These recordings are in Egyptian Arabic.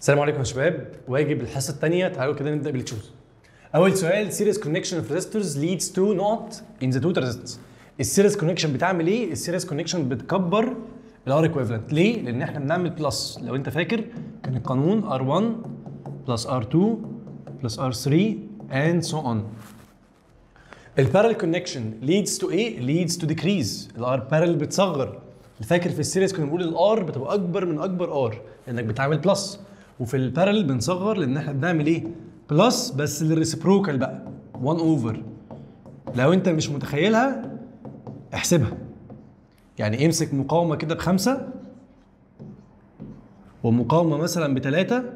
السلام عليكم يا شباب واجب الحصه الثانيه تعالوا كده نبدا بالتشوز اول سؤال سيريس كونكشن اوف ريزيستورز ليدز تو نوت ان ذا توتال ريزيستنس السيريس كونكشن بتعمل ايه السيريس كونكشن بتكبر الار ايكويفالنت ليه لان احنا بنعمل بلس لو انت فاكر كان القانون R1 بلس R2 بلس R3 and so on البارل كونكشن ليدز تو ايه ليدز تو ديكريز الار بارل بتصغر فاكر في السيريس كنا بنقول الار بتبقى اكبر من اكبر ار لانك بتعمل بلس وفي البارل بنصغر لان احنا بنعمل ايه بلس بس للريسبروكال بقى 1 اوفر لو انت مش متخيلها احسبها يعني امسك مقاومه كده بخمسه ومقاومه مثلا بثلاثه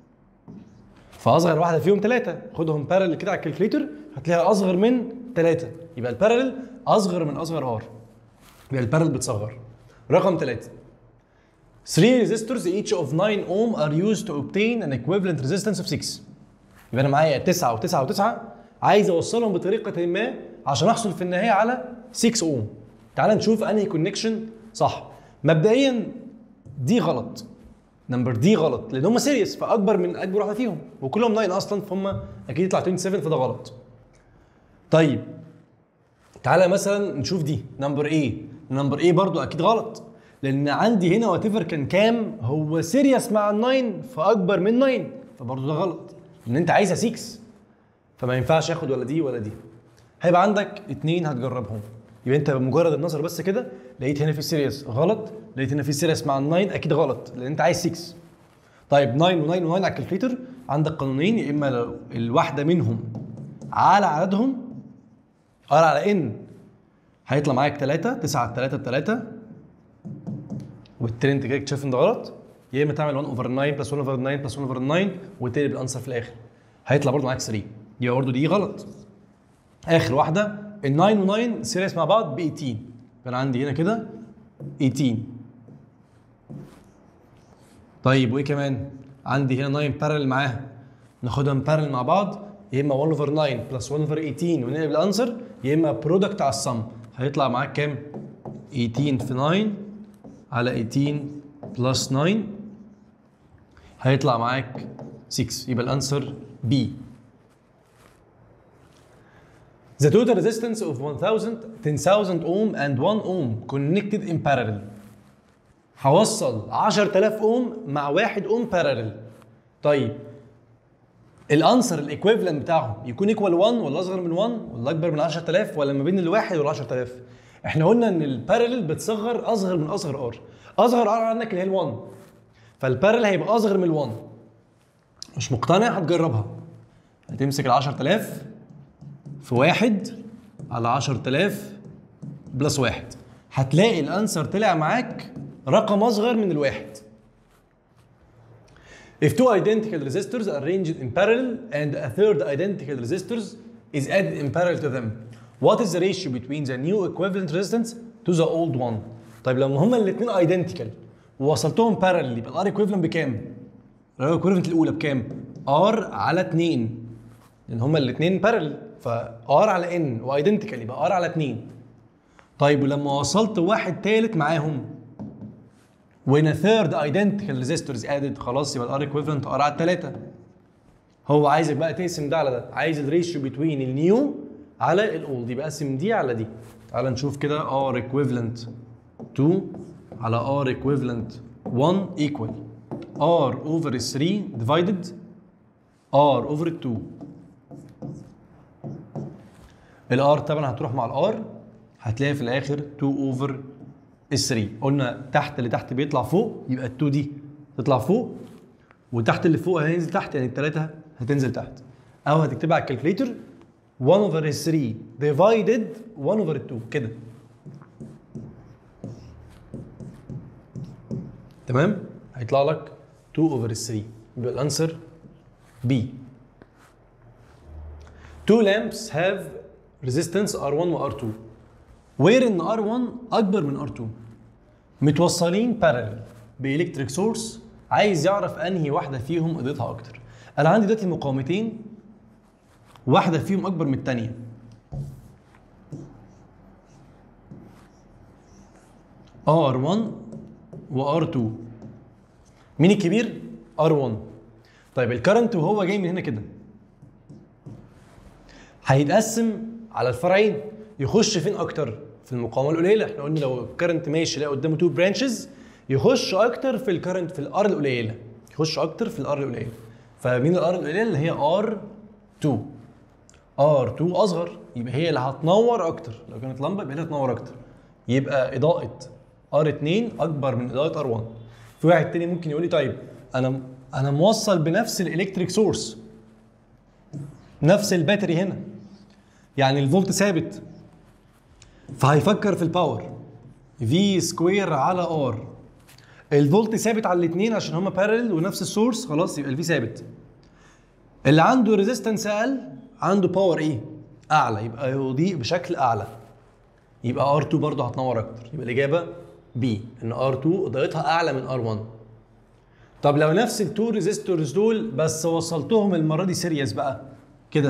فاصغر واحده فيهم ثلاثه خدهم بارل كده على الكالكليتر هتلاقيها اصغر من ثلاثه يبقى البارل اصغر من اصغر ار يبقى البارل بتصغر رقم ثلاثه 3 resistors each of 9 ohm are used to obtain an equivalent resistance of 6 يبقى انا معايا 9 و9 و9 عايز اوصلهم بطريقه ما عشان احصل في النهايه على 6 اوم تعال نشوف انهي كونكشن صح مبدئيا دي غلط نمبر دي غلط لان هم سيريس فاكبر من اكبر واحده فيهم وكلهم 9 اصلا فهم اكيد يطلع 27 فده غلط طيب تعالى مثلا نشوف دي نمبر ايه نمبر ايه برضو اكيد غلط لان عندي هنا وات كان كام هو سيريس مع ال9 فاكبر من 9 فبرضو ده غلط لان انت عايزها 6 فما ينفعش اخد ولا دي ولا دي هيبقى عندك اتنين هتجربهم يبقى انت بمجرد النظر بس كده لقيت هنا في سيريس غلط لقيت هنا في سيريس مع ال9 اكيد غلط لان انت عايز 6 طيب 9 و9 و9 على الكالكليتر عندك قانونين يا اما لو الواحده منهم على عددهم ار على ان هيطلع معاك 3 9 على 3 ب 3 والترند كده اكتشاف ان ده غلط يا اما تعمل 1 اوفر 9 بلس 1 اوفر 9 بلس 1 اوفر 9 وتقلب الانسر في الاخر هيطلع برضه معاك 3 يبقى برضه دي غلط اخر واحده ال 9 و9 سيريس مع بعض ب 18 فانا عندي هنا كده 18 طيب وايه كمان عندي هنا 9 بارل معاها ناخدهم بارل مع بعض يا اما 1 اوفر 9 بلس 1 اوفر 18 ونقلب الانسر يا اما برودكت على السم هيطلع معاك كام 18 في 9 على 18 بلس 9 هيطلع معاك 6 يبقى الانسر بي The total resistance of 1000 10000 ohm and 1 ohm connected in parallel هوصل 10000 اوم مع 1 اوم بارالل طيب الانسر الايكويفالنت بتاعهم يكون ايكوال 1 ولا اصغر من 1 ولا اكبر من 10000 ولا ما بين الواحد وال 10000 احنا قلنا ان البارالل بتصغر اصغر من اصغر ار اصغر ار عندك اللي هي ال1 فالبارالل هيبقى اصغر من ال1 مش مقتنع هتجربها هتمسك ال 10000 في واحد على 10000 بلس واحد هتلاقي الانسر طلع معاك رقم اصغر من الواحد If two identical resistors are arranged in parallel and a third identical resistors is added in parallel to them, what is the ratio between the new equivalent resistance to the old one? طيب لما هما الاثنين identical ووصلتهم parallel يبقى الار equivalent بكام؟ الار equivalent الاولى بكام؟ R على 2 لان هما الاثنين parallel ف R على N وايدنتيكال يبقى R على 2 طيب ولما وصلت واحد ثالث معاهم when a third identical resistor is added خلاص يبقى الار equivalent R على 3 هو عايزك بقى تقسم ده على ده عايز الريشيو بتوين النيو على الاولد يبقى قسم دي على دي تعال نشوف كده R equivalent 2 على R equivalent 1 equal R over 3 divided R over 2 الار طبعا هتروح مع الار هتلاقي في الاخر 2 اوفر ال 3 قلنا تحت اللي تحت بيطلع فوق يبقى ال 2 دي تطلع فوق وتحت اللي فوق هينزل تحت يعني الثلاثه هتنزل تحت او هتكتبها على الكالكليتر 1 اوفر 3 ديفايدد 1 اوفر 2 كده تمام هيطلع لك 2 اوفر 3 يبقى الانسر بي Two lamps have resistance R1 و R2 where ان R1 اكبر من R2 متوصلين parallel بإلكتريك سورس عايز يعرف انهي واحده فيهم قيمتها اكتر انا عندي دلوقتي مقاومتين واحده فيهم اكبر من الثانيه R1 و R2 مين الكبير؟ R1 طيب الكرنت وهو جاي من هنا كده هيتقسم على الفرعين يخش فين اكتر في المقاومه القليله احنا قلنا لو الكرنت ماشي لا قدامه تو برانشز يخش اكتر في الكرنت في الار القليله يخش اكتر في الار القليله فمين الار القليله اللي هي ار 2 ار 2 اصغر يبقى هي اللي هتنور اكتر لو كانت لمبه يبقى هي اللي هتنور اكتر يبقى اضاءه ار 2 اكبر من اضاءه ار 1 في واحد تاني ممكن يقول لي طيب انا انا موصل بنفس الالكتريك سورس نفس الباتري هنا يعني الفولت ثابت فهيفكر في الباور في سكوير على ار الفولت ثابت على الاثنين عشان هما بارل ونفس السورس خلاص يبقى الفي ثابت اللي عنده ريزيستنس اقل عنده باور ايه اعلى يبقى يضيء بشكل اعلى يبقى ار2 برضه هتنور اكتر يبقى الاجابه بي ان ار2 اضاءتها اعلى من ار1 طب لو نفس التو ريزيستورز دول بس وصلتهم المره دي سيريس بقى كده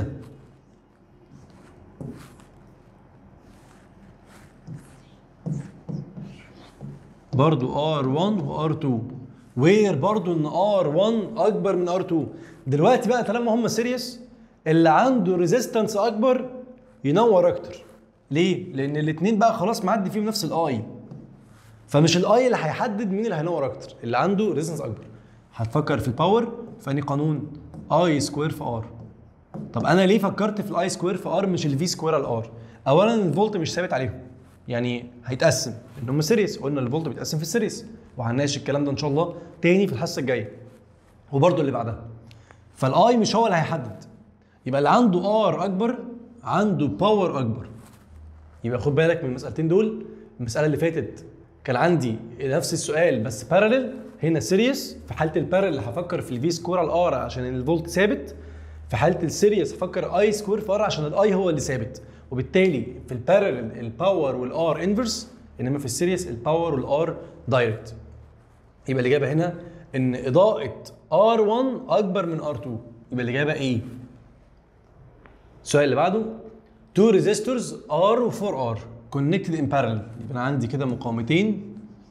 برضو R1 و R2 وير برضو ان R1 اكبر من R2 دلوقتي بقى طالما هم سيريس اللي عنده ريزيستنس اكبر ينور اكتر ليه؟ لان الاثنين بقى خلاص معدي فيهم نفس الاي فمش الاي اللي هيحدد مين اللي هينور اكتر اللي عنده ريزيستنس اكبر هتفكر في الباور فاني قانون اي سكوير في ار طب انا ليه فكرت في الاي سكوير في ار مش الفي سكوير على الار اولا الفولت مش ثابت عليهم يعني هيتقسم ان هم سيريس قلنا الفولت بيتقسم في السيريس وهنناقش الكلام ده ان شاء الله تاني في الحصه الجايه وبرده اللي بعدها فالاي مش هو اللي هيحدد يبقى اللي عنده ار اكبر عنده باور اكبر يبقى خد بالك من المسالتين دول المساله اللي فاتت كان عندي نفس السؤال بس بارلل هنا سيريس في حاله البارلل هفكر في الفي سكوير على الار عشان الفولت ثابت في حاله السيريس هفكر اي سكوير في ار عشان الاي هو اللي ثابت وبالتالي في البارلل الباور والار انفرس انما في السيريس الباور والار دايركت يبقى الاجابه هنا ان اضاءه R1 اكبر من R2 يبقى الاجابه ايه السؤال اللي بعده two resistors R و 4R connected in parallel يبقى انا عندي كده مقاومتين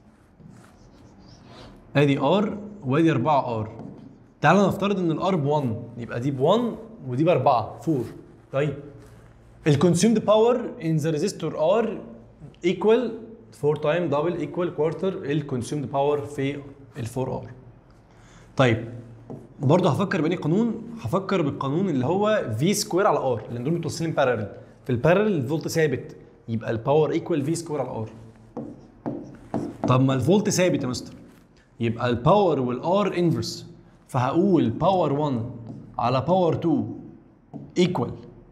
ادي R وادي 4 R تعالى نفترض ان الار ب 1 يبقى دي ب 1 ودي ب 4 4 طيب الكونسيومد باور ان ذا ريزيستور ار ايكوال 4 تايم دبل ايكوال كوارتر الكونسيومد باور في ال 4 ار طيب برضه هفكر بأني قانون هفكر بالقانون اللي هو في سكوير على ار لان دول متوصلين بارلل في البارلل الفولت ثابت يبقى الباور ايكوال في سكوير على ار طب ما الفولت ثابت يا مستر يبقى الباور والار انفرس فهقول باور 1 على باور 2 ايكوال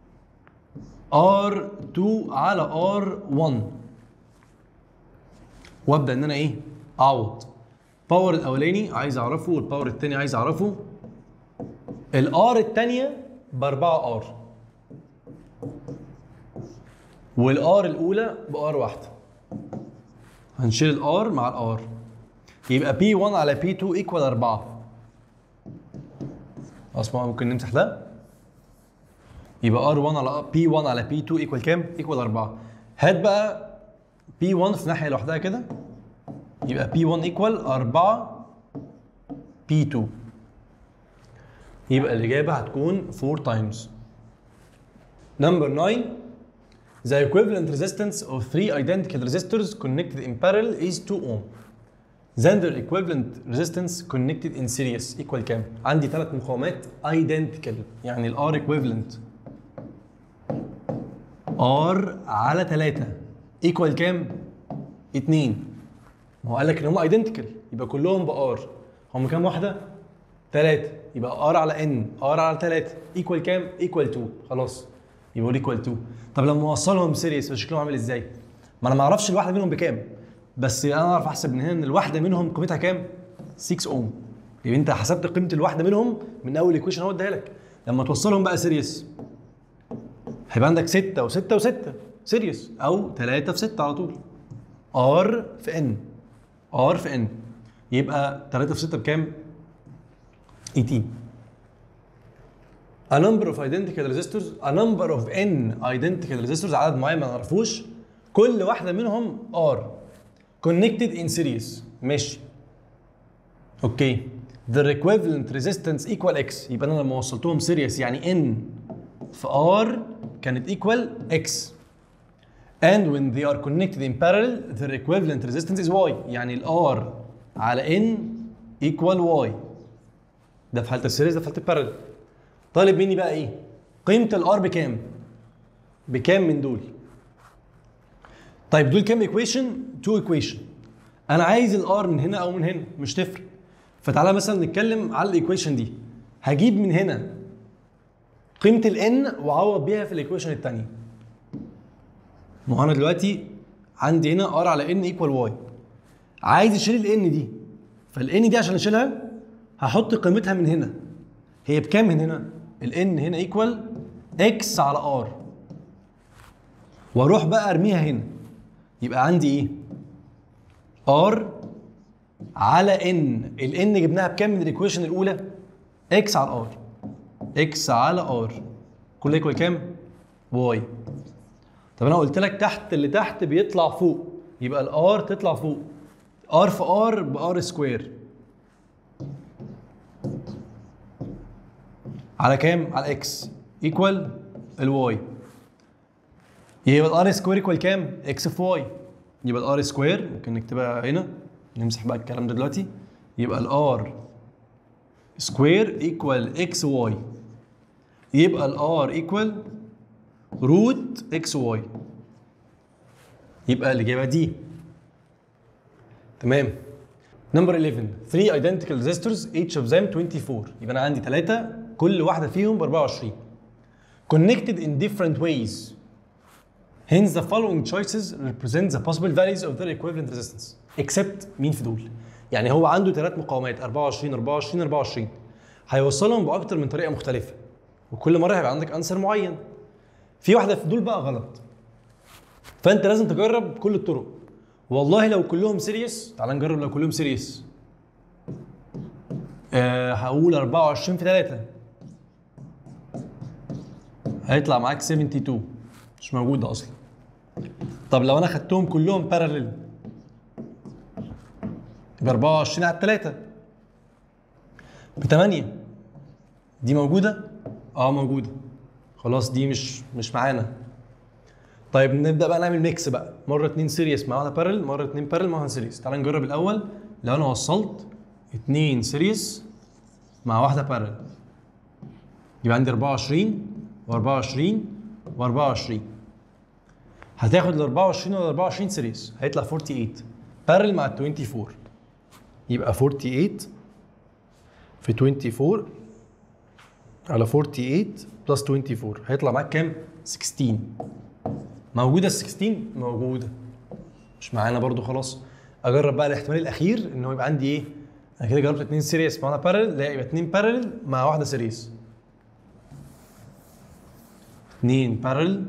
R2 على R1 وابدا ان انا ايه اعوض باور الاولاني عايز اعرفه والباور الثاني عايز اعرفه الار الثانيه ب 4 ار والار الاولى بار واحده هنشيل الار مع الار يبقى بي 1 على بي 2 ايكوال 4 اسمع ممكن نمسح ده يبقى R1 على P1 على P2 ايكوال كام؟ ايكوال 4 هات بقى P1 في ناحية لوحدها كده يبقى P1 ايكوال 4 P2 يبقى الإجابة هتكون 4 times Number 9 The equivalent resistance of three identical resistors connected in parallel is 2 ohm. Then their equivalent resistance connected in series equal كام؟ عندي ثلاث مقاومات identical يعني ال R equivalent ار على 3 ايكوال كام؟ 2 ما هو قال لك ان هم ايدنتيكال يبقى كلهم بار هم كام واحده؟ 3 يبقى ار على ان ار على 3 ايكوال كام؟ ايكوال 2 خلاص يبقى ايكوال 2 طب لما اوصلهم سيريس شكلهم عامل ازاي؟ ما انا ما اعرفش الواحده منهم بكام بس انا اعرف احسب من هنا ان الواحده منهم قيمتها كام؟ 6 اوم يبقى انت حسبت قيمه الواحده منهم من اول ايكويشن هو اديها لك لما توصلهم بقى سيريس هيبقى عندك 6 و6 و6 سيريس او 3 في 6 على طول ار في ان ار في ان يبقى 3 في 6 بكام؟ 18 A number of identical resistors a number of n identical resistors عدد معين ما نعرفوش كل واحده منهم R connected in series ماشي اوكي their equivalent resistance equal x يبقى انا لما وصلتهم سيريس يعني n في r كانت equal x and when they are connected in parallel their equivalent resistance is y يعني ال r على n equal y ده في حاله السيريز ده في حاله البارallel طالب مني بقى ايه قيمه الار بكام بكام من دول طيب دول كام ايكويشن تو ايكويشن انا عايز الار من هنا او من هنا مش تفرق فتعالى مثلا نتكلم على الايكويشن دي هجيب من هنا قيمه الان واعوض بيها في الايكويشن الثانيه ما هو انا دلوقتي عندي هنا ار على ان ايكوال واي عايز اشيل الان دي فالان دي عشان اشيلها هحط قيمتها من هنا هي بكام من هنا الان هنا ايكوال اكس على ار واروح بقى ارميها هنا يبقى عندي ايه ار على ان الان جبناها بكام من الايكويشن الاولى اكس على ار اكس على ار كل ايكوال كام واي طب انا قلت لك تحت اللي تحت بيطلع فوق يبقى الار تطلع فوق ار في ار بار سكوير على كام على اكس ايكوال الواي يبقى الار سكوير ايكوال كام اكس في واي يبقى الار سكوير ممكن نكتبها هنا نمسح بقى الكلام ده دلوقتي يبقى الار سكوير ايكوال اكس واي يبقى الار ايكوال روت اكس واي يبقى الاجابه دي تمام نمبر 11 3 identical resistors each of them 24 يبقى انا عندي ثلاثه كل واحده فيهم ب 24 connected in different ways hence the following choices represent the possible values of their equivalent resistance except مين في دول يعني هو عنده ثلاث مقاومات 24 24 24 هيوصلهم باكتر من طريقه مختلفه وكل مره هيبقى عندك انسر معين في واحده في دول بقى غلط فانت لازم تجرب كل الطرق والله لو كلهم سيريس تعال نجرب لو كلهم سيريس أه هقول 24 في 3 هيطلع معاك 72 مش موجوده اصلا طب لو انا خدتهم كلهم باراليل يبقى 24 على 3 ب 8 دي موجوده؟ اه موجوده خلاص دي مش مش معانا طيب نبدا بقى نعمل ميكس بقى مره اتنين سيريس مع واحده بارل مره اتنين بارل مع واحده سيريس تعال نجرب الاول لو انا وصلت اتنين سيريس مع واحده بارل يبقى عندي 24 و24 و24 هتاخد ال 24 وال 24 سيريس هيطلع 48 بارل مع ال 24 يبقى 48 في 24 على 48 بلس 24 هيطلع معاك كام؟ 16 موجوده ال 16 موجوده مش معانا برضو خلاص اجرب بقى الاحتمال الاخير ان هو يبقى عندي ايه انا كده جربت اتنين سيريس مع بارل لا يبقى اتنين بارل مع واحده سيريس اتنين بارل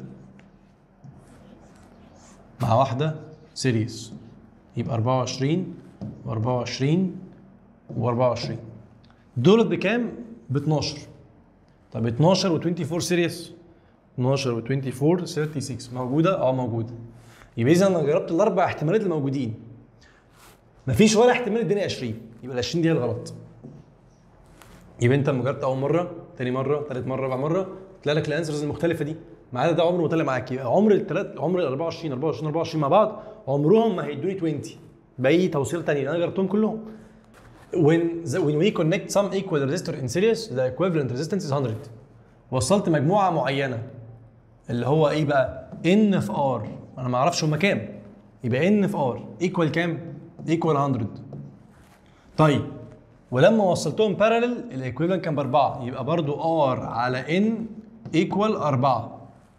مع واحده سيريس يبقى 24 و24 و24 دولت بكام؟ ب 12 طب 12 و24 سيريس 12 و24 36 موجوده؟ اه موجوده يبقى اذا انا جربت الاربع احتمالات اللي موجودين مفيش ولا احتمال اداني 20 يبقى ال 20 دي هي الغلط يبقى انت لما جربت اول مره تاني مره ثالث مره رابع مره تلاقي لك الانسرز المختلفه دي ما عدا ده عمره ما طلع معاك يبقى عمر الثلاث عمر ال 24 24 24 مع بعض عمرهم ما هيدوني 20 باي توصيل تاني انا جربتهم كلهم when the, when we connect some equal resistor in series the equivalent resistance is 100 وصلت مجموعه معينه اللي هو ايه بقى ان في ار انا ما اعرفش هما كام يبقى ان في ار ايكوال كام ايكوال 100 طيب ولما وصلتهم بارلل الايكويفالنت كان باربعه يبقى برضو ار على ان ايكوال 4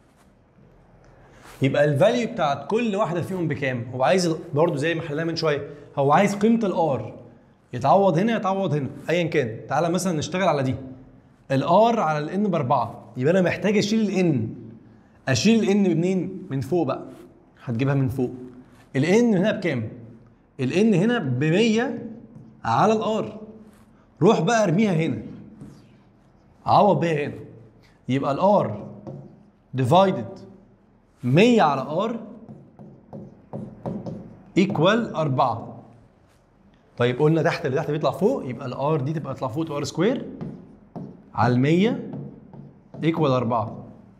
يبقى الفاليو بتاعت كل واحده فيهم بكام هو عايز برضو زي ما حلناها من شويه هو عايز قيمه الار يتعوض هنا يتعوض هنا ايا كان تعالى مثلا نشتغل على دي الار على الان باربعه يبقى انا محتاج اشيل الان اشيل الان منين من فوق بقى هتجيبها من فوق الان هنا بكام الان هنا ب 100 على الار روح بقى ارميها هنا عوض بيها هنا يبقى الار ديفايدد 100 على ار ايكوال 4 طيب قلنا تحت اللي تحت بيطلع فوق يبقى الار دي تبقى تطلع فوق تبقى ار سكوير على ال 100 ايكوال 4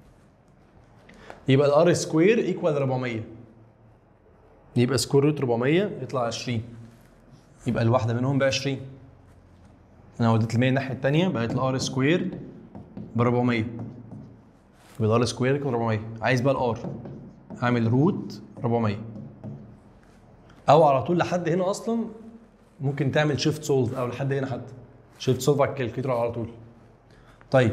يبقى الار سكوير ايكوال 400 يبقى سكوير روت 400 يطلع 20 يبقى الواحده منهم ب 20 انا وديت ال 100 الناحيه الثانيه بقت الار سكوير ب 400 يبقى الار سكوير يكون 400 عايز بقى الار اعمل روت 400 او على طول لحد هنا اصلا ممكن تعمل شيفت سولف او لحد هنا حتى شيفت سولف على الكالكوليتر على طول طيب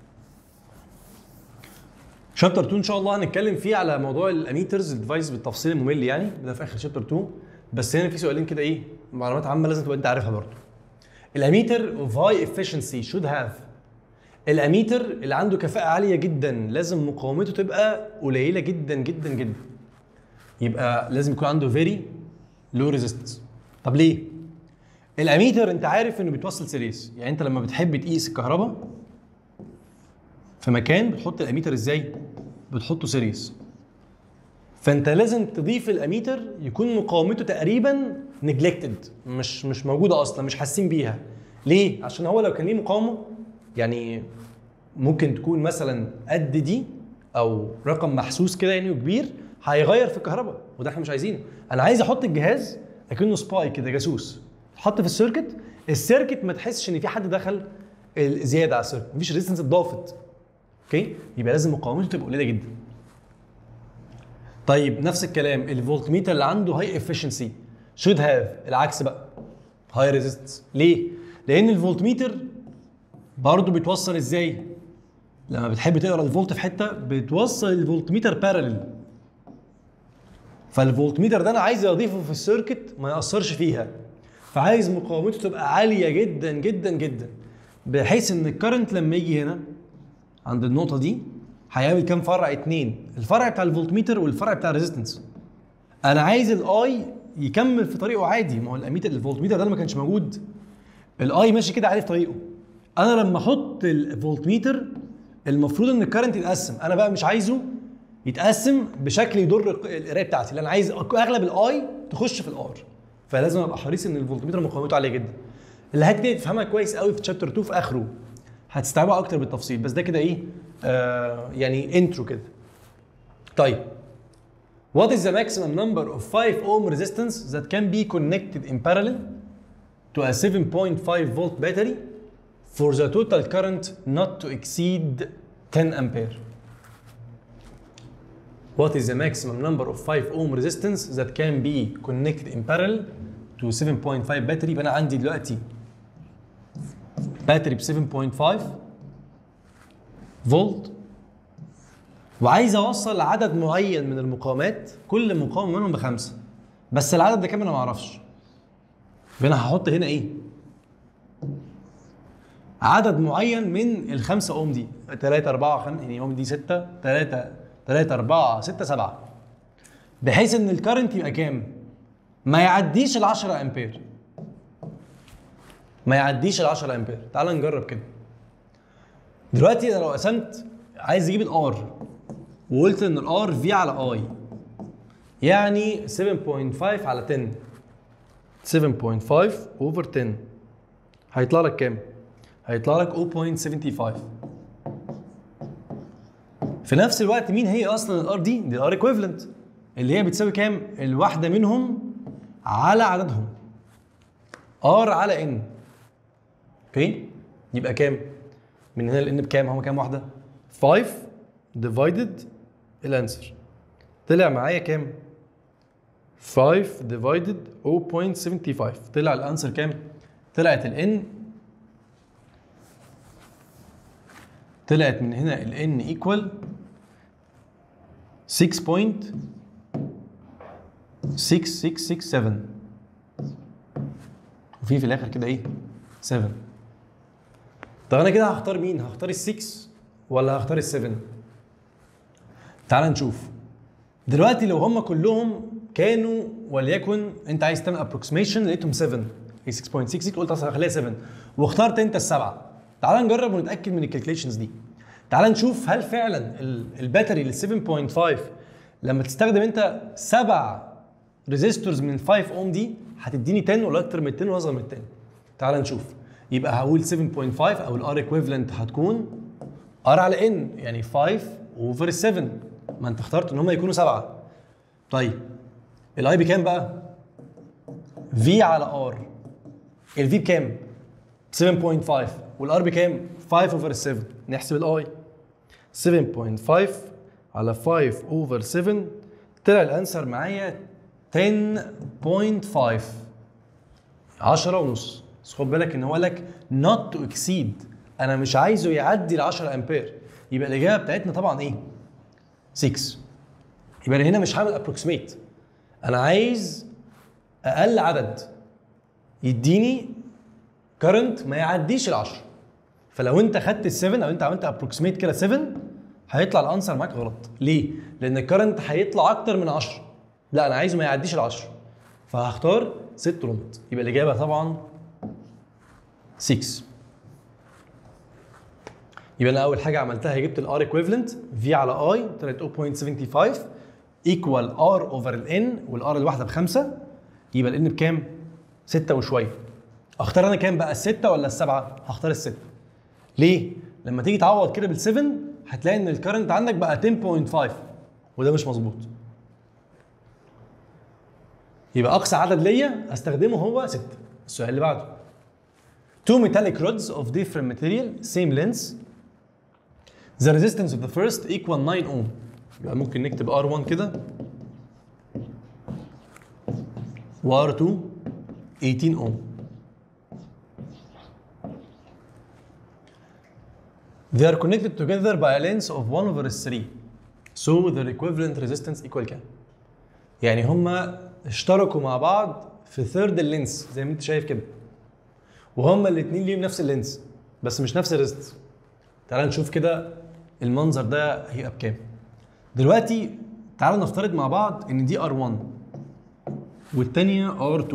شابتر 2 ان شاء الله هنتكلم فيه على موضوع الاميترز الديفايس بالتفصيل الممل يعني ده في اخر شابتر 2 بس هنا في سؤالين كده ايه معلومات عامه لازم تبقى انت عارفها برضه الاميتر اوف هاي افشنسي شود هاف الاميتر اللي عنده كفاءه عاليه جدا لازم مقاومته تبقى قليله جدا جدا جدا يبقى لازم يكون عنده فيري لو ريزيستنس طب ليه الاميتر انت عارف انه بيتوصل سيريس يعني انت لما بتحب تقيس الكهرباء في مكان بتحط الاميتر ازاي بتحطه سيريس فانت لازم تضيف الاميتر يكون مقاومته تقريبا نجلكتد مش مش موجوده اصلا مش حاسين بيها ليه عشان هو لو كان ليه مقاومه يعني ممكن تكون مثلا قد دي او رقم محسوس كده يعني وكبير هيغير في الكهرباء وده احنا مش عايزينه انا عايز احط الجهاز اكنه سباي كده جاسوس حط في السيركت السيركت ما تحسش ان في حد دخل زياده على السيركت مفيش ريزيستنس اتضافت اوكي يبقى لازم مقاومته تبقى قليله جدا طيب نفس الكلام الفولت ميتر اللي عنده هاي افشنسي شود هاف العكس بقى هاي ريزيستنس ليه لان الفولت ميتر برضه بيتوصل ازاي لما بتحب تقرا الفولت في حته بتوصل الفولت ميتر بارلل فالفولت ميتر ده انا عايز اضيفه في السيركت ما ياثرش فيها فعايز مقاومته تبقى عاليه جدا جدا جدا بحيث ان الكرنت لما يجي هنا عند النقطه دي هيعمل كام فرع اتنين الفرع بتاع الفولت ميتر والفرع بتاع الريزيستنس انا عايز الاي يكمل في طريقه عادي ما هو الاميتر الفولت ميتر ده ما كانش موجود الاي ماشي كده عادي في طريقه انا لما احط الفولت ميتر المفروض ان الكرنت يتقسم انا بقى مش عايزه يتقسم بشكل يضر القرايه بتاعتي لان انا عايز اغلب الاي تخش في الار فلازم ابقى حريص ان الفولت ميتر مقاومته عاليه جدا اللي هتبتدي تفهمها كويس قوي في تشابتر 2 في اخره هتستوعبها اكتر بالتفصيل بس ده كده ايه آه يعني انترو كده طيب What is the maximum number of 5 ohm resistance that can be connected in parallel to a 7.5 volt battery for the total current not to exceed 10 ampere? What is the maximum number of 5 ohm resistance that can be connected in parallel to 7.5 battery؟ يبقى انا عندي دلوقتي باتري ب 7.5 فولت وعايز اوصل عدد معين من المقاومات كل مقاومه منهم بخمسه بس العدد ده كام انا ما اعرفش فانا هحط هنا ايه عدد معين من الخمسه اوم دي 3 4 5 يعني اوم دي 6 3 3 4 6 7 بحيث ان الكرنت يبقى كام ما يعديش ال 10 امبير ما يعديش ال 10 امبير تعال نجرب كده دلوقتي انا لو قسمت عايز اجيب الار وقلت ان الار في على اي يعني 7.5 على 10 7.5 اوفر 10 هيطلع لك كام؟ هيطلع لك 0.75 في نفس الوقت مين هي اصلا الار دي؟ دي الار ايكويفالنت اللي هي بتساوي كام؟ الواحده منهم على عددهم ار على ان اوكي يبقى كام؟ من هنا لان بكام؟ هم كام واحده؟ 5 ديفايدد الانسر طلع معايا كام؟ 5 ديفايدد 0.75 طلع الانسر كام؟ طلعت الان طلعت من هنا الان ايكوال 6.6667 وفي في الاخر كده ايه 7 طب انا كده هختار مين هختار ال6 ولا هختار ال7 تعال نشوف دلوقتي لو هم كلهم كانوا وليكن انت عايز تعمل ابروكسيميشن لقيتهم 7 هي 6.66 قلت اصل هخليها 7 واخترت انت السبعه تعال نجرب ونتاكد من الكالكوليشنز دي تعال نشوف هل فعلا ال- الباتري لل 7.5 لما تستخدم انت سبع ريزيستورز من 5 اوم دي هتديني 10 ولا اكتر من 10 ولا اصغر من 10 تعال نشوف يبقى هقول 7.5 او الار ايكويفالنت هتكون ار على ان يعني 5 اوفر 7 ما انت اخترت ان هم يكونوا 7 طيب الاي بكام بقى؟ في على ار الفي بكام؟ 7.5 والار بكام؟ 5 اوفر 7 نحسب الاي 7.5 على 5 اوفر 7 طلع الانسر معايا 10.5 10 ونص بس خد بالك ان هو لك not to exceed انا مش عايزه يعدي ال 10 امبير يبقى الاجابه بتاعتنا طبعا ايه 6 يبقى انا هنا مش هعمل ابروكسيميت انا عايز اقل عدد يديني كرنت ما يعديش ال 10 فلو انت خدت ال 7 او انت عملت ابروكسيميت كده 7 هيطلع الانسر معاك غلط ليه لان الكرنت هيطلع اكتر من 10 لا انا عايزه ما يعديش ال 10 فهختار 6 رمت يبقى الاجابه طبعا 6 يبقى انا اول حاجه عملتها جبت الار ايكويفالنت في على اي طلعت 0.75 ايكوال ار اوفر الان والار الواحده بخمسه يبقى الان بكام؟ 6 وشويه اختار انا كام بقى السته ولا السبعه؟ هختار السته ليه؟ لما تيجي تعوض كده بال7 هتلاقي ان الكرنت عندك بقى 10.5 وده مش مظبوط يبقى اقصى عدد ليا استخدمه هو 6 السؤال اللي بعده two metallic rods of different material same length the resistance of the first equal 9 ohm يبقى ممكن نكتب R1 كده و R2 18 ohm They are connected together by a length of 1 over 3 so their equivalent resistance equal كام؟ يعني هما اشتركوا مع بعض في ثيرد اللينس زي ما انت شايف كده وهما الاثنين ليهم نفس اللينس بس مش نفس الريزستنس تعال نشوف كده المنظر ده هيبقى بكام دلوقتي تعالوا نفترض مع بعض ان دي R1 والتانية R2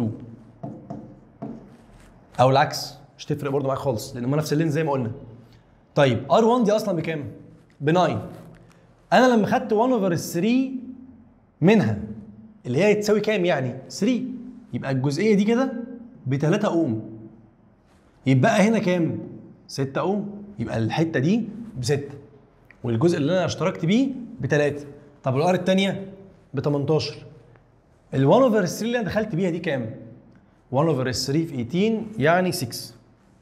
او العكس مش تفرق برضه معاك خالص لان هما نفس اللينس زي ما قلنا طيب R1 دي اصلا بكام؟ ب 9 انا لما خدت 1 اوفر 3 منها اللي هي تساوي كام يعني؟ 3 يبقى الجزئيه دي كده ب 3 اوم يبقى هنا كام؟ 6 اوم يبقى الحته دي ب 6 والجزء اللي انا اشتركت بيه ب 3 طب الار الثانيه ب 18 ال 1 اوفر 3 اللي انا دخلت بيها دي كام؟ 1 اوفر 3 في 18 يعني 6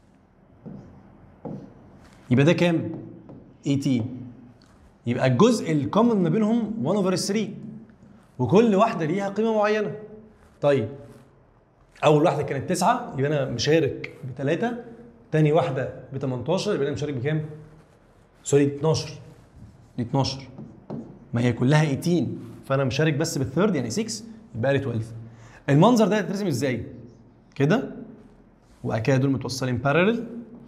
يبقى ده كام؟ 18 يبقى الجزء الكومن ما بينهم 1 اوفر 3 وكل واحده ليها قيمه معينه طيب اول واحده كانت 9 يبقى انا مشارك بثلاثه تاني واحده ب 18 يبقى انا مشارك بكام؟ سوري 12 دي 12 ما هي كلها 18 فانا مشارك بس بالثيرد يعني 6 يبقى لي 12 المنظر ده يترسم ازاي؟ كده وبعد كده دول متوصلين بارلل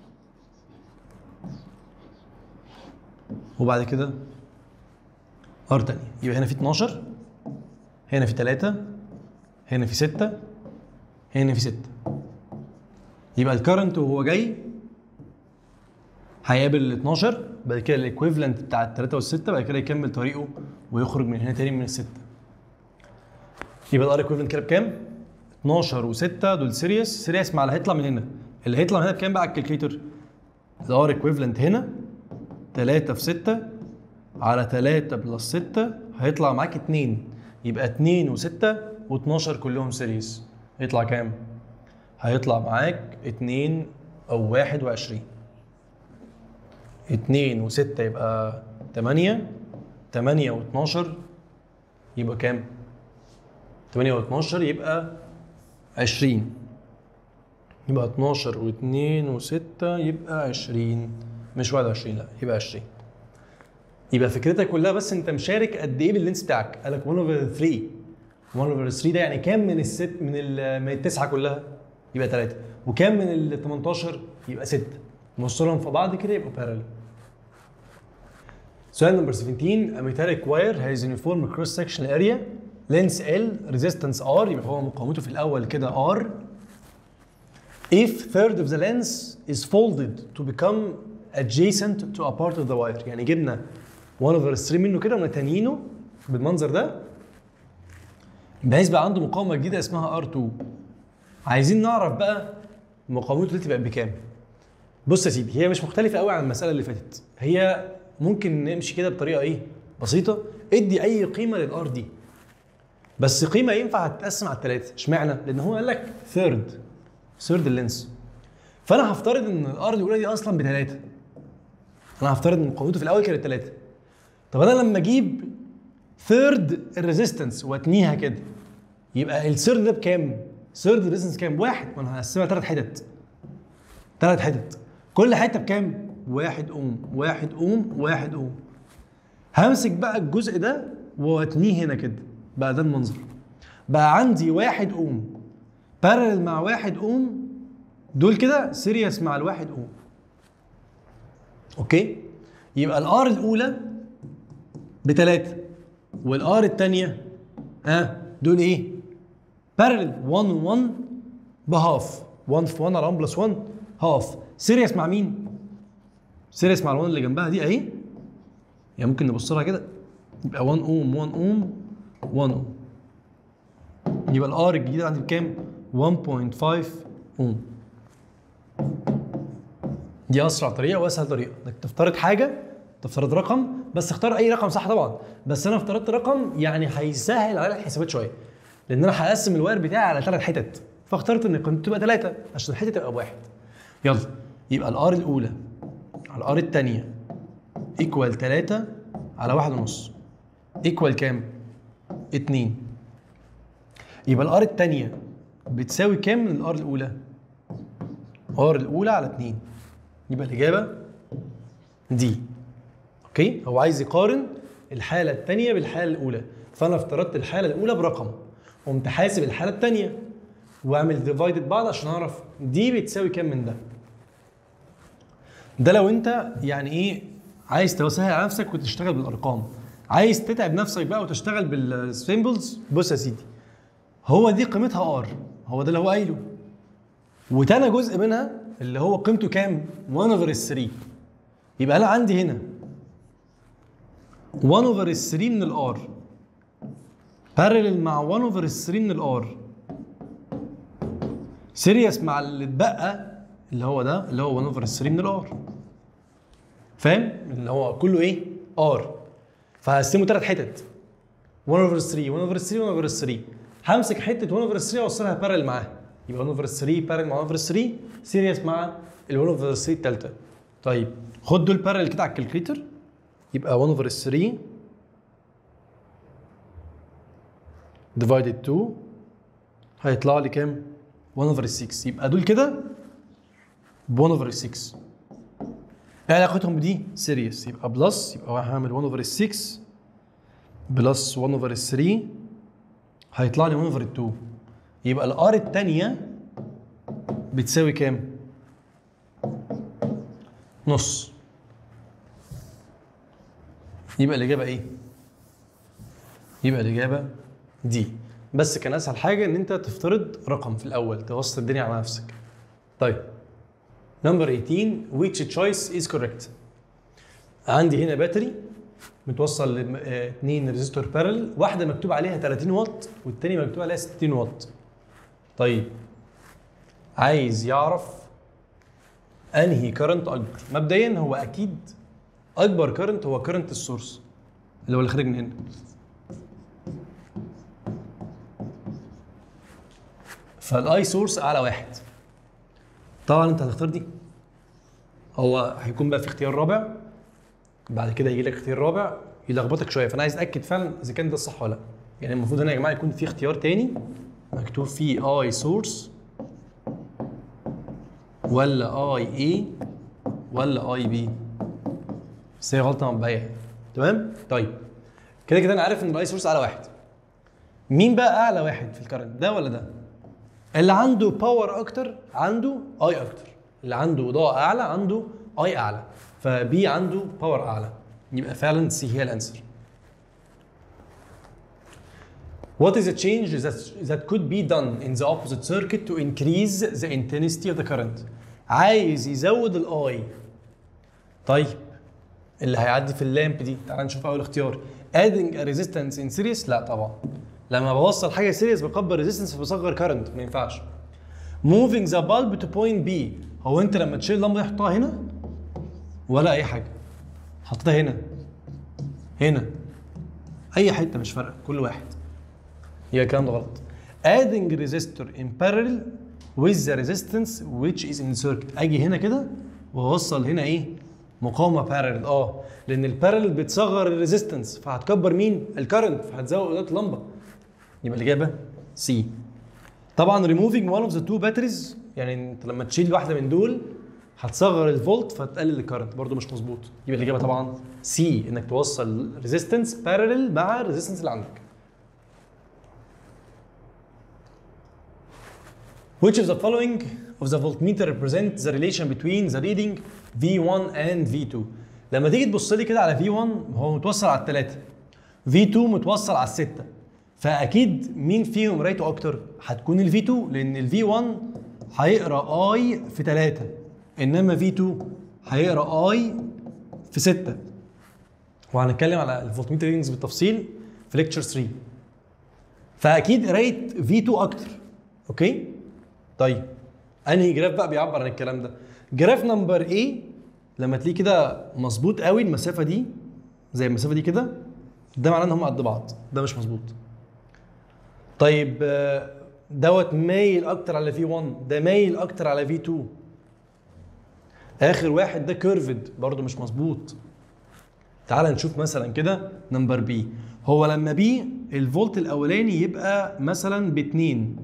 وبعد كده ار تانية يبقى هنا في 12 هنا في 3 هنا في 6 هنا في 6 يبقى الكرنت وهو جاي هيقابل ال 12 بعد كده الايكويفالنت بتاع ال 3 وال 6 بعد كده يكمل طريقه ويخرج من هنا تاني من الستة يبقى الار ايكويفالنت كده بكام؟ 12 و6 دول سيريس سيريس مع اللي هيطلع من هنا اللي هيطلع من هنا بكام بقى على الكالكليتر؟ الار ايكويفالنت هنا 3 في 6 على 3 بلس 6 هيطلع معاك 2 يبقى 2 و6 و12 كلهم سيريز هيطلع كام؟ هيطلع معاك 2 او 21 2 و6 يبقى 8 8 و12 يبقى كام؟ 8 و12 يبقى 20 يبقى 12 و2 و6 يبقى 20 مش 21 لا يبقى 20 يبقى فكرتك كلها بس انت مشارك قد ايه باللينس بتاعك قال لك 1 اوفر 3 1 اوفر 3 ده يعني كام من الست من ال- من التسعه كلها يبقى 3 وكام من ال 18 يبقى 6 نوصلهم في بعض كده يبقوا بارل سؤال نمبر 17 a metallic wire has uniform cross sectional area length L resistance R يبقى هو مقاومته في الاول كده R if third of the length is folded to become adjacent to a part of the wire يعني جبنا 1 over 3 منه كده ونتنينه بالمنظر ده بحيث بقى عنده مقاومه جديده اسمها R2 عايزين نعرف بقى مقاومته دي تبقى بكام بص يا سيدي هي مش مختلفه قوي عن المساله اللي فاتت هي ممكن نمشي كده بطريقه ايه بسيطه ادي اي قيمه للار دي بس قيمه ينفع تتقسم على الثلاثه اشمعنى لان هو قال لك ثيرد ثيرد اللينس فانا هفترض ان الار الاولى دي اصلا بثلاثه انا هفترض ان مقاومته في الاول كانت ثلاثه طب انا لما اجيب ثيرد الريزيستنس واتنيها كده يبقى الثيرد ده بكام؟ ثيرد الريزيستنس كام؟ واحد ما انا هقسمها ثلاث حتت ثلاث حتت كل حته بكام؟ واحد اوم واحد اوم واحد اوم همسك بقى الجزء ده واتنيه هنا كده بقى ده المنظر بقى عندي واحد اوم بارل مع واحد اوم دول كده سيريس مع الواحد اوم اوكي يبقى الار الاولى بتلاتة والار الثانيه ها آه دول ايه بارل 1 1 بهاف 1 في 1 على 1 بلس 1 هاف سيريس مع مين سيريس مع ال1 اللي جنبها دي اهي يعني ممكن نبص لها كده يبقى 1 اوم 1 اوم 1 اوم يبقى الار الجديده عندي بكام 1.5 اوم دي اسرع طريقه واسهل طريقه انك تفترض حاجه تفترض رقم بس اختار اي رقم صح طبعا بس انا افترضت رقم يعني هيسهل على الحسابات شويه لان انا هقسم الواير بتاعي على ثلاث حتت فاخترت ان قيمته تبقى ثلاثه عشان الحته تبقى بواحد يلا يبقى الار الاولى على الار الثانيه ايكوال 3 على واحد ونص ايكوال كام؟ 2 يبقى الار الثانيه بتساوي كام من الار الاولى؟ ار الاولى على 2 يبقى الاجابه دي اوكي هو عايز يقارن الحاله الثانيه بالحاله الاولى فانا افترضت الحاله الاولى برقم قمت حاسب الحاله الثانيه واعمل ديفايدد بعض عشان اعرف دي بتساوي كام من ده ده لو انت يعني ايه عايز توسهل على نفسك وتشتغل بالارقام عايز تتعب نفسك بقى وتشتغل بالسيمبلز بص يا سيدي هو دي قيمتها ار هو ده اللي هو قايله وتاني جزء منها اللي هو قيمته كام 1 اوفر 3 يبقى انا عندي هنا 1 اوفر 3 من الار بارلل مع 1 اوفر 3 من الار سيريس مع اللي اتبقى اللي هو ده اللي هو 1 اوفر 3 من الار فاهم اللي هو كله ايه ار فهقسمه ثلاث حتت 1 اوفر 3 1 اوفر 3 1 اوفر 3 همسك حته 1 اوفر 3 واوصلها بارل معاها يبقى 1 اوفر 3 بارل مع 1 اوفر 3 سيريس مع ال 1 اوفر 3 الثالثه طيب خد دول بارل كده على الكالكليتر يبقى 1 اوفر 3 ديفايدد 2 هيطلع لي كام 1 اوفر 6 يبقى دول كده ب 1 اوفر 6 ايه علاقتهم بدي سيريس يبقى بلس يبقى هعمل 1 اوفر 6 بلس 1 اوفر 3 هيطلع لي 1 اوفر 2 يبقى الار الثانيه بتساوي كام؟ نص يبقى الاجابه ايه؟ يبقى الاجابه دي بس كان اسهل حاجه ان انت تفترض رقم في الاول توسط الدنيا على نفسك طيب نمبر 18 which choice is correct عندي هنا باتري متوصل لاثنين ريزيستور بارل واحده مكتوب عليها 30 واط والتانيه مكتوب عليها 60 واط طيب عايز يعرف انهي كرنت اكبر مبدئيا هو اكيد اكبر كرنت هو كرنت السورس اللي هو اللي خارج من هنا فالاي سورس اعلى واحد طبعا انت هتختار دي هو هيكون بقى في اختيار رابع بعد كده يجي لك اختيار رابع يلخبطك شويه فانا عايز اتاكد فعلا اذا كان ده الصح ولا لا يعني المفروض هنا يا جماعه يكون في اختيار تاني مكتوب فيه اي سورس ولا اي اي ولا اي بي بس هي غلطه مبدئيه تمام طيب كده كده انا عارف ان الاي سورس اعلى واحد مين بقى اعلى واحد في الكرنت ده ولا ده اللي عنده باور اكتر عنده اي اكتر اللي عنده اضاءه اعلى عنده اي اعلى فبي عنده باور اعلى يبقى فعلا سي هي الانسر What is a change that, that could be done in the opposite circuit to increase the intensity of the current? عايز يزود الاي طيب اللي هيعدي في اللامب دي تعال نشوف اول اختيار adding a resistance in series لا طبعا لما بوصل حاجه سيريس بكبر ريزيستنس فبصغر كارنت ما ينفعش moving the bulb to point B هو انت لما تشيل اللمبه دي حطها هنا ولا اي حاجه حطيتها هنا هنا اي حته مش فارقه كل واحد يبقى الكلام ده غلط adding resistor in parallel with the resistance which is in circuit اجي هنا كده واوصل هنا ايه مقاومه parallel اه لان البارلل بتصغر الريزيستنس فهتكبر مين الكرنت فهتزود قدرة اللمبه يبقى الاجابه سي طبعا removing one of the two batteries يعني انت لما تشيل واحده من دول هتصغر الفولت فتقلل الكرنت برضو مش مظبوط يبقى الاجابه طبعا سي انك توصل ريزيستنس بارلل مع الريزيستنس اللي عندك Which of the following of the voltmeter represent the relation between the reading V1 and V2 لما تيجي تبص لي كده على V1 هو متوصل على الثلاثة V2 متوصل على الستة فأكيد مين فيهم قرايته أكتر؟ هتكون ال V2 لأن ال V1 هيقرا I في 3 إنما V2 هيقرا I في 6 وهنتكلم على الفولتميتر ريدنجز بالتفصيل في ليكتشر 3 فأكيد قراية V2 أكتر أوكي؟ طيب انهي جراف بقى بيعبر عن الكلام ده جراف نمبر ايه لما تلاقيه كده مظبوط قوي المسافه دي زي المسافه دي كده ده معناه ان هم قد بعض ده مش مظبوط طيب آه، دوت مايل اكتر على في 1 ده مايل اكتر على في 2 اخر واحد ده كيرفد برضو مش مظبوط تعال نشوف مثلا كده نمبر بي هو لما بي الفولت الاولاني يبقى مثلا ب 2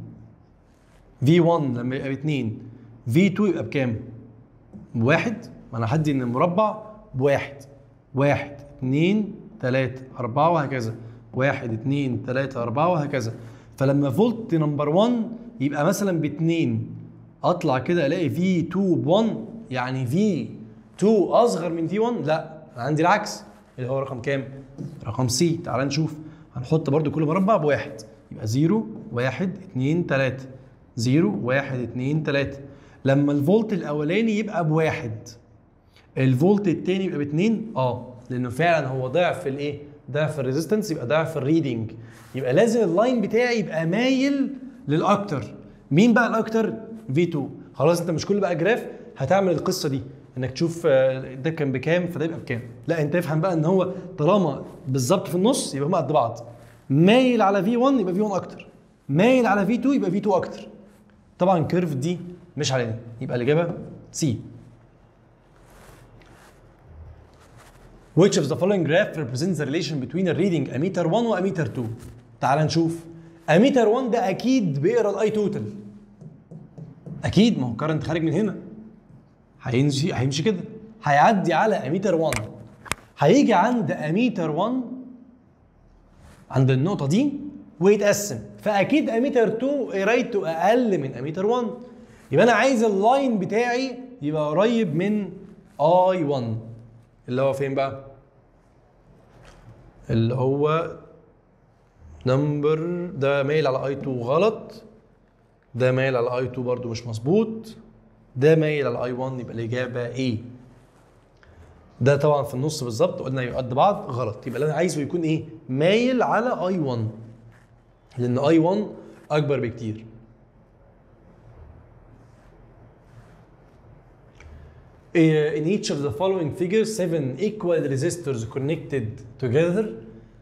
V1 لما يبقى ب 2 V2 يبقى بكام؟ بواحد ما انا هدي ان المربع بواحد واحد اتنين تلاتة أربعة وهكذا واحد اتنين تلاتة أربعة وهكذا فلما فولت نمبر 1 يبقى مثلا باتنين أطلع كده ألاقي V2 ب 1 يعني V2 أصغر من V1 لا أنا عندي العكس اللي هو رقم كام؟ رقم سي تعال نشوف هنحط برضو كل مربع بواحد يبقى 0 1 2 3 0 1 2 3 لما الفولت الاولاني يبقى بواحد الفولت التاني يبقى باتنين اه لانه فعلا هو ضعف الايه؟ ضعف الريزيستنس يبقى ضعف الريدنج يبقى لازم اللاين بتاعي يبقى مايل للاكتر مين بقى الاكتر؟ V2 خلاص انت مش كل بقى جراف هتعمل القصه دي انك تشوف آه، ده كان بكام فده يبقى بكام لا انت افهم بقى ان هو طالما بالظبط في النص يبقى هم قد بعض مايل على V1 يبقى V1 اكتر مايل على V2 يبقى V2 اكتر طبعا كيرف دي مش علينا يبقى الاجابه سي Which of the following graph represents the relation between a reading ammeter 1 و ammeter 2 تعال نشوف ammeter 1 ده اكيد بيقرا الاي توتال اكيد ما هو كارنت خارج من هنا هيمشي هيمشي كده هيعدي على اميتر 1 هيجي عند اميتر 1 عند النقطه دي ويتقسم فاكيد اميتر 2 قرايته اقل من اميتر 1 يبقى انا عايز اللاين بتاعي يبقى قريب من اي 1 اللي هو فين بقى اللي هو نمبر ده مايل على اي 2 غلط ده مايل على اي 2 برضو مش مظبوط ده مايل على اي 1 يبقى الاجابه ايه ده طبعا في النص بالظبط قلنا يبقى قد بعض غلط يبقى اللي انا عايزه يكون ايه مايل على اي 1 لان اي 1 اكبر بكتير Eh, In each of the following figures, seven equal resistors connected together,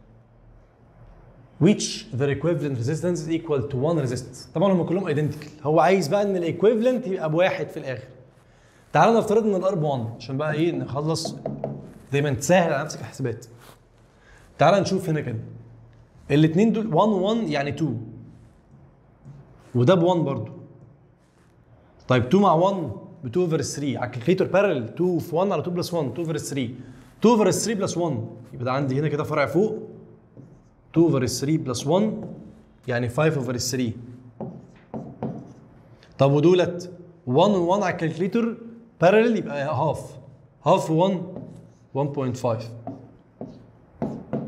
which their equivalent resistance is equal to one resistance. طبعا هم كلهم identical. هو عايز بقى ان الايكويفالنت يبقى بواحد في الاخر. تعالوا نفترض ان الار 1 عشان بقى ايه نخلص دايما تسهل على نفسك الحسابات. تعال نشوف هنا كده. الاثنين دول 1 1 يعني 2 وده ب 1 برضه. طيب 2 مع 1 ب 2 اوفر 3 على الكالكليتور بارل 2 في 1 على 2 بلس 1 2 اوفر 3 2 اوفر 3 بلس 1 يبقى ده عندي هنا كده فرع فوق 2 اوفر 3 بلس 1 يعني 5 اوفر 3 طب ودولت 1 و 1 على الكالكليتور بارل يبقى هاف هاف 1 1.5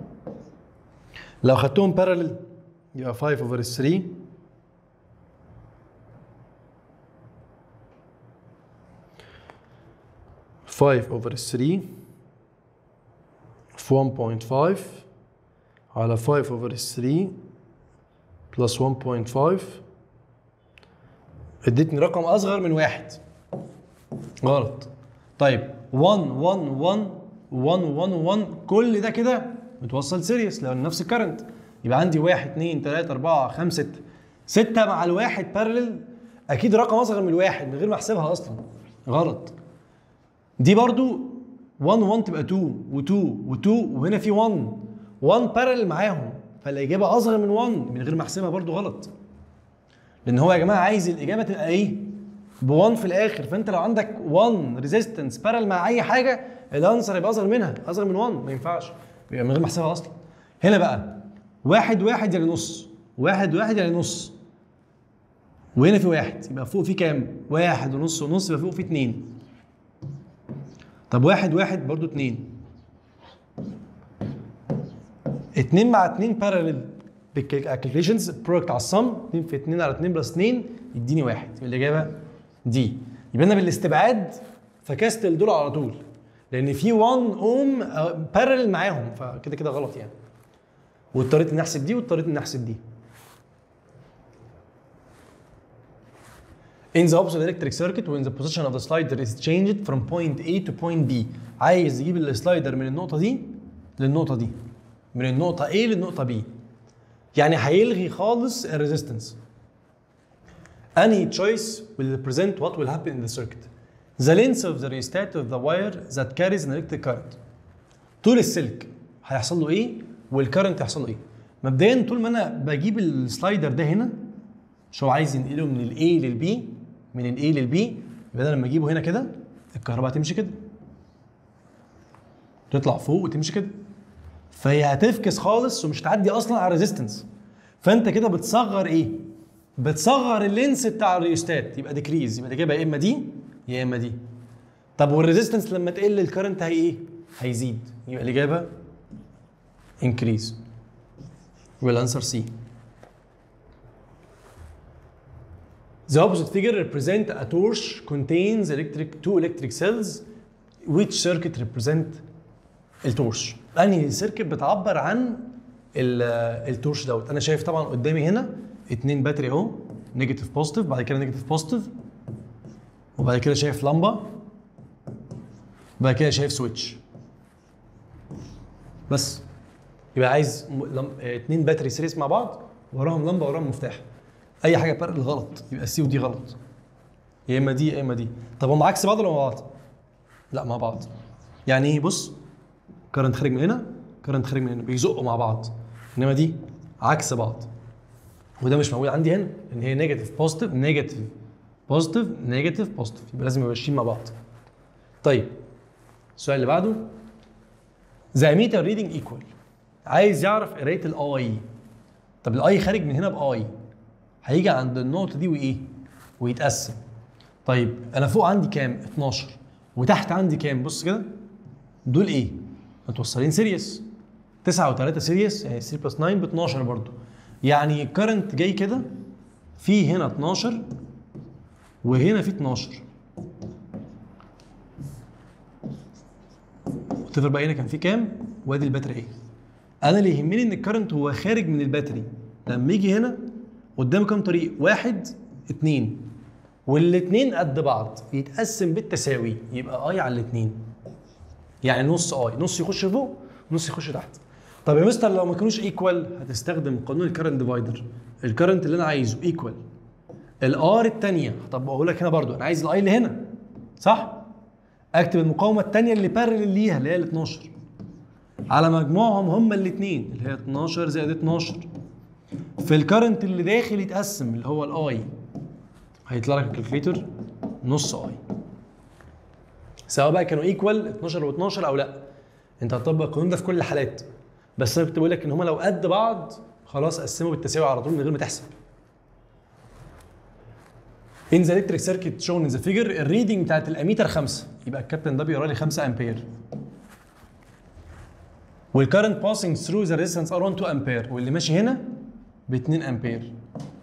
لو خدتهم بارل يبقى 5 اوفر 3 5 over 3 في 1.5 على 5 over 3 plus 1.5 ادتني رقم اصغر من واحد غلط طيب 1 1 1 1 1 1 كل ده كده متوصل سيريس لو نفس الكرنت يبقى عندي 1 2 3 4 5 6 6 مع الواحد بارلل اكيد رقم اصغر من الواحد من غير ما احسبها اصلا غلط دي برضو 1 1 تبقى 2 و2 و2 وهنا في 1 1 بارلل معاهم فالاجابه اصغر من 1 من غير ما احسبها برضو غلط لان هو يا جماعه عايز الاجابه تبقى ايه ب 1 في الاخر فانت لو عندك 1 ريزيستنس بارل مع اي حاجه الانسر يبقى اصغر منها اصغر من 1 ما ينفعش يبقى من غير ما احسبها اصلا هنا بقى واحد واحد يعني نص واحد واحد يعني نص وهنا في واحد يبقى فوق في كام؟ واحد ونص ونص يبقى فوق في اتنين طب واحد واحد برضو اتنين اتنين مع اتنين بارلل بالكالكوليشنز برودكت على الصم 2 في 2 على 2 بلس 2 يديني واحد يبقى الاجابه دي يبقى انا بالاستبعاد فكست دول على طول لان في 1 اوم بارلل معاهم فكده كده غلط يعني واضطريت اني احسب دي واضطريت اني احسب دي In the opposite electric circuit when the position of the slider is changed from point A to point B عايز يجيب السلايدر من النقطة دي للنقطة دي من النقطة A للنقطة B يعني هيلغي خالص الريزيستنس Any choice will represent what will happen in the circuit. The length of the rheostat of the wire that carries an electric current. طول السلك هيحصل له ايه والكرنت هيحصل له ايه. مبدئيا طول ما انا بجيب السلايدر ده هنا مش هو عايز ينقله من الاي للبي من الاي للبي يبقى انا لما اجيبه هنا كده الكهرباء هتمشي كده. تطلع فوق وتمشي كده. فهي هتفكس خالص ومش هتعدي اصلا على الريزيستنس. فانت كده بتصغر ايه؟ بتصغر اللينس بتاع الريوستات يبقى ديكريز يبقى الاجابه يا اما دي يا اما دي طب والريزيستنس لما تقل الكرنت هي ايه هيزيد يبقى الاجابه انكريز يبقى الانسر سي The opposite figure represent a torch contains electric two electric cells which circuit represent التورش انهي سيركت بتعبر عن التورش دوت انا شايف طبعا قدامي هنا اتنين باتري اهو نيجاتيف بوزيتيف بعد كده نيجاتيف بوزيتيف وبعد كده شايف لمبه وبعد كده شايف سويتش بس يبقى عايز م- لم... اه، اتنين باتري سيريس مع بعض وراهم لمبه وراهم مفتاح اي حاجه بارل غلط يبقى سي ودي غلط يا اما دي يا اما دي طب هم عكس بعض ولا مع بعض؟ لا مع بعض يعني ايه بص كرنت خارج من هنا كرنت خارج من هنا بيزقوا مع بعض انما دي عكس بعض وده مش موجود عندي هنا ان هي نيجاتيف بوزيتيف نيجاتيف بوزيتيف نيجاتيف بوزيتيف يبقى لازم يبقوا ماشيين مع بعض طيب السؤال اللي بعده ذا ميتر ريدنج ايكوال عايز يعرف قرايه الاي طب الاي خارج من هنا باي هيجي عند النقطه دي وايه ويتقسم طيب انا فوق عندي كام 12 وتحت عندي كام بص كده دول ايه متوصلين سيريس 9 و3 سيريس يعني 3 بلس 9 ب 12 برضو يعني الكرنت جاي كده في هنا 12 وهنا في 12 وتفر بقى هنا كان في كام وادي الباتري ايه انا اللي يهمني ان الكرنت هو خارج من الباتري لما يجي هنا قدامه كام طريق واحد اتنين والاتنين قد بعض يتقسم بالتساوي يبقى اي على الاتنين يعني نص اي نص يخش فوق ونص يخش تحت طب يا مستر لو ما كانوش ايكوال هتستخدم قانون الكرنت ديفايدر الكرنت اللي انا عايزه ايكوال الار الثانيه طب بقول لك هنا برضو انا عايز الاي اللي هنا صح اكتب المقاومه الثانيه اللي بارل ليها اللي هي ال 12 على مجموعهم هما الاثنين اللي هي 12 زائد 12 في الكرنت اللي داخل يتقسم اللي هو الاي هيطلع لك الكالكليتر نص اي سواء بقى كانوا ايكوال 12 و12 او لا انت هتطبق القانون ده في كل الحالات بس انا كنت بقول لك ان هما لو قد بعض خلاص قسموا بالتساوي على طول من غير ما تحسب In the electric circuit shown in the figure الريدنج بتاعت الاميتر 5 يبقى الكابتن ده بيقرا لي 5 امبير والكرنت passing through the resistance R1 2 امبير واللي ماشي هنا ب 2 امبير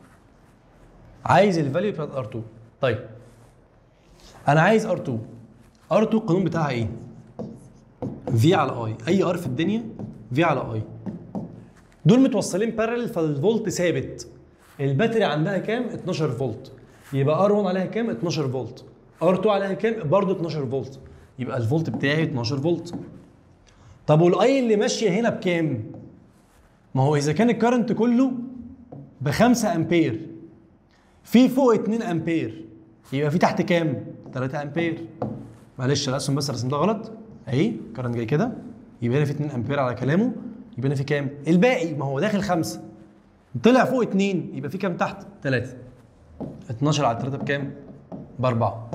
عايز الفاليو بتاعت R2 طيب انا عايز R2 R2 القانون بتاعها ايه؟ في على اي اي ار في الدنيا في على اي دول متوصلين بارل فالفولت ثابت الباتري عندها كام 12 فولت يبقى ار 1 عليها كام 12 فولت ار 2 عليها كام برضه 12 فولت يبقى الفولت بتاعي 12 فولت طب والاي اللي ماشيه هنا بكام ما هو اذا كان الكرنت كله ب 5 امبير في فوق 2 امبير يبقى في تحت كام 3 امبير معلش الاسهم بس رسمتها غلط اهي كرنت جاي كده يبقى هنا في 2 امبير على كلامه يبقى هنا في كام الباقي ما هو داخل 5 طلع فوق 2 يبقى في كام تحت 3 12 على 3 بكام باربعة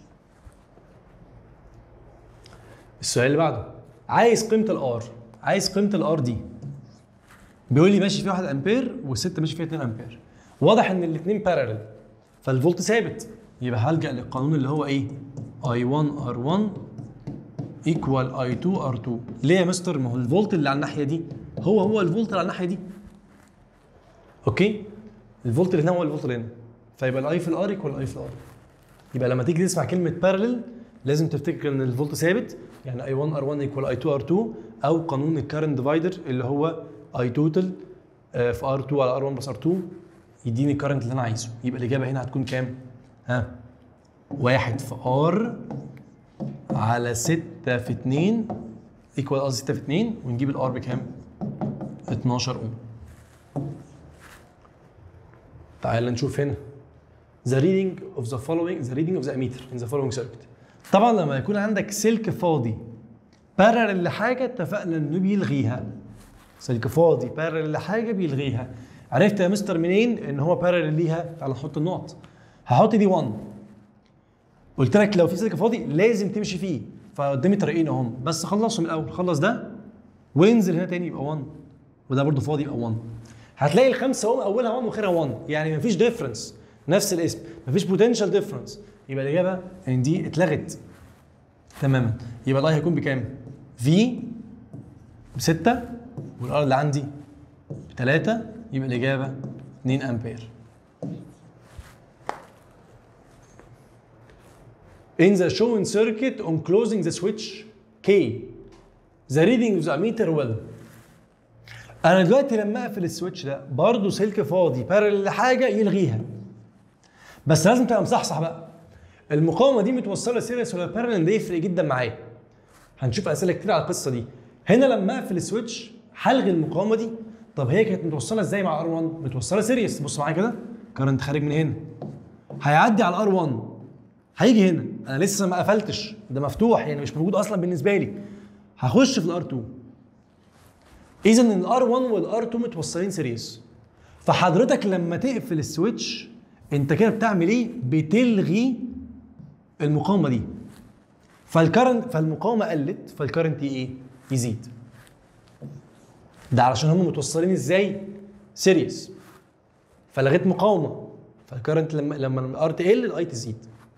السؤال اللي بعده عايز قيمه الار عايز قيمه الار دي بيقول لي ماشي فيها 1 امبير والست ماشي فيها 2 امبير واضح ان الاثنين بارلل فالفولت ثابت يبقى هلجا للقانون اللي هو ايه I1 R1 equal I2 R2 ليه يا مستر ما هو الفولت اللي على الناحيه دي هو هو الفولت اللي على الناحيه دي اوكي الفولت اللي هنا هو الفولت اللي هنا فيبقى الاي في الار ايكوال الاي في الار يبقى لما تيجي تسمع كلمه بارلل لازم تفتكر ان الفولت ثابت يعني اي 1 ار 1 ايكوال اي 2 ار 2 او قانون الكارنت ديفايدر اللي هو اي توتال في ار 2 على ار 1 بلس ار 2 يديني الكارنت اللي انا عايزه يبقى الاجابه هنا هتكون كام؟ ها واحد في ار على 6 في 2 ايكوال قصدي 6 في 2 ونجيب الار بكام؟ 12 اوم تعال نشوف هنا the reading of the following the reading of the emitter in the following circuit طبعا لما يكون عندك سلك فاضي بارل لحاجه اتفقنا انه بيلغيها سلك فاضي بارل لحاجه بيلغيها عرفت يا مستر منين ان هو بارل ليها تعال نحط النقط هحط دي 1 قلت لك لو في سلك فاضي لازم تمشي فيه فقدامي طريقين اهم بس خلصهم الاول خلص ده وانزل هنا تاني يبقى 1 وده برضو فاضي يبقى 1 هتلاقي الخمسه اهو اولها 1 واخرها 1 يعني مفيش ديفرنس نفس الاسم مفيش بوتنشال ديفرنس يبقى الاجابه ان دي اتلغت تماما يبقى الاي هيكون بكام؟ في ب 6 والار اللي عندي ب 3 يبقى الاجابه 2 امبير In the shown circuit on closing the switch K the reading of the ammeter will انا دلوقتي لما اقفل السويتش ده برضه سلك فاضي بارل لحاجه يلغيها بس لازم تبقى مصحصح بقى المقاومه دي متوصله سيريس ولا بارل ده يفرق جدا معايا هنشوف اسئله كتير على القصه دي هنا لما اقفل السويتش هلغي المقاومه دي طب هي كانت متوصله ازاي مع ار 1 متوصله سيريس بص معايا كده كارنت خارج من هنا هيعدي على الار 1 هيجي هنا انا لسه ما قفلتش ده مفتوح يعني مش موجود اصلا بالنسبه لي هخش في الار 2 اذا الار 1 والار 2 متوصلين سيريس فحضرتك لما تقفل السويتش انت كده بتعمل ايه بتلغي المقاومه دي فالكرنت فالمقاومه قلت فالكرنت ايه يزيد ده علشان هم متوصلين ازاي سيريس فلغيت مقاومه فالكرنت لما لما الار تقل الاي تزيد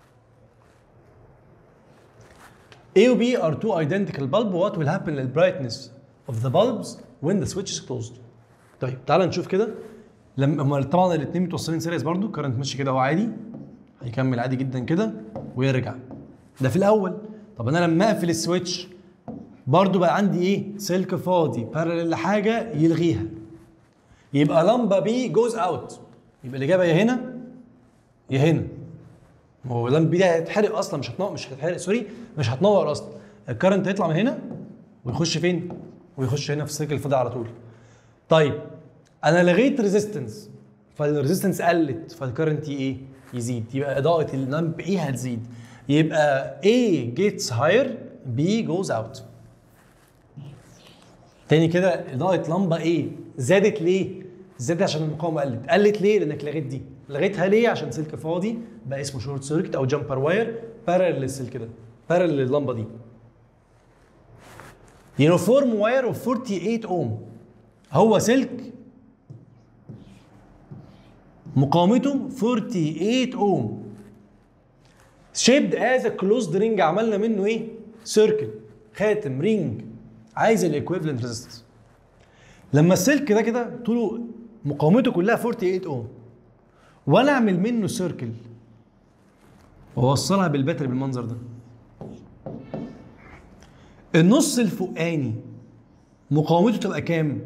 A و B are two identical bulb what will happen لل brightness of the bulbs when the switch is closed طيب تعال نشوف كده لما هما طبعا الاثنين متوصلين سيريس برضو كرنت ماشي كده هو عادي هيكمل عادي جدا كده ويرجع ده في الاول طب انا لما اقفل السويتش برضو بقى عندي ايه سلك فاضي بارلل لحاجه يلغيها يبقى لمبه بي جوز اوت يبقى الاجابه يا هنا يا هنا ما هو اللمبه بي دي هتتحرق اصلا مش هتنور مش هتتحرق سوري مش هتنور اصلا الكرنت هيطلع من هنا ويخش فين ويخش هنا في السلك الفاضي على طول طيب انا لغيت ريزيستنس فالريزيستنس قلت فالكرنت ايه يزيد يبقى اضاءه اللمب ايه هتزيد يبقى A gets higher B goes out تاني كده اضاءه لمبه ايه زادت ليه زادت عشان المقاومه قلت قلت ليه لانك لغيت دي لغيتها ليه عشان سلك فاضي بقى اسمه شورت سيركت او جامبر واير بارل للسلك ده بارل لللمبه دي يونيفورم واير اوف 48 اوم هو سلك مقاومته 48 اوم شيبد از كلوزد رينج عملنا منه ايه؟ سيركل خاتم رينج عايز الايكويفالنت ريزيستنس لما السلك ده كده طوله مقاومته كلها 48 اوم وانا اعمل منه سيركل واوصلها بالباتري بالمنظر ده النص الفوقاني مقاومته تبقى كام؟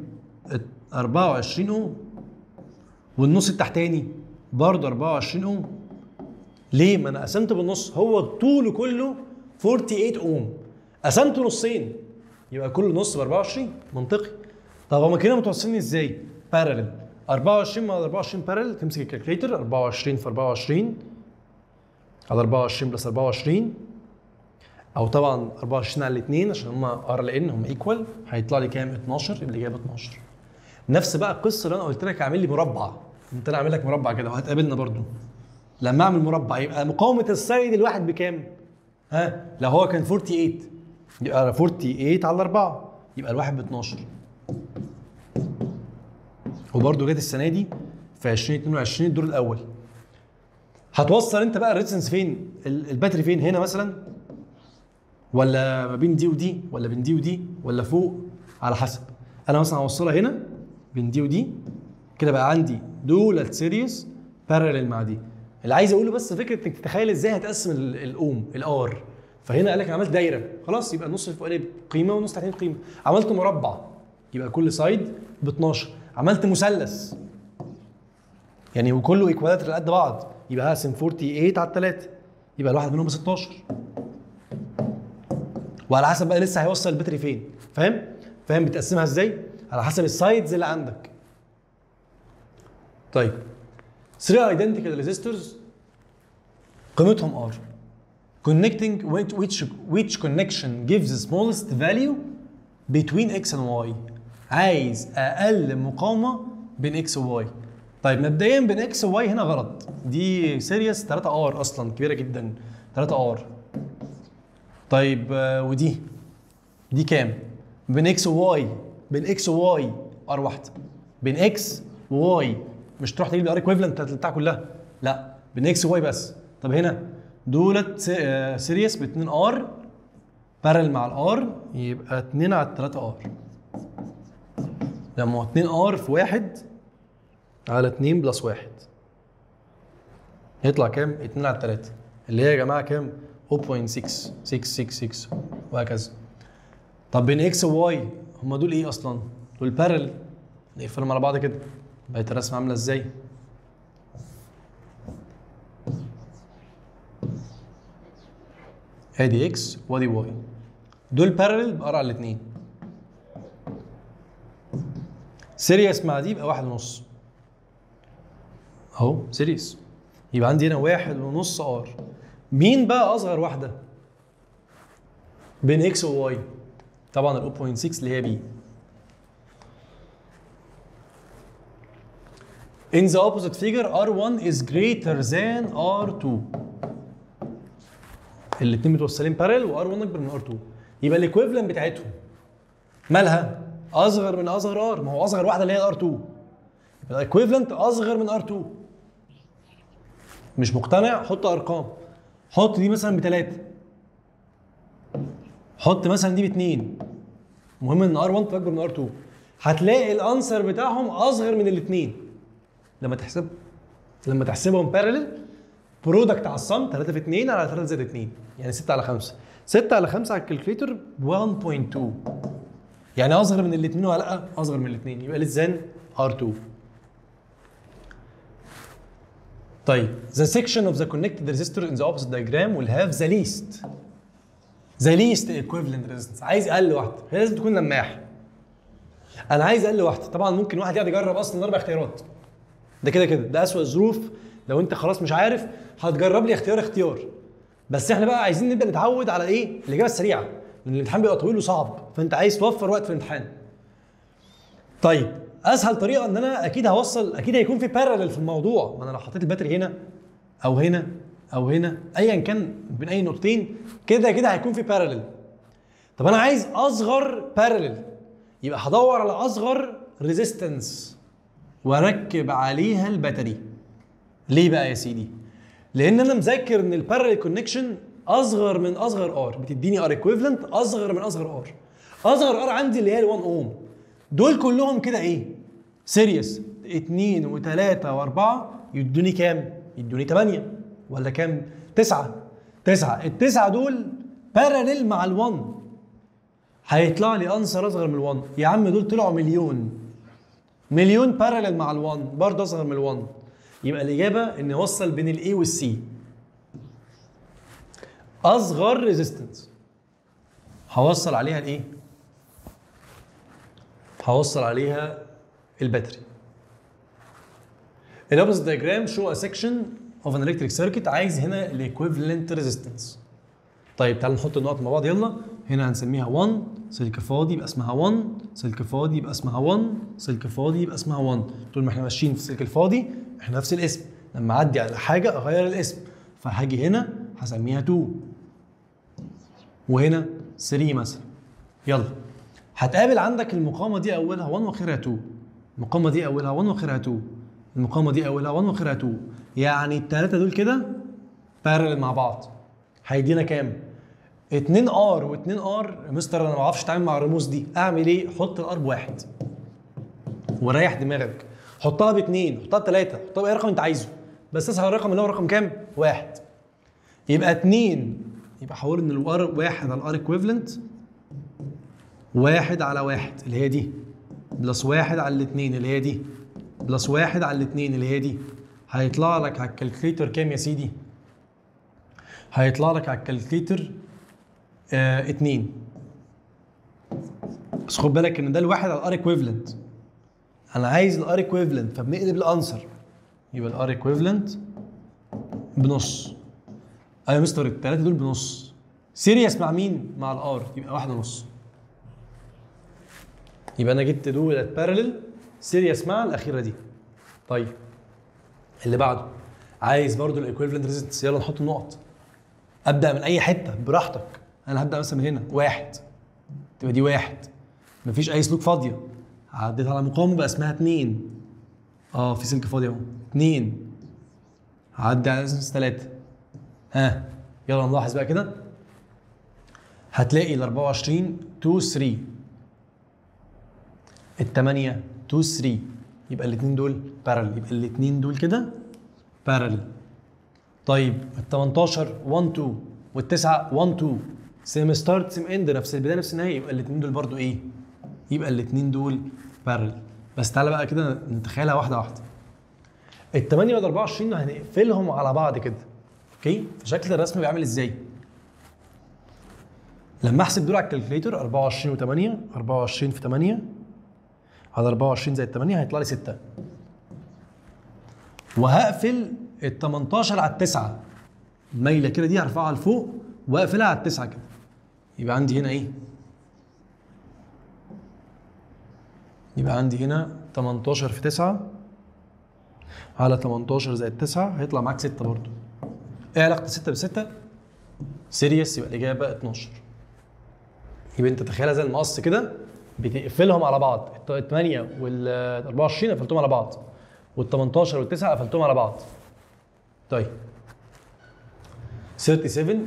24 اوم والنص التحتاني برضه 24 اوم ليه ما انا قسمت بالنص هو طوله كله 48 اوم قسمته نصين يبقى كل نص ب 24 منطقي طب هما كده متوصلين ازاي بارلل 24 مع 24 بارلل تمسك الكالكليتر 24 في 24 على 24 بلس 24 او طبعا 24 على الاثنين عشان هم ار ال ان هم ايكوال هيطلع لي كام 12 يبقى الاجابه 12 نفس بقى القصه اللي انا قلت لك اعمل لي مربع قلت انا اعمل لك مربع كده وهتقابلنا برضو لما اعمل مربع يبقى مقاومه السايد الواحد بكام ها لو هو كان 48 يبقى 48 على 4 يبقى الواحد ب 12 وبرده جت السنه دي في 2022 الدور الاول هتوصل انت بقى الريزنس فين ال- الباتري فين هنا مثلا ولا ما بين دي ودي ولا بين دي ودي ولا فوق على حسب انا مثلا هوصلها هنا بين دي ودي كده بقى عندي دولت سيريس بارلل مع دي اللي عايز اقوله بس فكره انك تتخيل ازاي هتقسم ال- الاوم الار فهنا قال لك عملت دايره خلاص يبقى النص الفوقاني قيمه والنص التحتاني قيمه عملت مربع يبقى كل سايد ب 12 عملت مثلث يعني وكله ايكوالات قد بعض يبقى هقسم 48 على 3 يبقى الواحد منهم ب 16 وعلى حسب بقى لسه هيوصل البتري فين فاهم فاهم بتقسمها ازاي على حسب السايدز اللي عندك طيب 3 identical resistors قيمتهم R connecting which which which connection gives the smallest value between x and y عايز اقل مقاومه بين x و y طيب مبدئيا بين x و y هنا غلط دي سيريس 3 r اصلا كبيره جدا 3 r طيب آه، ودي دي كام بين اكس وواي بين اكس وواي ار واحده بين اكس وواي مش تروح تجيب الار ايكويفالنت بتاع كلها لا بين اكس وواي بس طب هنا دولت سيريس ب 2 ار بارل مع الار يبقى 2 على 3 ار لما هو 2 ار في واحد على 2 بلس واحد يطلع كام 2 على 3 اللي هي يا جماعه كام 0.6666 وهكذا طب بين اكس وواي هم دول ايه اصلا؟ دول بارل نقفلهم على بعض كده بقت الرسمه عامله ازاي؟ ادي اكس وادي واي دول بارل بقرا على الاثنين سيريس مع دي يبقى واحد ونص اهو سيريس يبقى عندي هنا واحد ونص ار مين بقى اصغر واحده بين اكس وواي طبعا ال 0.6 اللي هي بي In the opposite figure R1 is greater than R2 الاثنين متوصلين بارل و R1 اكبر من R2 يبقى الايكويفالنت بتاعتهم مالها اصغر من اصغر R ما هو اصغر واحده اللي هي R2 يبقى الايكويفالنت اصغر من R2 مش مقتنع حط ارقام حط دي مثلا بثلاثة حط مثلا دي باثنين المهم ان ار 1 تبقى اكبر من ار 2 هتلاقي الانسر بتاعهم اصغر من الاثنين لما تحسب لما تحسبهم بارلل برودكت على الصم 3 في 2 على 3 زائد 2 يعني 6 على 5 6 على 5 على الكالكوليتر 1.2 يعني اصغر من الاثنين ولا لا اصغر من الاثنين يبقى للزان ار 2 طيب the section of the connected resistor in the opposite diagram will have the least the least equivalent resistance عايز اقل واحده هي لازم تكون لماح انا عايز اقل واحده طبعا ممكن واحد يقعد يجرب اصلا اربع اختيارات ده كده كده ده اسوأ الظروف لو انت خلاص مش عارف هتجرب لي اختيار اختيار بس احنا بقى عايزين نبدا نتعود على ايه الاجابه السريعه لان الامتحان بيبقى طويل وصعب فانت عايز توفر وقت في الامتحان طيب اسهل طريقه ان انا اكيد هوصل اكيد هيكون في بارلل في الموضوع ما انا لو حطيت الباتري هنا او هنا او هنا ايا كان بين اي نقطتين كده كده هيكون في بارلل طب انا عايز اصغر بارلل يبقى هدور على اصغر ريزيستنس واركب عليها الباتري ليه بقى يا سيدي لان انا مذاكر ان البارلل كونكشن اصغر من اصغر ار بتديني ار ايكويفالنت اصغر من اصغر ار اصغر ار عندي اللي هي ال 1 اوم دول كلهم كده ايه سيريس 2 و3 و4 يدوني كام يدوني 8 ولا كام 9 9 التسعه دول بارلل مع ال1 هيطلع لي انسر اصغر من ال1 يا عم دول طلعوا مليون مليون بارلل مع ال1 برضه اصغر من ال1 يبقى الاجابه ان اوصل بين الاي والسي اصغر ريزيستنس هوصل عليها الايه هوصل عليها الباتري الاوبوزيت دايجرام شو ا سيكشن اوف ان الكتريك سيركت عايز هنا الايكويفالنت ريزيستنس طيب تعالوا نحط النقط مع بعض يلا هنا هنسميها 1 سلك فاضي يبقى اسمها 1 سلك فاضي يبقى اسمها 1 سلك فاضي يبقى اسمها 1 طول ما احنا ماشيين في السلك الفاضي احنا نفس الاسم لما اعدي على حاجه اغير الاسم فهاجي هنا هسميها 2 وهنا 3 مثلا يلا هتقابل عندك المقاومه دي اولها 1 واخرها 2 المقاومه دي اولها 1 واخرها 2 المقاومه دي اولها 1 واخرها 2 يعني الثلاثه دول كده بارل مع بعض هيدينا كام 2 ار و2 ار مستر انا ما بعرفش اتعامل مع الرموز دي اعمل ايه حط الار بواحد وريح دماغك حطها باثنين حطها بثلاثه حطها باي رقم انت عايزه بس اسهل الرقم اللي هو رقم كام واحد يبقى اثنين يبقى حول ان الار واحد على الار ايكويفالنت واحد على واحد اللي هي دي بلس واحد على الاثنين اللي هي دي بلس واحد على الاثنين اللي هي دي هيطلع لك على الكالكليتر كام يا سيدي؟ هيطلع لك على الكالكليتر آه اتنين بس خد بالك ان ده الواحد على الار ايكويفالنت انا عايز الار ايكويفالنت فبنقلب الانسر يبقى الار ايكويفالنت بنص ايوه يا مستر الثلاثه دول بنص سيريس مع مين؟ مع الار يبقى واحد ونص يبقى انا جبت دول بارلل سيريس مع الاخيره دي طيب اللي بعده عايز برضو الايكويفالنت ريزيستنس يلا نحط النقط ابدا من اي حته براحتك انا هبدا مثلا من هنا واحد تبقى دي واحد مفيش اي سلوك فاضيه عديت على مقاومه بقى اسمها اتنين اه في سلك فاضي اهو اتنين عدي على اساس ثلاثه ها يلا نلاحظ بقى كده هتلاقي ال 24 2 3 الثمانية 2 3 يبقى الاثنين دول بارل يبقى الاثنين دول كده بارل طيب ال 18 1 2 والتسعة 1 2 سيم ستارت سيم اند نفس البدايه نفس النهايه يبقى الاثنين دول برضو ايه؟ يبقى الاثنين دول بارل بس تعالى بقى كده نتخيلها واحده واحده ال 8 وال 24 هنقفلهم على بعض كده اوكي فشكل الرسم بيعمل ازاي؟ لما احسب دول على الكالكوليتر 24 و8 24 في 8 على 24 زائد 8 هيطلع لي 6 وهقفل ال 18 على التسعة مايله كده دي هرفعها لفوق واقفلها على التسعة كده يبقى عندي هنا ايه؟ يبقى عندي هنا 18 في 9 على 18 زائد 9 هيطلع معاك 6 برضو ايه علاقة 6 ب 6؟ سيريس يبقى الإجابة 12 يبقى أنت تخيلها زي المقص كده بتقفلهم على بعض ال 8 وال 24 قفلتهم على بعض وال 18 وال 9 قفلتهم على بعض طيب 37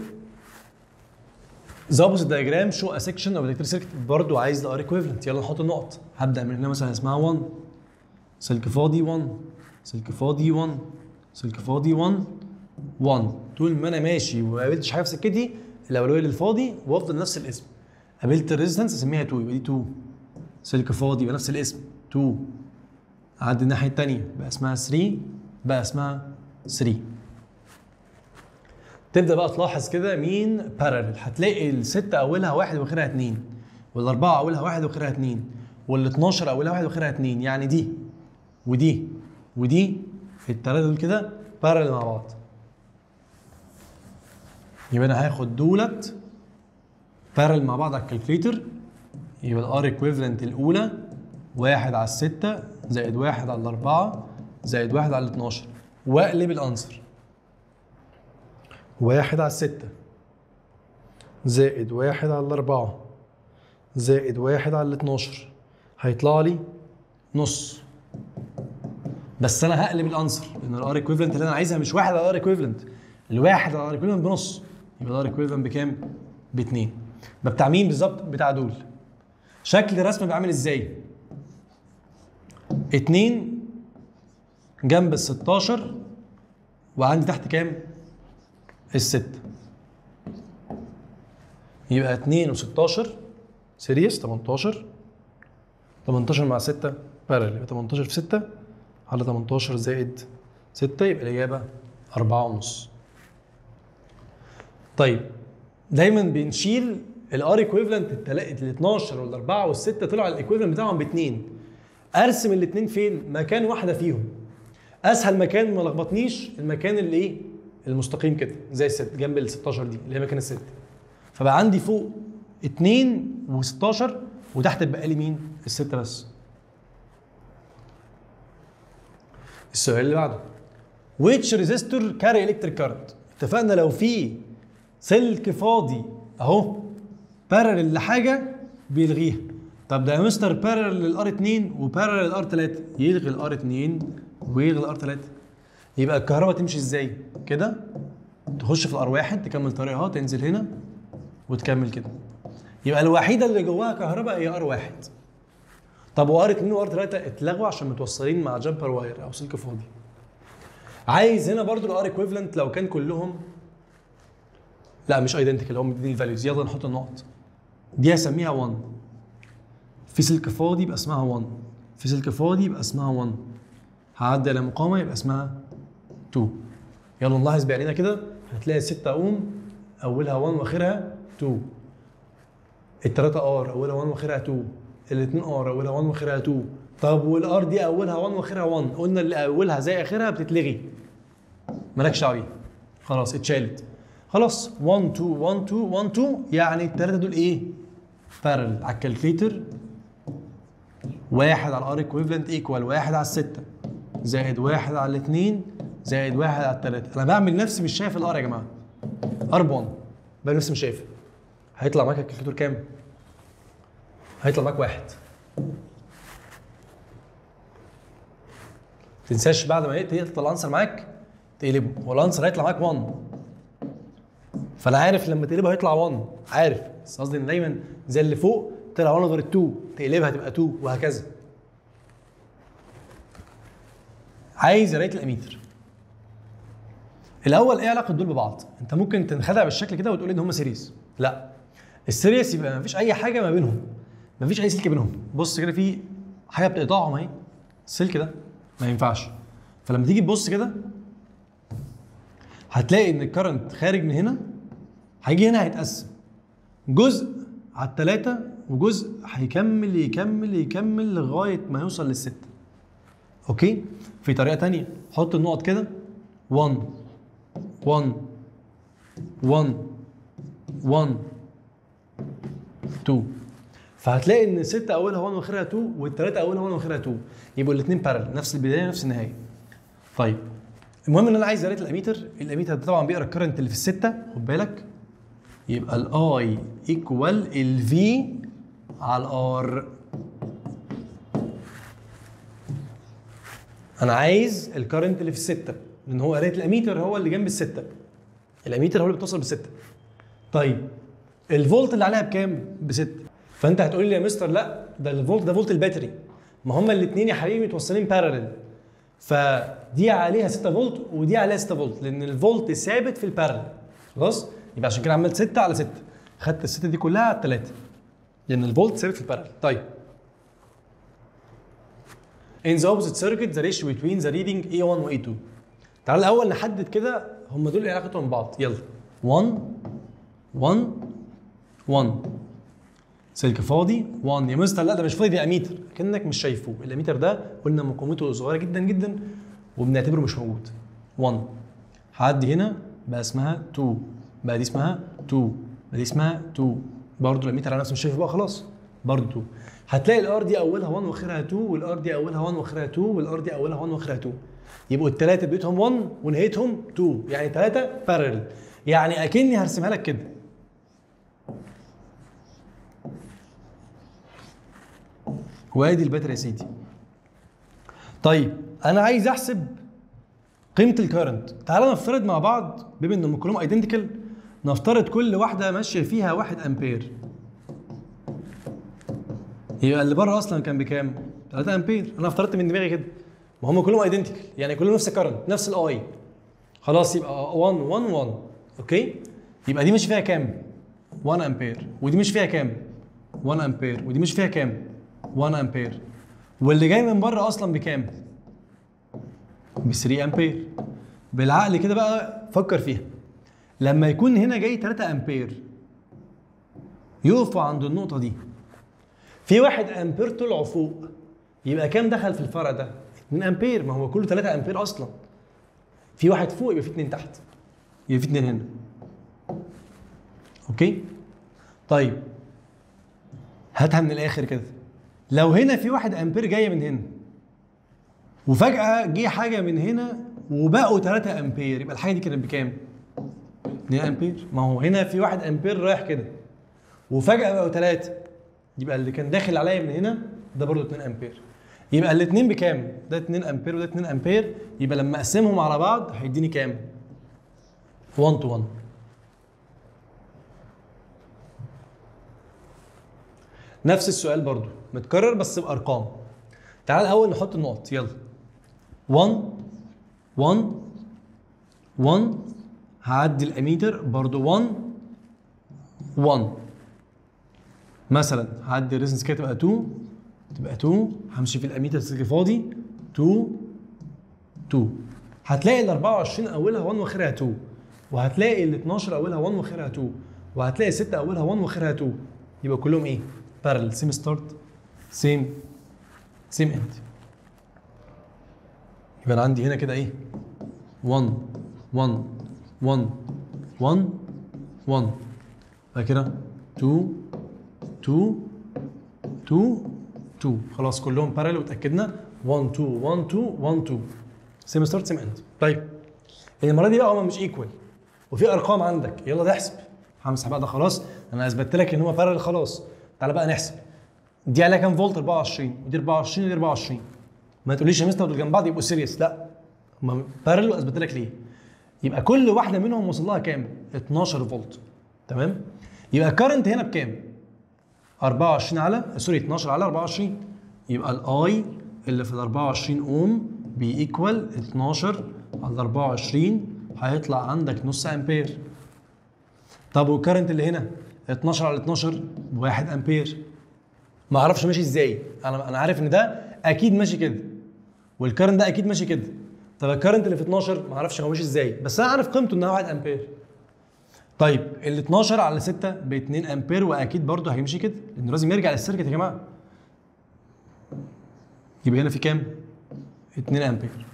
The opposite diagram show a section of electric circuit برضه عايز الار equivalent يلا نحط النقط هبدا من هنا مثلا اسمها 1 سلك فاضي 1 سلك فاضي 1 سلك فاضي 1 1 طول ما انا ماشي وما قابلتش حاجه في سكتي الاولويه للفاضي وافضل نفس الاسم قابلت الريزستنس اسميها 2 يبقى دي 2 سلك فاضي يبقى نفس الاسم 2 اعدي الناحيه الثانيه بقى اسمها 3 بقى اسمها 3 تبدا بقى تلاحظ كده مين بارلل هتلاقي الستة اولها واحد واخرها اتنين والاربعة اولها واحد واخرها اتنين وال 12 اولها واحد واخرها اتنين يعني دي ودي ودي التلاتة دول كده بارلل مع بعض يبقى انا هاخد دولت بارلل مع بعض على الكالكليتر يبقى الار ايكويفالنت الاولى واحد على الستة زائد واحد على الأربعة زائد واحد على الاتناشر واقلب الأنسر واحد على الستة زائد واحد على الأربعة زائد واحد على الاتناشر هيطلع لي نص بس أنا هقلب الأنسر لأن الار ايكويفالنت اللي أنا عايزها مش واحد على الار ايكويفالنت الواحد على الار ايكويفالنت بنص يبقى الار ايكويفالنت بكام؟ باتنين ده بتاع مين بالظبط؟ بتاع دول شكل الرسم بيعمل ازاي؟ اتنين جنب ال 16 وعندي تحت كام؟ الستة يبقى 2 و16 سيريس 18 18 مع 6 بارل يبقى 18 في 6 على 18 زائد 6 يبقى الإجابة 4 ونص طيب دايما بنشيل الار ايكويفالنت ال 12 وال 4 وال 6 طلعوا الايكويفالنت بتاعهم باثنين ارسم الاثنين فين؟ مكان واحده فيهم اسهل مكان ما لخبطنيش المكان اللي ايه؟ المستقيم كده زي الست جنب ال 16 دي اللي هي مكان الست فبقى عندي فوق 2 و16 وتحت بقى لي مين؟ الستة بس السؤال اللي بعده which resistor carry electric current اتفقنا لو في سلك فاضي اهو بارل لحاجه بيلغيها طب ده يا مستر بارل للار 2 وبارل للار 3 يلغي الار 2 ويلغي الار 3 يبقى الكهرباء تمشي ازاي كده تخش في الار 1 تكمل طريقها تنزل هنا وتكمل كده يبقى الوحيده اللي جواها كهرباء هي ار 1 طب وار 2 وار 3 اتلغوا عشان متوصلين مع جامبر واير او سلك فاضي عايز هنا برضو الار ايكويفالنت لو كان كلهم لا مش ايدنتيكال هم مديني الفاليوز يلا نحط النقط دي هسميها 1 في سلك فاضي يبقى اسمها 1 في سلك فاضي يبقى اسمها 1 هعدي على مقاومه يبقى اسمها 2 يلا نلاحظ بعينينا كده هتلاقي 6 اوم اولها 1 واخرها 2 التلاتة ار اولها 1 واخرها 2 الاثنين ار اولها 1 واخرها 2 طب والار دي اولها 1 واخرها 1 قلنا اللي اولها زي اخرها بتتلغي مالكش دعوه بيها خلاص اتشالت خلاص 1 2 1 2 1 2 يعني الثلاثه دول ايه؟ بارل على الكالكليتر واحد على الار ايكويفالنت ايكوال واحد على السته زائد واحد على الاثنين زائد واحد على الثلاثه انا بعمل نفسي مش شايف الار يا جماعه ار 1 بعمل نفسي مش شايفها هيطلع معاك الكالكليتر كام؟ هيطلع معاك واحد تنساش بعد ما يطلع الانسر معاك تقلبه هو الانسر هيطلع معاك 1 فانا عارف لما تقلبها هيطلع 1 عارف بس قصدي ان دايما زي اللي فوق طلع 1 اوفر 2 تقلبها تبقى 2 وهكذا عايز قرايه الاميتر الاول ايه علاقه دول ببعض انت ممكن تنخدع بالشكل كده وتقول ان هم سيريز لا السيريس يبقى مفيش اي حاجه ما بينهم مفيش اي سلك بينهم بص كده في حاجه بتقطعهم اهي السلك ده ما ينفعش فلما تيجي تبص كده هتلاقي ان الكرنت خارج من هنا هيجي هنا هيتقسم جزء على الثلاثة وجزء هيكمل يكمل يكمل لغاية ما يوصل للستة اوكي في طريقة تانية حط النقط كده 1 1 1 1 2 فهتلاقي ان الستة اولها 1 واخرها 2 والثلاثة اولها 1 واخرها 2 يبقوا الاثنين بارل نفس البداية نفس النهاية طيب المهم ان انا عايز قرايه الاميتر الاميتر ده طبعا بيقرا الكرنت اللي في السته خد بالك يبقى الاي ايكوال الفي على الار انا عايز الكرنت اللي في السته لان هو قرايه الاميتر هو اللي جنب السته الاميتر هو اللي بيتصل بالسته طيب الفولت اللي عليها بكام بستة فانت هتقول لي يا مستر لا ده الفولت ده فولت الباتري ما هما الاثنين يا حبيبي متوصلين بارلل فدي عليها 6 فولت ودي عليها 6 فولت لان الفولت ثابت في البارل خلاص يبقى عشان كده عملت 6 على 6 خدت الستة دي كلها على الثلاثة لان الفولت ثابت في البارل طيب In the opposite circuit the ratio between the reading A1 و A2 تعال الاول نحدد كده هم دول ايه علاقتهم ببعض يلا 1 1 1 سلك فاضي 1 يا مستر لا ده مش فاضي ده اميتر كانك مش شايفه الاميتر ده قلنا مقاومته صغيره جدا جدا وبنعتبره مش موجود 1 هعدي هنا بقى اسمها 2 بقى دي اسمها 2 بقى دي اسمها 2 برضه الاميتر على نفسه مش شايفه بقى خلاص برضه 2 هتلاقي الار دي اولها 1 واخرها 2 والار دي اولها 1 واخرها 2 والار دي اولها 1 واخرها 2 يبقوا الثلاثه بدايتهم 1 ونهايتهم 2 يعني ثلاثه بارل يعني اكني هرسمها لك كده وادي الباتري يا سيدي طيب انا عايز احسب قيمه الكرنت تعال نفترض مع بعض بما ان كلهم ايدنتيكال نفترض كل واحده ماشيه فيها 1 امبير يبقى اللي بره اصلا كان بكام 3 امبير انا افترضت من دماغي كده ما هم كلهم ايدنتيكال يعني كلهم نفس الكرنت نفس الاي خلاص يبقى 1 1 1 اوكي يبقى دي ماشي فيها كام 1 امبير ودي مش فيها كام 1 امبير ودي مش فيها كام 1 امبير واللي جاي من بره اصلا بكام ب 3 امبير بالعقل كده بقى فكر فيها لما يكون هنا جاي 3 امبير يقفوا عند النقطه دي في واحد امبير طلعوا فوق يبقى كام دخل في الفرع ده 2 امبير ما هو كله 3 امبير اصلا في واحد فوق يبقى في اتنين تحت يبقى في اتنين هنا اوكي طيب هاتها من الاخر كده لو هنا في واحد امبير جايه من هنا وفجاه جه حاجه من هنا وبقوا 3 امبير يبقى الحاجه دي كانت بكام 2 امبير ما هو هنا في واحد امبير رايح كده وفجاه بقوا 3 يبقى اللي كان داخل عليا من هنا ده برضه 2 امبير يبقى الاثنين بكام ده 2 امبير وده 2 امبير يبقى لما اقسمهم على بعض هيديني كام 1 تو 1 نفس السؤال برضو متكرر بس بارقام تعال الاول نحط النقط يلا 1 1 1 هعدي الاميتر برضو 1 1 مثلا هعدي الريزنس كده تبقى 2 تبقى 2 همشي في الاميتر سلك فاضي 2 2 هتلاقي ال 24 اولها 1 واخرها 2 وهتلاقي ال 12 اولها 1 واخرها 2 وهتلاقي 6 اولها 1 واخرها 2 يبقى كلهم ايه؟ بارل سيم ستارت سيم سيم اند يبقى انا عندي هنا كده ايه 1 1 1 1 1 بعد كده 2 2 2 2 خلاص كلهم بارل وتاكدنا 1 2 1 2 1 2 سيم ستارت سيم اند طيب المره دي بقى هما مش ايكوال وفي ارقام عندك يلا نحسب همسح بقى ده خلاص انا اثبتت لك ان هو بارل خلاص تعالى بقى نحسب دي عليها كام فولت 24 ودي 24 ودي 24 ما تقوليش يا مستر دول جنب بعض يبقوا سيريس لا هم بارل واثبت لك ليه يبقى كل واحده منهم وصل لها كام 12 فولت تمام يبقى الكرنت هنا بكام 24 على سوري 12 على 24 يبقى الاي اللي في ال 24 اوم بيكوال 12 على 24 هيطلع عندك نص امبير طب والكرنت اللي هنا 12 على 12 1 امبير ما اعرفش ماشي ازاي انا انا عارف ان ده اكيد ماشي كده والكرنت ده اكيد ماشي كده طب الكرنت اللي في 12 ما اعرفش هو ماشي ازاي بس انا عارف قيمته انها 1 امبير طيب ال 12 على 6 ب 2 امبير واكيد برضه هيمشي كده لانه لازم يرجع للسيركت يا جماعه يبقى هنا في كام 2 امبير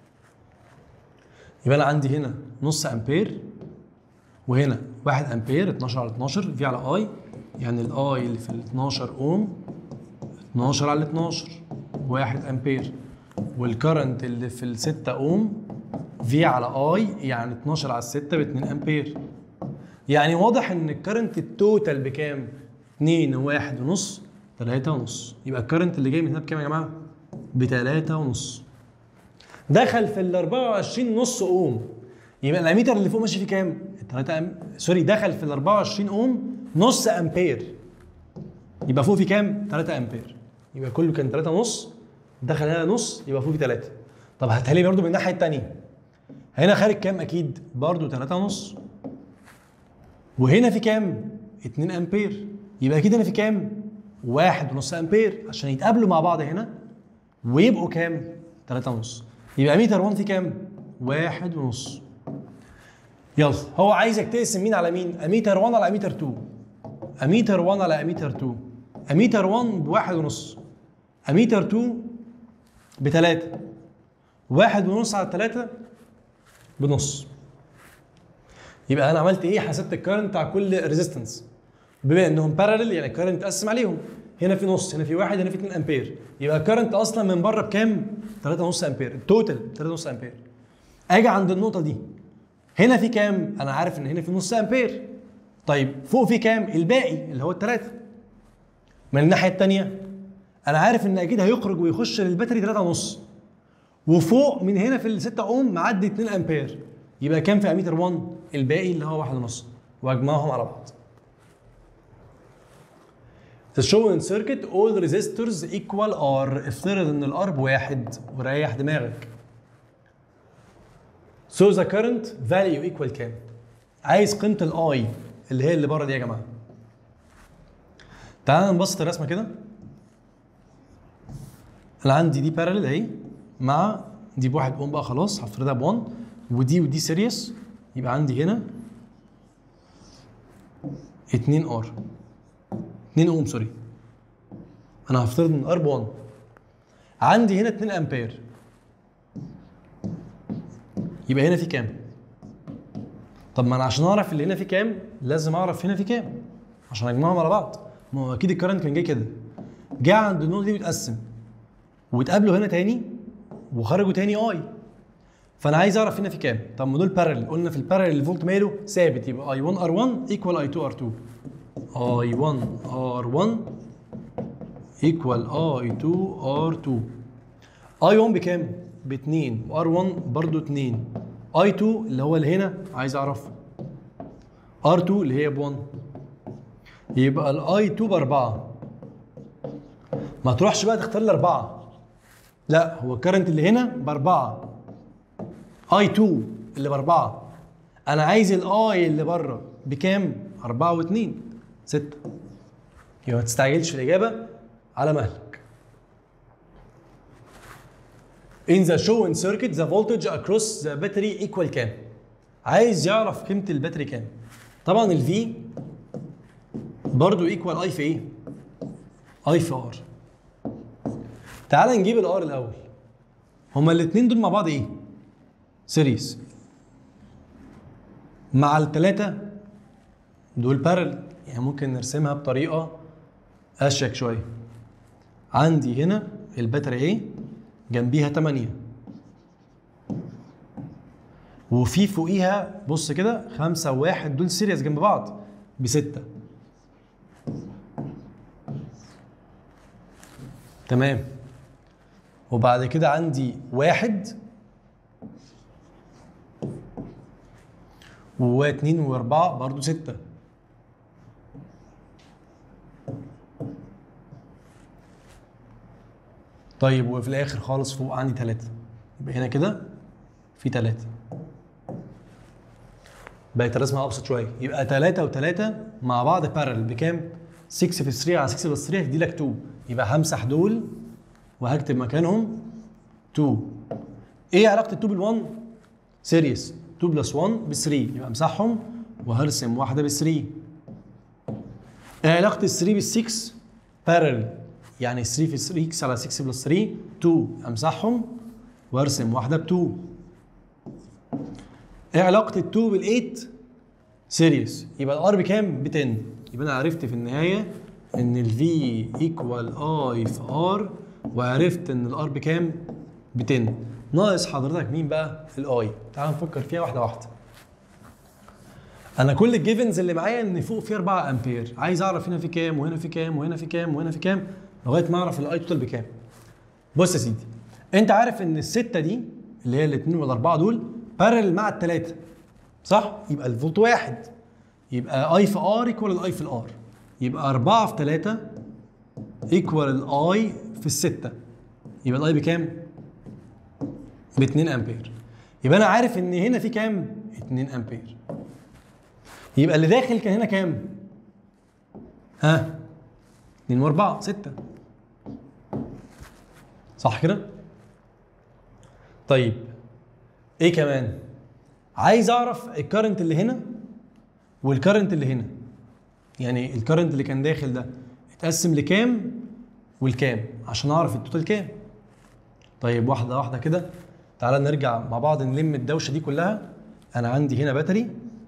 يبقى انا عندي هنا نص امبير وهنا 1 امبير 12 على 12 في على اي يعني الاي اللي في ال 12 اوم 12 على 12 1 امبير والكرنت اللي في ال 6 اوم في على اي يعني 12 على 6 ب 2 امبير يعني واضح ان الكرنت التوتال بكام 2 1 ونص 3 ونص يبقى الكرنت اللي جاي من هنا بكام يا جماعه ب 3 ونص دخل في ال 24 نص اوم يبقى الاميتر اللي فوق ماشي فيه كام 3 أم... سوري دخل في ال 24 اوم نص امبير يبقى فوق في كام 3 امبير يبقى كله كان 3 ونص دخل هنا نص يبقى فوق في 3 طب هاتها لي برده من الناحيه الثانيه هنا خارج كام اكيد برده 3 ونص وهنا في كام 2 امبير يبقى اكيد هنا في كام واحد ونص امبير عشان يتقابلوا مع بعض هنا ويبقوا كام 3 ونص يبقى ميتر 1 في كام واحد ونص يلا هو عايزك تقسم مين على مين اميتر 1 على اميتر 2 اميتر 1 على اميتر 2 اميتر 1 بواحد ونص اميتر 2 بتلاتة واحد ونص على التلاتة بنص يبقى انا عملت ايه حسبت الكرنت على كل ريزيستنس بما انهم بارلل يعني الكرنت اتقسم عليهم هنا في نص هنا في واحد هنا في 2 امبير يبقى الكرنت اصلا من بره بكام 3.5 امبير التوتال 3.5 امبير اجي عند النقطه دي هنا في كام انا عارف ان هنا في نص امبير طيب فوق في كام الباقي اللي هو الثلاثه من الناحيه الثانيه انا عارف ان اكيد هيخرج ويخش للباتري 3 ونص وفوق من هنا في ال 6 اوم معدي 2 امبير يبقى كام في اميتر 1 الباقي اللي هو واحد ونص واجمعهم على بعض To show in circuit all resistors equal R افترض ان الار بواحد وريح دماغك So the current value equal كام؟ عايز قيمة الاي اللي هي اللي بره دي يا جماعة. تعال نبسط الرسمة كده. انا عندي دي بارلل اهي مع دي بواحد اوم بقى خلاص هفترضها ب 1 ودي ودي سيريس يبقى عندي هنا 2 ار 2 اوم سوري انا هفترض ان ار ب 1 عندي هنا 2 امبير يبقى هنا في كام؟ طب ما انا عشان اعرف اللي هنا في كام لازم اعرف هنا في كام عشان اجمعهم على بعض ما هو اكيد الكرنت كان جاي كده جه عند النقطه دي واتقسم واتقابلوا هنا تاني وخرجوا تاني اي فانا عايز اعرف هنا في كام طب ما دول بارل قلنا في البارل الفولت ماله ثابت يبقى اي 1 ار 1 ايكوال اي 2 ار 2 اي 1 ار 1 ايكوال اي 2 ار 2 اي 1 بكام؟ ب 2 وار 1 برضو 2 اي 2 اللي هو اللي هنا عايز اعرفه ار 2 اللي هي ب 1 يبقى الاي 2 ب 4 ما تروحش بقى تختار الاربعه لا هو الكرنت اللي هنا ب 4 اي 2 اللي ب 4 انا عايز الاي اللي بره بكام؟ 4 و2 6 يبقى ما تستعجلش في الاجابه على مهلك In the shown circuit the voltage across the battery equal كام؟ عايز يعرف قيمة الباتري كام؟ طبعا ال V برضه equal I في ايه؟ I في R. تعال نجيب ال R الأول. هما الاتنين دول مع بعض ايه؟ سيريز. مع التلاتة دول بارل يعني ممكن نرسمها بطريقة أشيك شوية. عندي هنا الباتري ايه؟ جنبيها 8 وفي فوقيها بص كده خمسة وواحد دول سيريس جنب بعض بستة تمام وبعد كده عندي واحد واتنين واربعة برضو ستة طيب وفي الاخر خالص فوق عندي ثلاثة يبقى هنا كده في ثلاثة بقت الرسمة أبسط شوية يبقى ثلاثة وثلاثة مع بعض بارل بكام؟ 6 في 3 على 6 بلس 3 هتدي لك 2 يبقى همسح دول وهكتب مكانهم 2 ايه علاقة ال 2 بال 1؟ سيريس 2 بلس 1 ب 3 يبقى امسحهم وهرسم واحدة ب 3 ايه علاقة ال 3 بال 6؟ بارل يعني 3 في 3 على 6 بلس 3 2 امسحهم وارسم واحده ب 2 ايه علاقه ال 2 بال 8 سيريس يبقى الار بكام ب 10 يبقى انا عرفت في النهايه ان ال V ايكوال اي في ار وعرفت ان الار بكام ب 10 ناقص حضرتك مين بقى الاي تعال نفكر فيها واحده واحده انا كل الجيفنز اللي معايا ان فوق في 4 امبير عايز اعرف هنا في كام وهنا في كام وهنا في كام وهنا في كام لغايه ما اعرف الاي توتال بكام بص يا سيدي انت عارف ان السته دي اللي هي الاثنين والاربعه دول بارل مع الثلاثه صح يبقى الفولت واحد يبقى اي في ار ايكوال الاي في الار يبقى 4 في 3 ايكوال الاي في السته يبقى الاي بكام؟ ب 2 امبير يبقى انا عارف ان هنا في كام؟ 2 امبير يبقى اللي داخل كان هنا كام؟ ها 2 و4 6 صح كده؟ طيب ايه كمان؟ عايز اعرف الكرنت اللي هنا والكرنت اللي هنا يعني الكرنت اللي كان داخل ده اتقسم لكام والكام عشان اعرف التوتال كام طيب واحده واحده كده تعالى نرجع مع بعض نلم الدوشه دي كلها انا عندي هنا باتري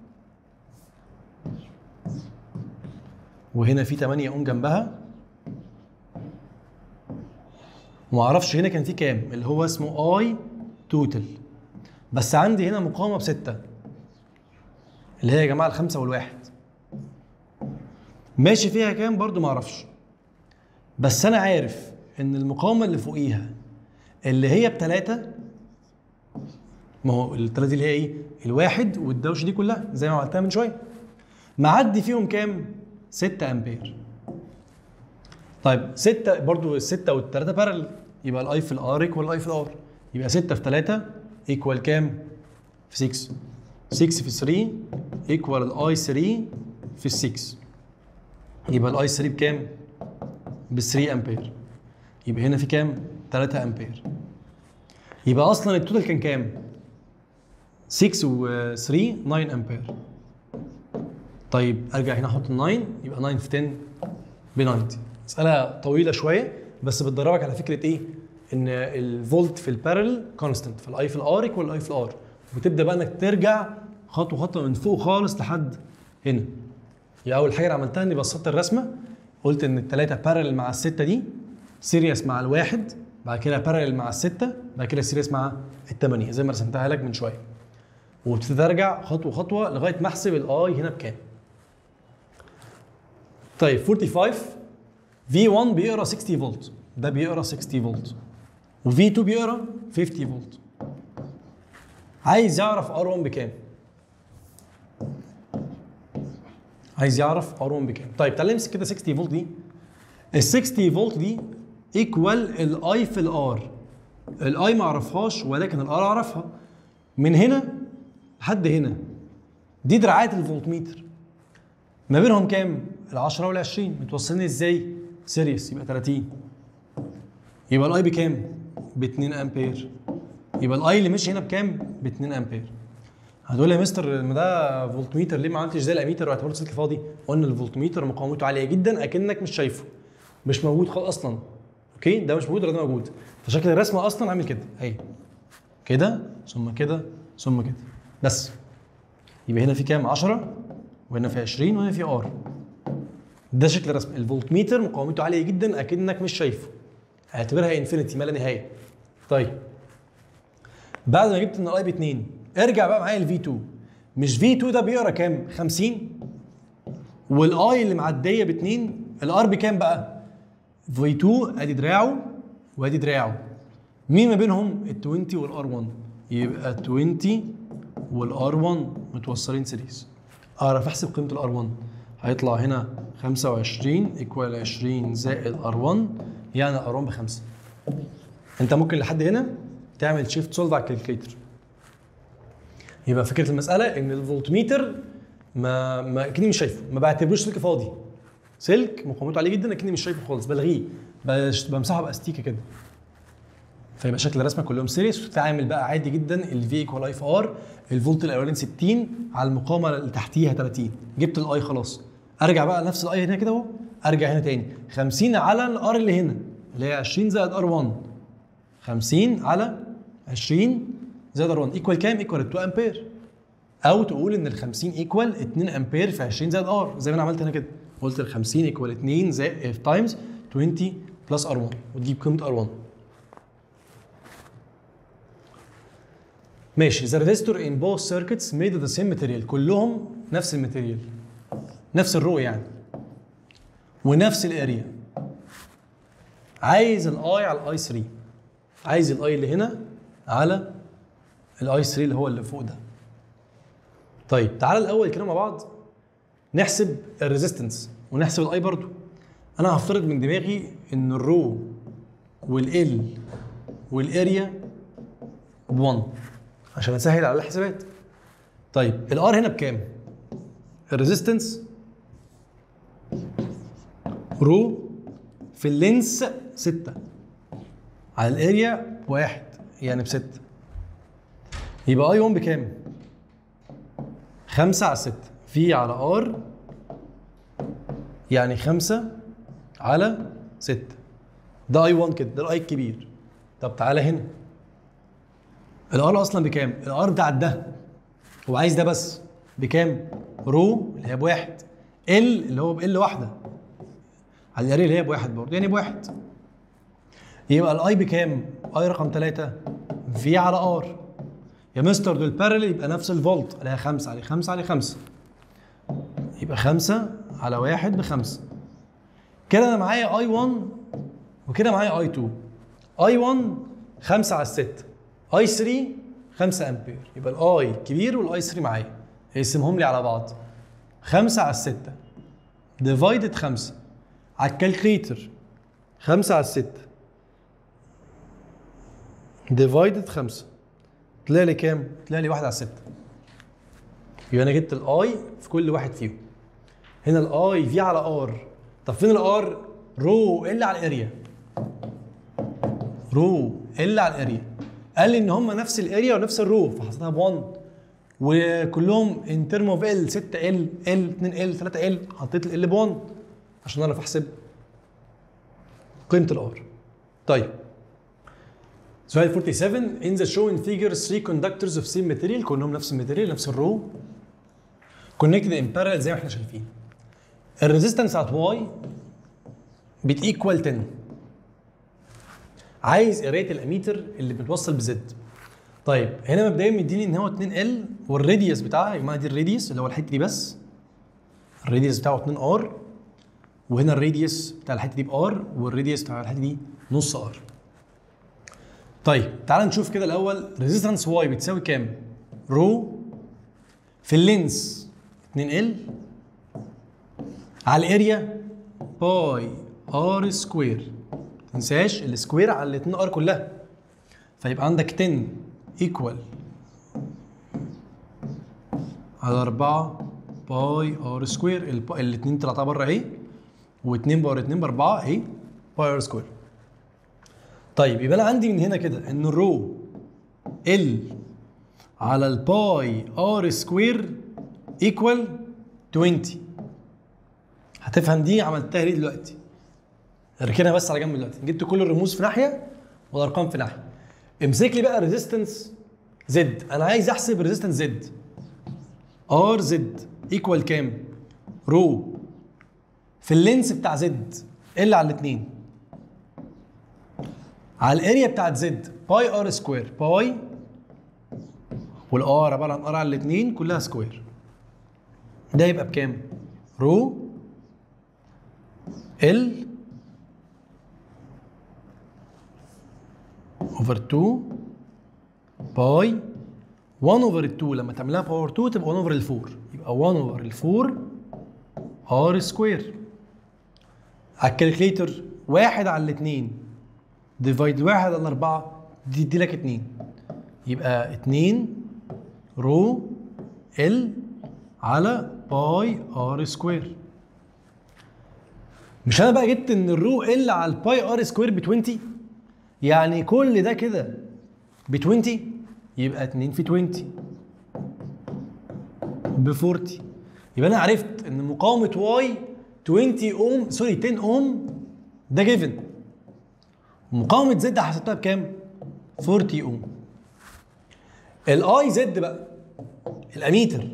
وهنا في 8 اوم جنبها وما اعرفش هنا كان في كام اللي هو اسمه اي توتال بس عندي هنا مقاومه بستة اللي هي يا جماعه الخمسه والواحد ماشي فيها كام برضو ما اعرفش بس انا عارف ان المقاومه اللي فوقيها اللي هي بتلاتة ما هو التلاتة دي اللي هي ايه الواحد والدوشه دي كلها زي ما عملتها من شويه معدي فيهم كام 6 امبير طيب 6 برضو الستة والتلاتة بارل يبقى الاي في الار ايكوال الاي في الار يبقى 6 في 3 ايكوال كام في 6 6 في 3 ايكوال الاي 3 في 6 يبقى الاي 3 بكام ب 3 امبير يبقى هنا في كام 3 امبير يبقى اصلا التوتال كان كام 6 و 3 9 امبير طيب ارجع هنا احط ال 9 يبقى 9 في 10 ب 90 مساله طويله شويه بس بتدربك على فكره ايه ان الفولت في البارل كونستنت فالاي في الار يكوال الاي في الار وتبدا بقى انك ترجع خطوه خطوه من فوق خالص لحد هنا يا اول حاجه أنا عملتها اني بسطت الرسمه قلت ان الثلاثه بارل مع السته دي سيريس مع الواحد بعد كده بارل مع السته بعد كده سيريس مع الثمانيه زي ما رسمتها لك من شويه وابتديت ارجع خطوه خطوه لغايه ما احسب الاي هنا بكام طيب 45 V1 بيقرا 60 فولت ده بيقرا 60 فولت وV2 بيقرا 50 فولت عايز يعرف R1 بكام عايز يعرف R1 بكام طيب تعالى نمسك كده 60 فولت دي ال 60 فولت دي ايكوال الاي في الار الاي ما اعرفهاش ولكن الار اعرفها من هنا لحد هنا دي دراعات الفولتميتر ما بينهم كام؟ ال 10 وال 20 متوصلين ازاي؟ سيريس يبقى 30 يبقى الاي بكام؟ ب 2 امبير يبقى الاي اللي مشي هنا بكام؟ ب 2 امبير هتقول لي يا مستر ما ده فولتميتر ليه ما عملتش زي الاميتر واعتبرته سلك فاضي؟ قلنا الفولتميتر مقاومته عاليه جدا اكنك مش شايفه مش موجود خالص اصلا اوكي ده مش موجود ولا ده موجود فشكل الرسمه اصلا عامل كده اهي كده ثم كده ثم كده بس يبقى هنا في كام 10 وهنا في 20 وهنا في ار ده شكل الرسم الفولتميتر مقاومته عاليه جدا اكنك مش شايفه اعتبرها انفينيتي ما لا نهايه طيب بعد ما جبت ان الاي ب 2 ارجع بقى معايا الفي 2 مش في 2 ده بيقرا كام 50 والاي اللي معديه ب 2 الار بكام بقى في 2 ادي دراعه وادي دراعه مين ما بينهم ال 20 والار 1 يبقى 20 والار 1 متوصلين سيريز اعرف احسب قيمه الار 1 هيطلع هنا 25 ايكوال 20 زائد ار 1 يعني ار 1 بخمسه انت ممكن لحد هنا تعمل شيفت سولف على الكالكليتر يبقى فكره المساله ان الفولتميتر ما ما اكني مش شايفه ما بعتبروش سلك فاضي سلك مقاومته عاليه جدا اكني مش شايفه خالص بلغيه بش- بمسحه باستيكه كده فيبقى شكل الرسمه كلهم سيريس وتتعامل بقى عادي جدا الفي ايكوال اي في ار الفولت الاولاني 60 على المقاومه اللي تحتيها 30 جبت الاي خلاص ارجع بقى نفس الاي هنا كده اهو ارجع هنا تاني 50 على الار اللي هنا اللي هي 20 زائد ار 1 50 على 20 زائد ار 1 ايكوال كام؟ ايكوال 2 امبير او تقول ان ال 50 ايكوال 2 امبير في 20 زائد ار زي ما انا عملت هنا كده قلت ال 50 ايكوال 2 زائد تايمز 20 بلس ار 1 وتجيب قيمه ار 1 ماشي the resistor in both circuits made of the same material كلهم نفس الماتيريال نفس الرو يعني ونفس الاريا عايز الاي على الاي 3 عايز الاي اللي هنا على الاي 3 اللي هو اللي فوق ده طيب تعالى الاول كده مع بعض نحسب الريزيستنس ونحسب الاي برضو انا هفترض من دماغي ان الرو والال والاريا ب 1 عشان اسهل على الحسابات طيب الار هنا بكام الريزيستنس رو في اللينس 6 على الاريا بواحد يعني بستة يبقى اي 1 بكام؟ 5 على 6 في على ار يعني 5 على 6 ده اي 1 كده ده الاي الكبير طب تعالى هنا الار اصلا بكام؟ الار بتاع ده هو عايز ده بس بكام؟ رو اللي هي بواحد ال اللي هو بال واحده على الاري اللي هي بواحد برضه يعني بواحد يبقى الاي بكام؟ اي رقم 3 في على ار يا مستر دول بارل يبقى نفس الفولت عليها 5 عليه 5 عليه 5 يبقى 5 على 1 بخمسة كده انا معايا اي 1 وكده معايا اي 2 اي 1 5 على 6 اي 3 5 امبير يبقى الاي كبير والاي 3 معايا هيقسمهم لي على بعض 5 على 6 ديفايدد 5 على الكالكليتر 5 على 6 ديفايدد 5 طلع لي كام؟ طلع لي 1 على 6 يبقى انا جبت الاي في كل واحد فيهم هنا الاي في على ار طب فين الار؟ رو ال على الاريا رو ال على الاريا قال لي ان هم نفس الاريا ونفس الرو فحطيتها ب 1 وكلهم ان ترم اوف ال 6 ال ال 2 ال 3 ال حطيت ال ب 1 عشان اعرف احسب قيمه الار طيب سؤال 47 in the shown figure three conductors of same material كلهم نفس الماتيريال نفس الرو connected in parallel زي ما احنا شايفين الريزيستنس بتاعت واي بتيكوال 10 عايز قرايه الاميتر اللي بتوصل بزد طيب هنا مبدئيا مديني ان هو 2 ال والراديوس بتاعها يا جماعه دي الراديوس اللي هو الحته دي بس الراديوس بتاعه 2 ار وهنا الراديوس بتاع الحته دي بار والراديوس بتاع الحته دي نص ار طيب تعال نشوف كده الاول ريزيستنس واي بتساوي كام رو في اللينس 2 ال على الاريا باي ار سكوير تنساش السكوير على ال 2 ار كلها فيبقى عندك 10 ايكوال على 4 باي ار سكوير الاثنين طلعتها بره اهي و2 باور 2 ب 4 اهي باي ار سكوير طيب يبقى انا عندي من هنا كده ان الرو ال على الباي ار سكوير ايكوال 20 هتفهم دي عملتها ليه دلوقتي اركنها بس على جنب دلوقتي جبت كل الرموز في ناحيه والارقام في ناحيه امسك لي بقى ريزيستنس زد انا عايز احسب ريزيستنس زد ار زد ايكوال كام رو في اللينس بتاع زد ال على الاثنين على الاريا بتاعت زد باي ار سكوير باي والار عباره عن ار على الاثنين كلها سكوير ده يبقى بكام رو ال اوفر 2 باي 1 اوفر 2 لما تعملها باور 2 تبقى 1 اوفر ال 4 يبقى 1 اوفر ال 4 ار سكوير على الكالكليتر واحد على الاثنين ديفايد واحد على أربعة دي يدي لك اتنين يبقى اتنين رو ال على باي ار سكوير مش انا بقى جبت ان الرو ال على الباي ار سكوير ب 20 يعني كل ده كده ب 20 يبقى 2 في 20 ب 40 يبقى انا عرفت ان مقاومه واي 20 اوم سوري 10 اوم ده جيفن مقاومه زد حسبتها بكام 40 اوم الاي زد بقى الاميتر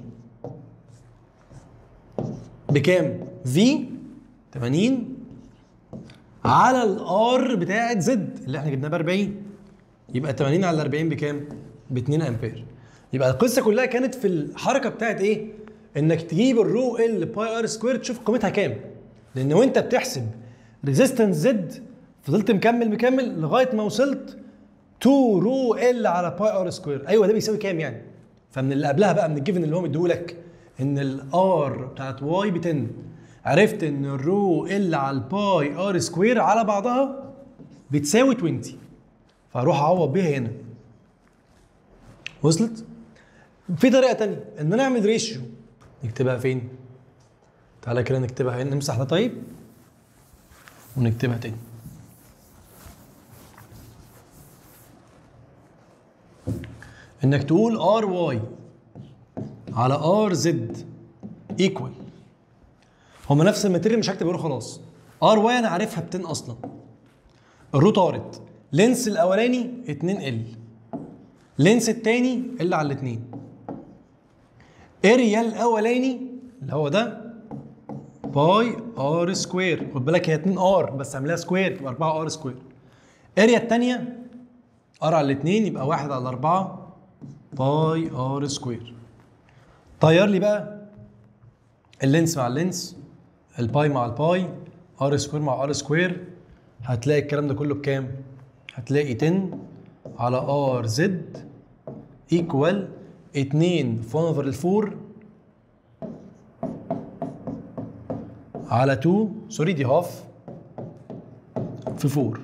بكام في 80 على الار بتاعت زد اللي احنا جبناها ب 40 يبقى 80 على 40 بكام؟ ب 2 امبير يبقى القصه كلها كانت في الحركه بتاعت ايه؟ انك تجيب الرو ال باي ار سكوير تشوف قيمتها كام لان وانت بتحسب ريزيستنس زد فضلت مكمل مكمل لغايه ما وصلت 2 رو ال على باي ار سكوير ايوه ده بيساوي كام يعني؟ فمن اللي قبلها بقى من الجيفن اللي هو مديهولك ان الار بتاعت واي ب 10 عرفت ان الرو ال على الباي ار سكوير على بعضها بتساوي 20 فاروح اعوض بيها هنا وصلت في طريقه تانية ان انا اعمل ريشيو نكتبها فين تعالى كده نكتبها هنا نمسح ده طيب ونكتبها تاني انك تقول ار واي على ار زد ايكوال هما نفس الماتيريال مش هكتب غيره خلاص ار واي انا عارفها ب 10 اصلا الرو طارت لينس الاولاني 2 ال لينس التاني ال على الاثنين اريا الاولاني اللي هو ده باي ار سكوير خد بالك هي 2 ار بس اعملها سكوير يبقى 4 ار سكوير اريا الثانيه ار على الاثنين يبقى 1 على 4 باي ار سكوير طير لي بقى اللينس مع اللينس الباي مع الباي ار سكوير مع ار سكوير هتلاقي الكلام ده كله بكام؟ هتلاقي 10 على ار زد ايكوال 2 في 1 اوفر ال 4 على 2 سوري دي هاف في 4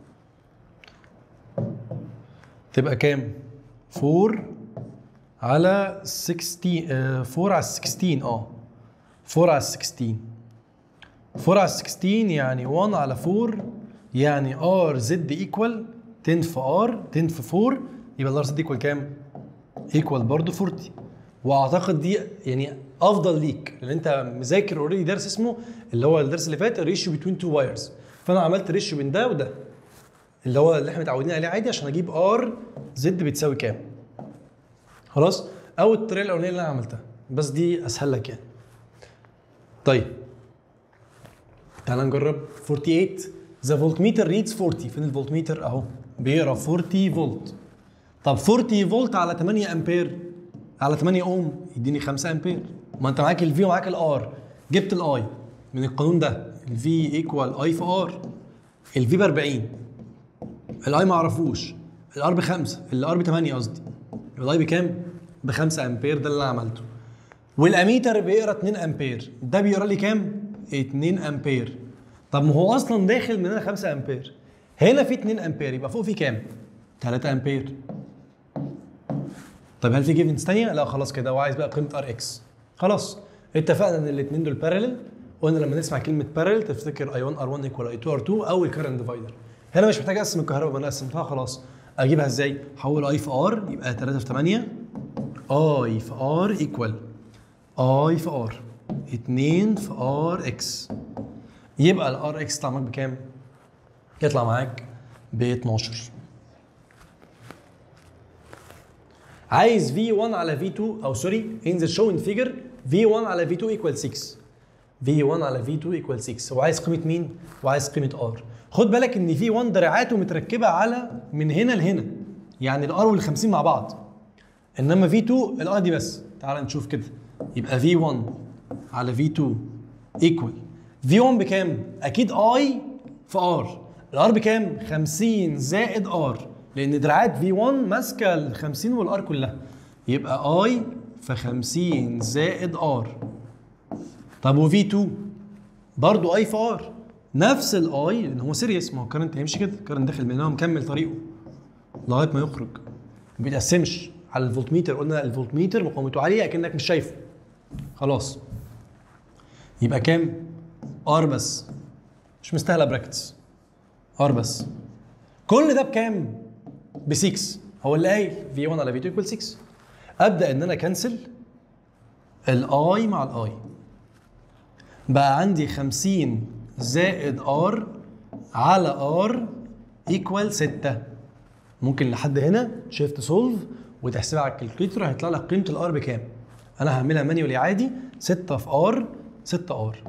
تبقى كام؟ 4 على 16 آه 4 على 16 اه 4 على 16 4 على 16 يعني 1 على 4 يعني ار زد ايكوال 10 في ار 10 في 4 يبقى الار زد ايكوال كام؟ ايكوال برضه 40 واعتقد دي يعني افضل ليك لان انت مذاكر اوريدي درس اسمه اللي هو الدرس اللي فات الريشيو بين تو وايرز فانا عملت ريشيو بين ده وده اللي هو اللي احنا متعودين عليه عادي عشان اجيب ار زد بتساوي كام خلاص او الطريقه الاولانيه اللي انا عملتها بس دي اسهل لك يعني طيب تعال نجرب 48 ذا فولتميتر ريدز 40 فين الفولتميتر اهو بيقرا 40 فولت طب 40 فولت على 8 امبير على 8 اوم يديني 5 امبير ما انت معاك الفي ومعاك الار جبت الاي من القانون ده الفي ايكوال اي في ار الفي ب 40 الاي ما اعرفوش الار بخمسه الار ب 8 قصدي الاي بكام؟ ب 5 امبير ده اللي انا عملته والاميتر بيقرا 2 امبير ده بيقرا لي كام؟ 2 امبير طب ما هو اصلا داخل من هنا 5 امبير هنا في 2 امبير يبقى فوق في كام؟ 3 امبير طب هل في جيفنز ثانيه؟ لا خلاص كده هو عايز بقى قيمه ار اكس خلاص اتفقنا ان الاثنين دول بارلل قلنا لما نسمع كلمه بارلل تفتكر اي 1 ار 1 ايكوال اي 2 ار 2 او الكرنت ديفايدر هنا مش محتاج اقسم الكهرباء ما انا قسمتها خلاص اجيبها ازاي؟ حول اي في ار يبقى 3 في 8 اي في ار ايكوال اي في ار 2 في ار اكس يبقى الار اكس يطلع معاك بكام؟ يطلع معاك ب 12 عايز V1 على V2 او سوري in the shown figure V1 على V2 equal 6 V1 على V2 equal 6 هو عايز قيمة مين؟ وعايز قيمة R خد بالك ان V1 دراعاته متركبة على من هنا لهنا يعني الار وال 50 مع بعض انما V2 الار دي بس تعال نشوف كده يبقى V1 على V2 equal V1 بكام؟ اكيد I في R الار بكام؟ 50 زائد R لان دراعات V1 ماسكه ال 50 والار كلها يبقى I في 50 زائد R طب و V2 برضه I في R نفس الاي لان هو سيريس ما هو الكرنت هيمشي كده الكرنت داخل من هنا ومكمل طريقه لغايه ما يخرج ما بيتقسمش على الفولتميتر قلنا الفولتميتر مقاومته عاليه اكنك مش شايفه خلاص يبقى كام ار بس مش مستاهله براكتس ار بس كل ده بكام ب 6 هو اللي قايل في 1 على في 2 ايكوال 6 ابدا ان انا اكنسل الاي مع الاي بقى عندي 50 زائد ار على ار ايكوال 6 ممكن لحد هنا شيفت سولف وتحسبها على الكالكوليتر هيطلع لك قيمه الار بكام انا هعملها مانيولي عادي 6 في ار 6 ار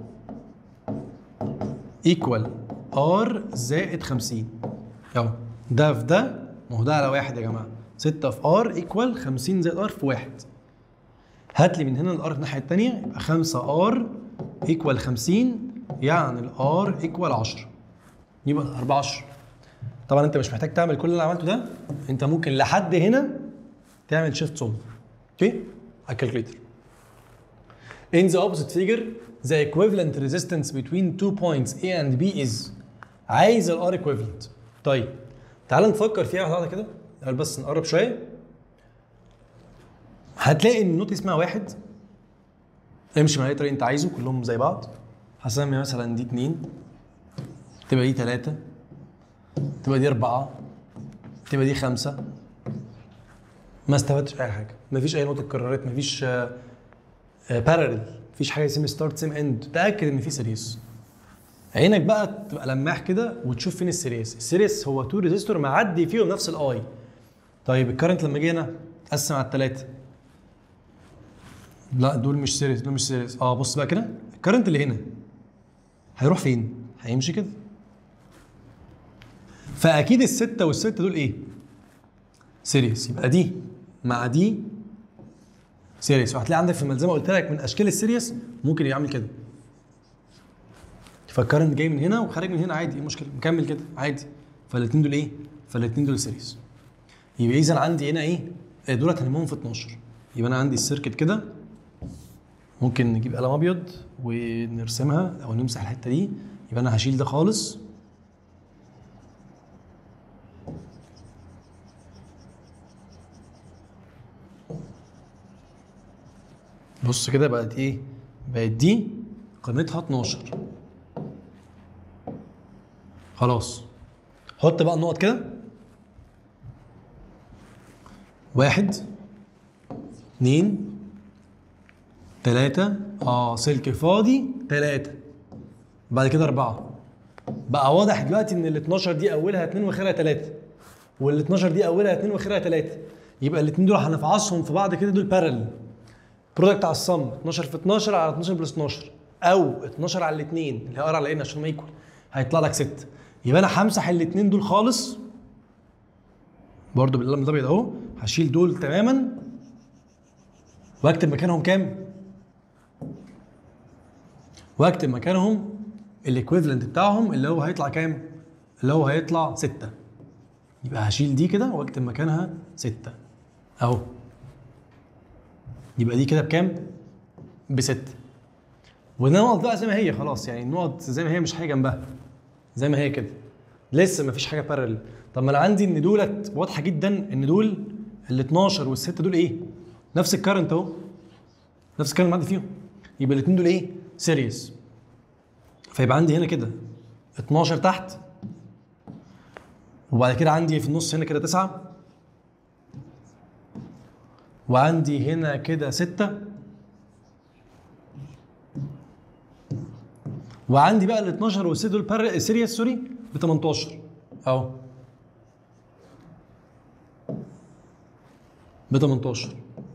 ايكوال ار زائد 50 اهو ده في ده ما هو ده على واحد يا جماعه 6 في ار ايكوال 50 زائد ار في واحد هات لي من هنا الار الناحيه الثانيه يبقى 5 ار ايكوال 50 يعني الار ايكوال 10 يبقى ال 14 طبعا انت مش محتاج تعمل كل اللي عملته ده انت ممكن لحد هنا تعمل شيفت سولف اوكي على الكالكوليتر In the opposite figure, the equivalent resistance between two points A and B is عايز ال R equivalent. طيب تعال نفكر فيها واحدة واحدة كده تعال بس نقرب شوية هتلاقي ان النوت اسمها واحد امشي من اي طريق انت عايزه كلهم زي بعض هسمي مثلا دي اتنين تبقى دي تلاتة تبقى دي أربعة تبقى دي خمسة ما استفدتش أي حاجة مفيش أي نقطة اتكررت مفيش بارلل مفيش حاجة اسمها ستارت سيم اند تأكد إن في سيريس عينك بقى تبقى لماح كده وتشوف فين السيريس السيريس هو تو ريزيستور معدي فيهم نفس الاي طيب الكرنت لما جه هنا قسم على الثلاثة لا دول مش سيريس دول مش سيريس اه بص بقى كده الكرنت اللي هنا هيروح فين؟ هيمشي كده فاكيد الستة والستة دول ايه؟ سيريس يبقى دي مع دي سيريس وهتلاقي عندك في الملزمه قلت لك من اشكال السيريس ممكن يعمل كده فالكرنت جاي من هنا وخارج من هنا عادي ايه المشكله مكمل كده عادي فالاثنين دول ايه فالاثنين دول سيريس يبقى اذا عندي هنا ايه دولت هنمهم في 12 يبقى انا عندي السيركت كده ممكن نجيب قلم ابيض ونرسمها او نمسح الحته دي يبقى انا هشيل ده خالص بص كده بقت ايه بقت دي قيمتها 12 خلاص حط بقى النقط كده واحد اتنين تلاتة اه سلك فاضي تلاتة بعد كده أربعة بقى واضح دلوقتي ان ال 12 دي اولها 2 واخرها 3 وال 12 دي اولها 2 واخرها 3 يبقى الاثنين دول هنفعصهم في بعض كده دول بارل برودكت على الصم 12 في 12 على 12 بلس 12 او 12 على الاثنين اللي هي ار على ان عشان ما يكون هيطلع لك 6 يبقى انا همسح الاثنين دول خالص برضو بالقلم الابيض اهو هشيل دول تماما واكتب مكانهم كام؟ واكتب مكانهم الايكويفالنت بتاعهم اللي هو هيطلع كام؟ اللي هو هيطلع 6 يبقى هشيل دي كده واكتب مكانها 6 اهو يبقى دي كده بكام؟ بستة والنقط بقى زي ما هي خلاص يعني النقط زي ما هي مش حاجه جنبها زي ما هي كده لسه ما فيش حاجه بارل طب ما انا عندي ان دولت واضحه جدا ان دول ال 12 وال 6 دول ايه؟ نفس الكارنت اهو نفس الكارنت اللي عندي فيهم يبقى الاثنين دول ايه؟ سيريس فيبقى عندي هنا كده 12 تحت وبعد كده عندي في النص هنا كده 9 وعندي هنا كده 6 وعندي بقى ال 12 وال 6 دول بار سيريس سوري ب 18 اهو ب 18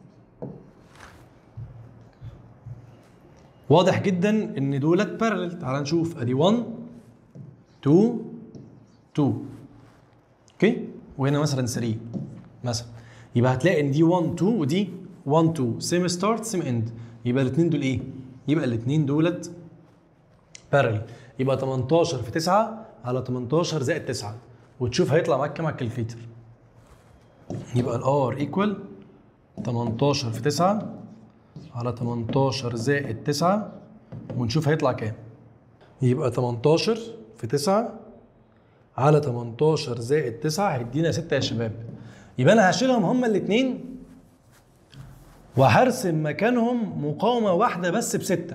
واضح جدا ان دولت بارلل تعال نشوف ادي 1 2 2 اوكي وهنا مثلا 3 مثلا يبقى هتلاقي ان دي 1 2 ودي 1 2 سيم ستارت سيم اند يبقى الاثنين دول ايه؟ يبقى الاثنين دولت بارل يبقى 18 في 9 على 18 زائد 9 وتشوف هيطلع معاك كام على الكالكليتر يبقى الار ايكوال 18 في 9 على 18 زائد 9 ونشوف هيطلع كام يبقى 18 في 9 على 18 زائد 9 هيدينا 6 يا شباب يبقى انا هشيلهم هما الاثنين وهرسم مكانهم مقاومه واحده بس بسته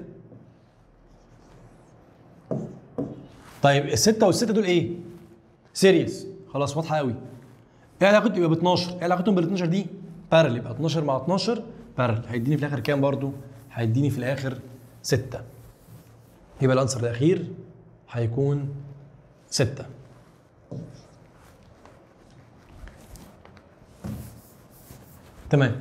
طيب الستة والستة دول ايه؟ سيريس خلاص واضحة قوي. ايه علاقتهم يبقى ب 12 ايه علاقتهم بال 12 دي؟ بارل يبقى 12 مع 12 بارل هيديني في الاخر كام برضو؟ هيديني في الاخر 6 يبقى الانسر الاخير هيكون 6 تمام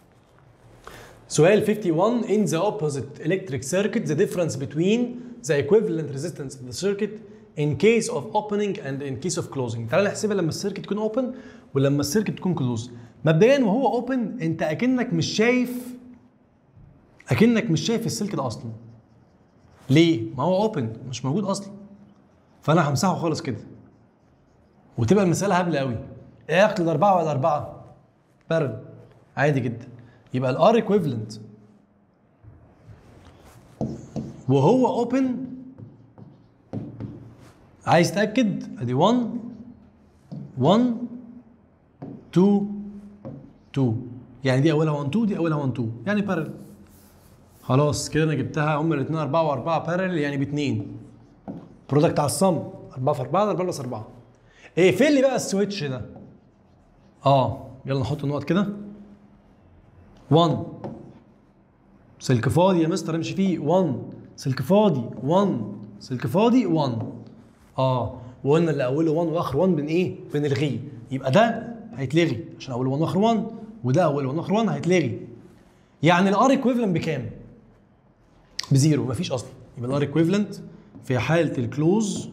سؤال 51 in the opposite electric circuit the difference between the equivalent resistance of the circuit in case of opening and in case of closing تعال نحسبها لما السيركت تكون open ولما السيركت تكون close مبدئيا وهو open انت اكنك مش شايف اكنك مش شايف السلك ده اصلا ليه ما هو open مش موجود اصلا فانا همسحه خالص كده وتبقى المساله هبله قوي ايه علاقه الاربعه ولا الاربعه بارل عادي جدا يبقى الار ايكويفالنت وهو اوبن عايز تاكد ادي 1 1 2 2 يعني دي اولها 1 2 دي اولها 1 2 يعني بارل خلاص كده انا جبتها هم الاثنين 4 و4 بارل يعني باثنين برودكت على الصم 4 في 4 4 بلس 4 ايه فين لي بقى السويتش ده اه يلا نحط النقط كده 1 سلك فاضي يا مستر امشي فيه 1 سلك فاضي 1 سلك فاضي 1 اه وقلنا اللي اوله 1 واخر 1 بن ايه؟ بنلغيه يبقى ده هيتلغي عشان اوله 1 واخر 1 وده اوله 1 واخر 1 هيتلغي يعني الار ايكويفالنت بكام؟ بزيرو مفيش اصلا يبقى الار ايكويفالنت في حاله الكلوز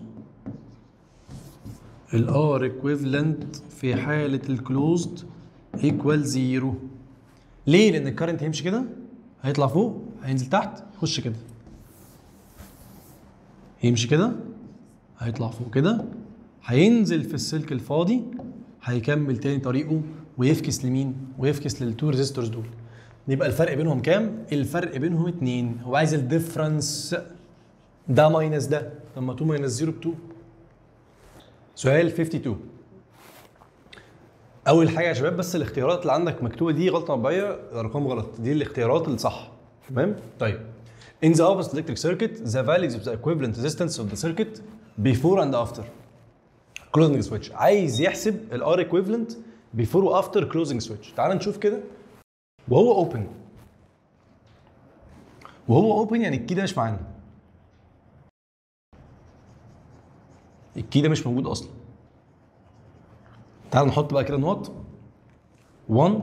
الار ايكويفالنت في حاله الكلوزد ايكوال زيرو ليه؟ لان الكرنت هيمشي كده هيطلع فوق هينزل تحت يخش كده يمشي كده هيطلع فوق كده هينزل في السلك الفاضي هيكمل تاني طريقه ويفكس لمين؟ ويفكس للتو ريزيستورز دول يبقى الفرق بينهم كام؟ الفرق بينهم اتنين هو عايز الديفرنس ده ماينس ده طب ما 2 ماينس 0 ب 2 سؤال 52 اول حاجه يا شباب بس الاختيارات اللي عندك مكتوبه دي غلطه مطبعيه الارقام غلط دي الاختيارات اللي صح تمام طيب in the opposite electric circuit the values of the equivalent resistance of the circuit before and after closing switch عايز يحسب الار equivalent before و after closing switch تعال نشوف كده وهو open وهو open يعني الكي ده مش معانا الكي ده مش موجود اصلا تعال نحط بقى كده نقط 1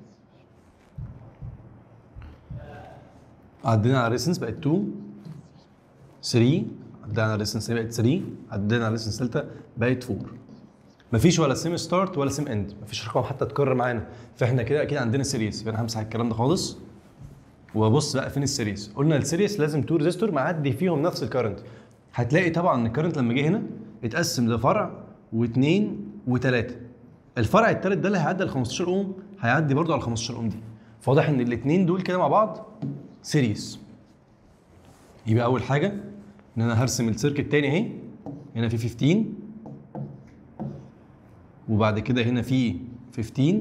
عدينا على ريسنس بقت 2 3 عدينا على ريسنس بقت 3 عدينا على ريسنس ثالثه بقت 4 مفيش ولا سيم ستارت ولا سيم اند مفيش رقم حتى تكرر معانا فاحنا كده اكيد عندنا سيريس يبقى انا همسح الكلام ده خالص وابص بقى فين السيريس قلنا السيريس لازم تو ريزيستور معدي فيهم نفس الكرنت هتلاقي طبعا ان الكرنت لما جه هنا اتقسم لفرع واثنين وثلاثه الفرع الثالث ده اللي هيعدي ال 15 اوم هيعدي برضه على ال 15 اوم دي فواضح ان الاثنين دول كده مع بعض سيريس يبقى اول حاجه ان انا هرسم السيركت الثاني اهي هنا في 15 وبعد كده هنا في 15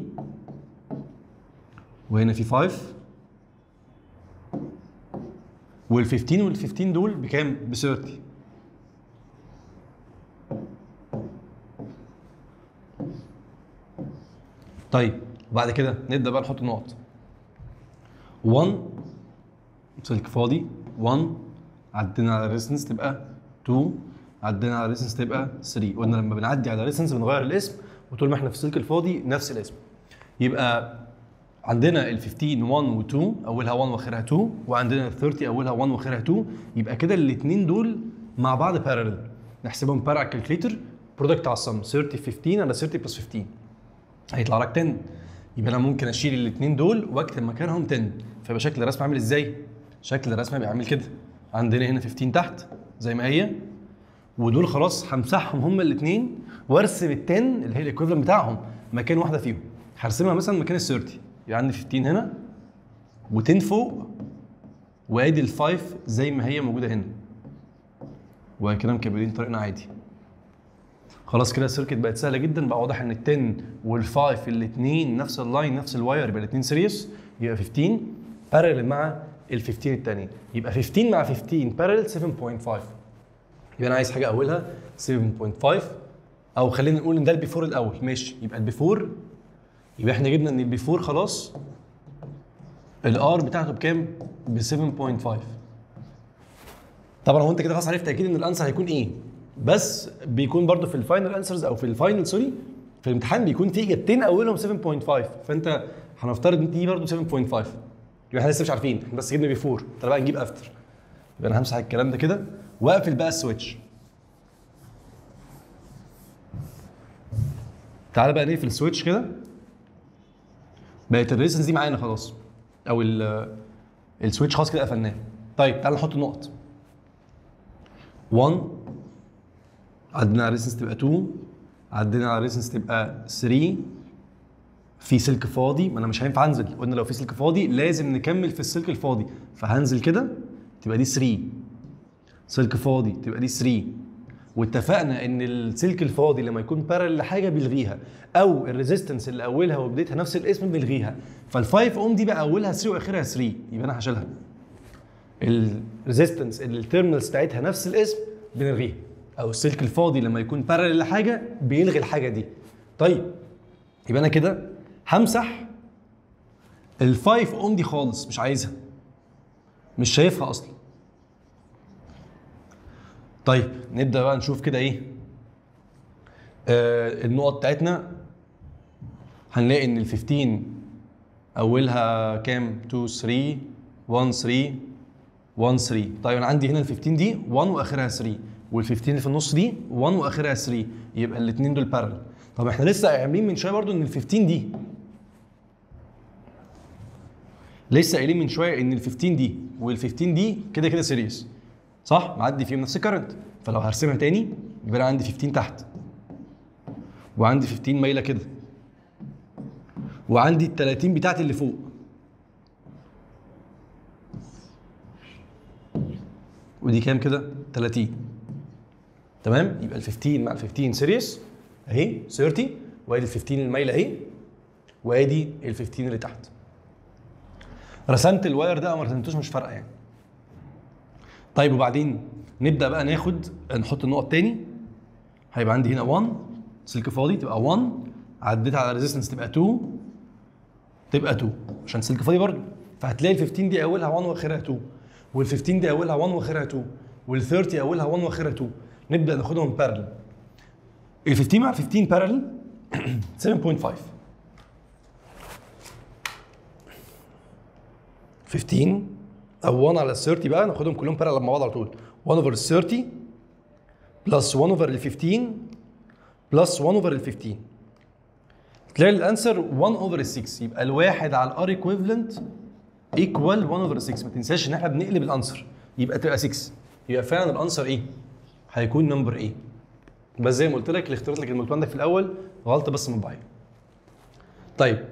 وهنا في 5 وال 15 وال 15 دول بكام؟ ب 30 طيب وبعد كده نبدا بقى نحط نقط 1 سلك فاضي 1 عدينا على ريسنس تبقى 2 عدينا على ريسنس تبقى 3 قلنا لما بنعدي على ريسنس بنغير الاسم وطول ما احنا في السلك الفاضي نفس الاسم يبقى عندنا ال 15 1 و 2 اولها 1 واخرها 2 وعندنا ال 30 اولها 1 واخرها 2 يبقى كده الاثنين دول مع بعض بارلل نحسبهم بار على الكالكليتر برودكت على السم 30 15 على 30 بلس 15 هيطلع لك 10 يبقى انا ممكن اشيل الاثنين دول واكتب مكانهم 10 فيبقى شكل الرسم عامل ازاي؟ شكل الرسم بيبقى عامل كده عندنا هنا 15 تحت زي ما هي ودول خلاص همسحهم هما الاثنين وارسم ال 10 اللي هي الايكويفالنت بتاعهم مكان واحده فيهم هرسمها مثلا مكان ال 30 يبقى عندي 15 هنا و10 فوق وادي ال 5 زي ما هي موجوده هنا وكده مكملين طريقنا عادي خلاص كده السيركت بقت سهله جدا بقى واضح ان ال 10 وال 5 الاثنين نفس اللاين نفس الواير يبقى الاثنين سيريس يبقى 15 بارلل مع ال 15 الثانيه يبقى 15 مع 15 بارلل 7.5 يبقى انا عايز حاجه اولها 7.5 او خلينا نقول ان ده البيفور الاول ماشي يبقى البيفور يبقى احنا جبنا ان البيفور خلاص الار بتاعته بكام؟ ب 7.5 طبعا هو انت كده خلاص عرفت اكيد ان الانسر هيكون ايه بس بيكون برضو في الفاينل انسرز او في الفاينل سوري في الامتحان بيكون في اجابتين اولهم 7.5 فانت هنفترض ان دي برضو 7.5 يبقى احنا لسه مش عارفين احنا بس جبنا بيفور تعالى بقى نجيب افتر يبقى انا همسح الكلام ده كده واقفل بقى السويتش تعالى بقى نقفل السويتش كده بقت الريزنس دي معانا خلاص او ال السويتش خلاص كده قفلناه طيب تعالى نحط نقط 1 عدينا على ريزنس تبقى 2 عدينا على ريزنس تبقى 3 في سلك فاضي ما انا مش هينفع انزل قلنا لو في سلك فاضي لازم نكمل في السلك الفاضي فهنزل كده تبقى دي 3 سلك فاضي تبقى دي 3 واتفقنا ان السلك الفاضي لما يكون بارل لحاجه بيلغيها او الريزيستنس اللي اولها وبدايتها نفس الاسم بيلغيها فال5 اوم دي بقى اولها 3 واخرها 3 يبقى انا هشيلها الريزيستنس اللي التيرمينالز بتاعتها نفس الاسم بنلغيها او السلك الفاضي لما يكون بارل لحاجه بيلغي الحاجه دي طيب يبقى انا كده همسح ال5 اوم دي خالص مش عايزها مش شايفها اصلا طيب نبدا بقى نشوف كده ايه آه النقط بتاعتنا هنلاقي ان ال 15 اولها كام 2 3 1 3 1 3 طيب انا عندي هنا ال 15 دي 1 واخرها 3 وال 15 اللي في النص دي 1 واخرها 3 يبقى الاثنين دول بارل طب احنا لسه عاملين من شويه برضو ان ال 15 دي لسه قايلين من شويه ان ال 15 دي وال 15 دي كده كده سيريس صح معدي فيهم نفس الكرنت فلو هرسمها تاني يبقى انا عندي 15 تحت وعندي 15 مايله كده وعندي ال 30 بتاعتي اللي فوق ودي كام كده 30 تمام يبقى ال 15 مع ال 15 سيريس اهي 30 وادي ال 15 المايله اهي وادي ال 15 اللي تحت رسمت الواير ده او ما رسمتوش مش فارقه يعني طيب وبعدين نبدا بقى ناخد نحط النقط تاني هيبقى عندي هنا 1 سلك فاضي تبقى 1 عديت على ريزيستنس تبقى 2 تبقى 2 عشان سلك فاضي برضه فهتلاقي ال 15 دي اولها 1 واخرها 2 وال 15 دي اولها 1 واخرها 2 وال 30 اولها 1 واخرها 2 نبدا ناخدهم بارل ال 15 مع 15 بارلل 7.5 15 او 1 على 30 بقى ناخدهم كلهم بارلل مع بعض على طول 1 اوفر 30 بلس 1 اوفر ال 15 بلس 1 اوفر ال 15 تلاقي الانسر 1 اوفر 6 يبقى الواحد على الار ايكويفالنت ايكوال 1 اوفر 6 ما تنساش ان احنا بنقلب الانسر يبقى تبقى 6 يبقى فعلا الانسر ايه؟ هيكون نمبر ايه؟ بس زي ما قلت لك الاختيارات اللي كانت مكتوبه عندك في الاول غلطه بس مطبعيه. طيب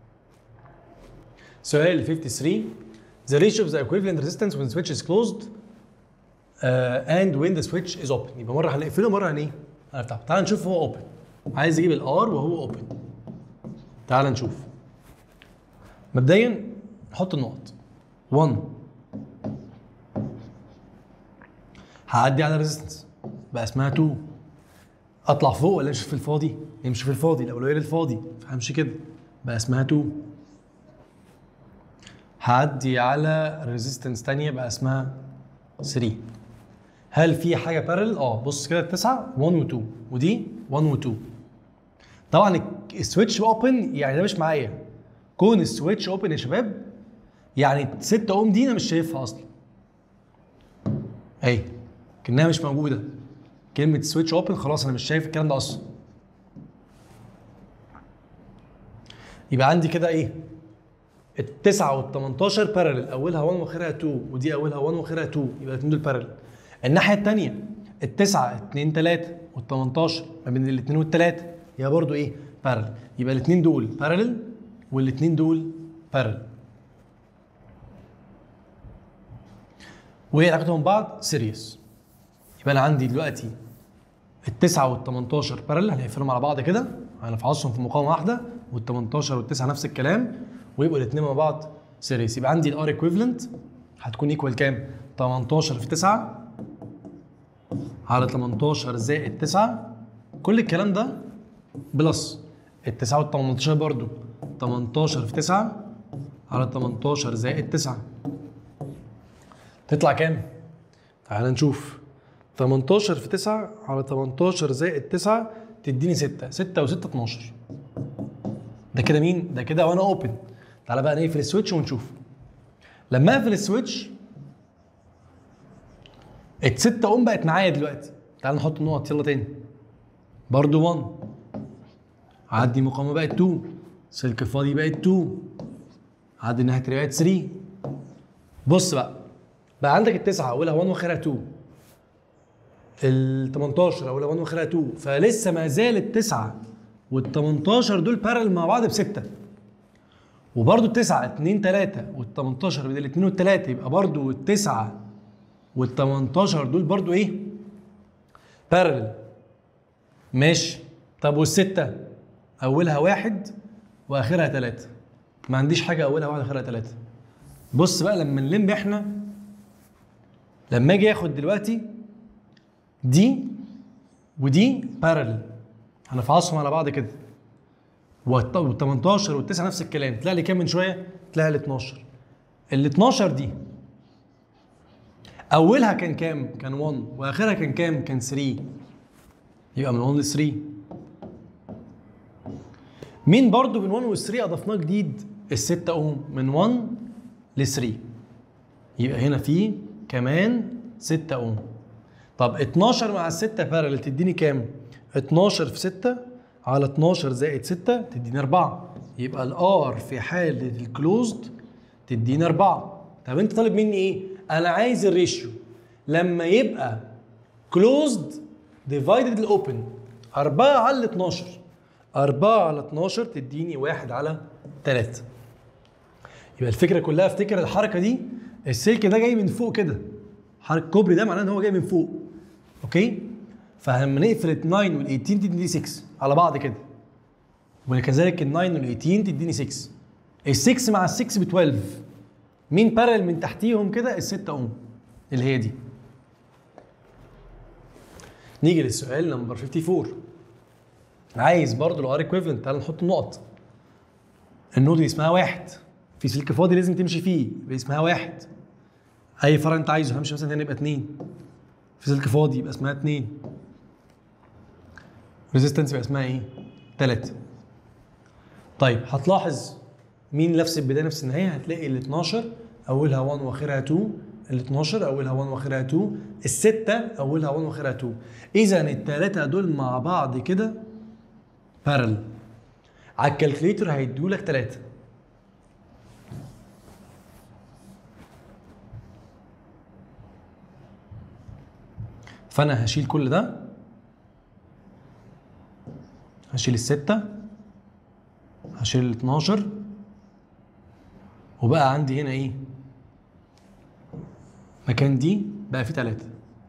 سؤال 53 The ratio of the equivalent resistance when the switch is closed uh, and when the switch is open يبقى مره هنقفله مره هن ايه؟ هنفتحه تعال نشوف هو open عايز اجيب الار وهو open تعال نشوف مبدئيا نحط النقط 1 هعدي على ريزيستنس بقى اسمها 2 اطلع فوق ولا امشي في الفاضي؟ امشي في الفاضي الاولويه للفاضي فهمشي كده بقى اسمها 2 هعدي على ريزيستنس تانية بقى اسمها 3 هل في حاجه بارل؟ اه بص كده التسعه 1 و 2 ودي 1 و 2 طبعا السويتش اوبن يعني ده مش معايا كون السويتش اوبن يا شباب يعني 6 اوم دي انا مش شايفها اصلا اهي كانها مش موجوده كلمه سويتش اوبن خلاص انا مش شايف الكلام ده اصلا يبقى عندي كده ايه التسعة وال 18 بارلل اولها 1 واخرها 2 ودي اولها 1 واخرها 2 يبقى الاثنين دول بارلل الناحيه الثانيه التسعة 2 3 وال 18 ما بين الاثنين والثلاثه يبقى برضو ايه بارلل يبقى الاثنين دول بارلل والاثنين دول بارلل وايه علاقتهم ببعض سيريس يبقى انا عندي دلوقتي التسعة وال 18 بارلل هنقفلهم على بعض كده هنفعصهم في مقاومه واحده وال 18 والتسعة نفس الكلام ويبقوا الاثنين مع بعض سيريس يبقى عندي الار ايكويفالنت هتكون ايكوال كام 18 في 9 على 18 زائد 9 كل الكلام ده بلس التسعة وال 18 برضو 18 في 9 على 18 زائد 9 تطلع كام؟ تعال نشوف 18 في 9 على 18 زائد 9 تديني 6 6 و6 12 ده كده مين؟ ده كده وانا اوبن تعالى بقى نقفل السويتش ونشوف لما اقفل السويتش ال 6 اوم بقت معايا دلوقتي تعال نحط النقط يلا تاني برضو 1 عدي مقاومه بقت 2 سلك فاضي بقت 2 عدي الناحيه التانيه بقت 3 بص بقى بقى عندك التسعه اولها 1 واخرها 2 ال 18 اولها 1 واخرها 2 فلسه ما زال التسعه وال 18 دول بارل مع بعض بسته وبرده التسعه 2 3 وال 18 بين الاثنين والثلاثه يبقى برده التسعه وال 18 دول برده ايه؟ بارل ماشي طب والسته اولها واحد واخرها ثلاثه ما عنديش حاجه اولها واحد واخرها ثلاثه بص بقى لما نلم احنا لما اجي اخد دلوقتي دي ودي بارل هنفعصهم على بعض كده وال 18 وال 9 نفس الكلام طلع لي كام من شويه؟ طلع لي 12 ال 12 دي اولها كان كام؟ كان 1 واخرها كان كام؟ كان 3 يبقى من 1 ل 3 مين برضو من 1 و 3 اضفناه جديد؟ ال 6 اوم من 1 ل 3 يبقى هنا في كمان 6 اوم طب 12 مع ال 6 بارل تديني كام؟ 12 في 6 على 12 زائد 6 تديني 4 يبقى الار في حاله الكلوزد تديني 4 طب انت طالب مني ايه؟ انا عايز الريشيو لما يبقى كلوزد ديفايدد الاوبن 4 على 12 4 على 12 تديني 1 على 3 يبقى الفكره كلها افتكر الحركه دي السلك ده جاي من فوق كده حركه الكوبري ده معناه ان هو جاي من فوق اوكي فلما نقفل ال 9 وال 18 تديني 6 على بعض كده وكذلك ال 9 وال 18 تديني 6 ال 6 مع ال 6 ب 12 مين بارل من تحتيهم كده ال 6 اوم اللي هي دي نيجي للسؤال نمبر 54 عايز برضه الار ايكويفالنت تعال نحط النقط النود دي اسمها واحد في سلك فاضي لازم تمشي فيه يبقى اسمها واحد اي فرع انت عايزه همشي مثلا هنا يبقى اتنين في سلك فاضي يبقى اسمها اتنين ريزيستنس يبقى اسمها ايه 3 طيب هتلاحظ مين نفس البدايه نفس النهايه هتلاقي ال 12 اولها 1 واخرها 2 ال 12 اولها 1 واخرها 2 السته اولها 1 واخرها 2 اذا الثلاثه دول مع بعض كده بارل على الكالكليتر هيدوا لك 3 فانا هشيل كل ده هشيل الستة هشيل ال 12 وبقى عندي هنا ايه مكان دي بقى فيه تلاتة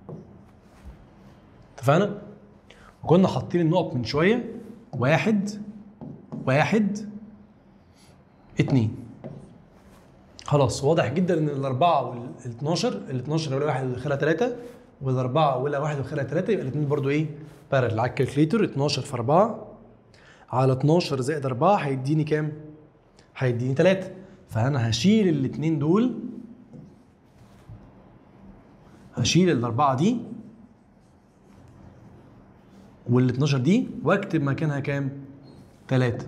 اتفقنا؟ وكنا حاطين النقط من شوية واحد واحد اتنين خلاص واضح جدا ان الأربعة وال 12 ال 12 أولها واحد وآخرها تلاتة والأربعة أولها واحد وآخرها تلاتة يبقى الاتنين برضو إيه؟ بارل على الكالكليتر 12 في 4 على 12 زائد 4 هيديني كام؟ هيديني 3 فأنا هشيل الاتنين دول هشيل الأربعة دي وال 12 دي واكتب مكانها كام؟ 3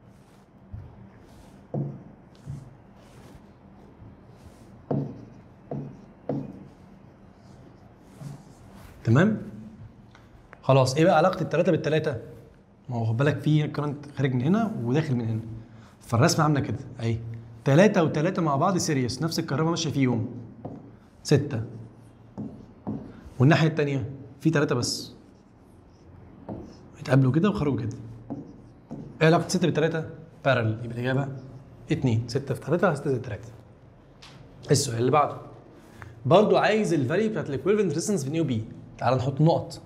تمام؟ خلاص ايه بقى علاقة التلاتة بالتلاتة؟ ما هو خد بالك في كرنت خارج من هنا وداخل من هنا فالرسمة عاملة كده اهي تلاتة وتلاتة مع بعض سيريس نفس الكهرباء ماشية فيهم ستة والناحية التانية في تلاتة بس اتقابلوا كده وخرجوا كده ايه علاقة ستة بالتلاتة؟ بارل يبقى الإجابة اتنين ستة في تلاتة ستة زائد تلاتة السؤال اللي بعده برضو عايز الفاليو بتاعت الايكويفالنت ريزيستنس في نيو بي تعال نحط نقط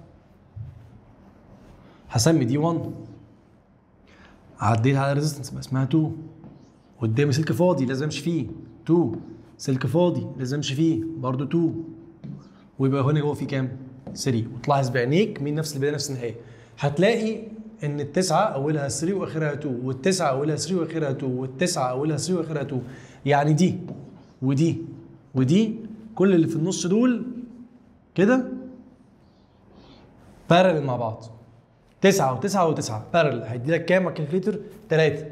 هسمي دي 1 عديت على ريزيستنس يبقى اسمها 2 قدامي سلك فاضي لازم امشي فيه 2 سلك فاضي لازم امشي فيه برضو 2 ويبقى هنا جوه في كام؟ 3 وتلاحظ بعينيك مين نفس البدايه نفس النهايه هتلاقي ان التسعه اولها 3 واخرها 2 والتسعه اولها 3 واخرها 2 والتسعه اولها 3 واخرها 2 يعني دي ودي ودي كل اللي في النص دول كده بارل مع بعض تسعة وتسعة وتسعة بارل هيدي لك كام على الكالكليتر؟ تلاتة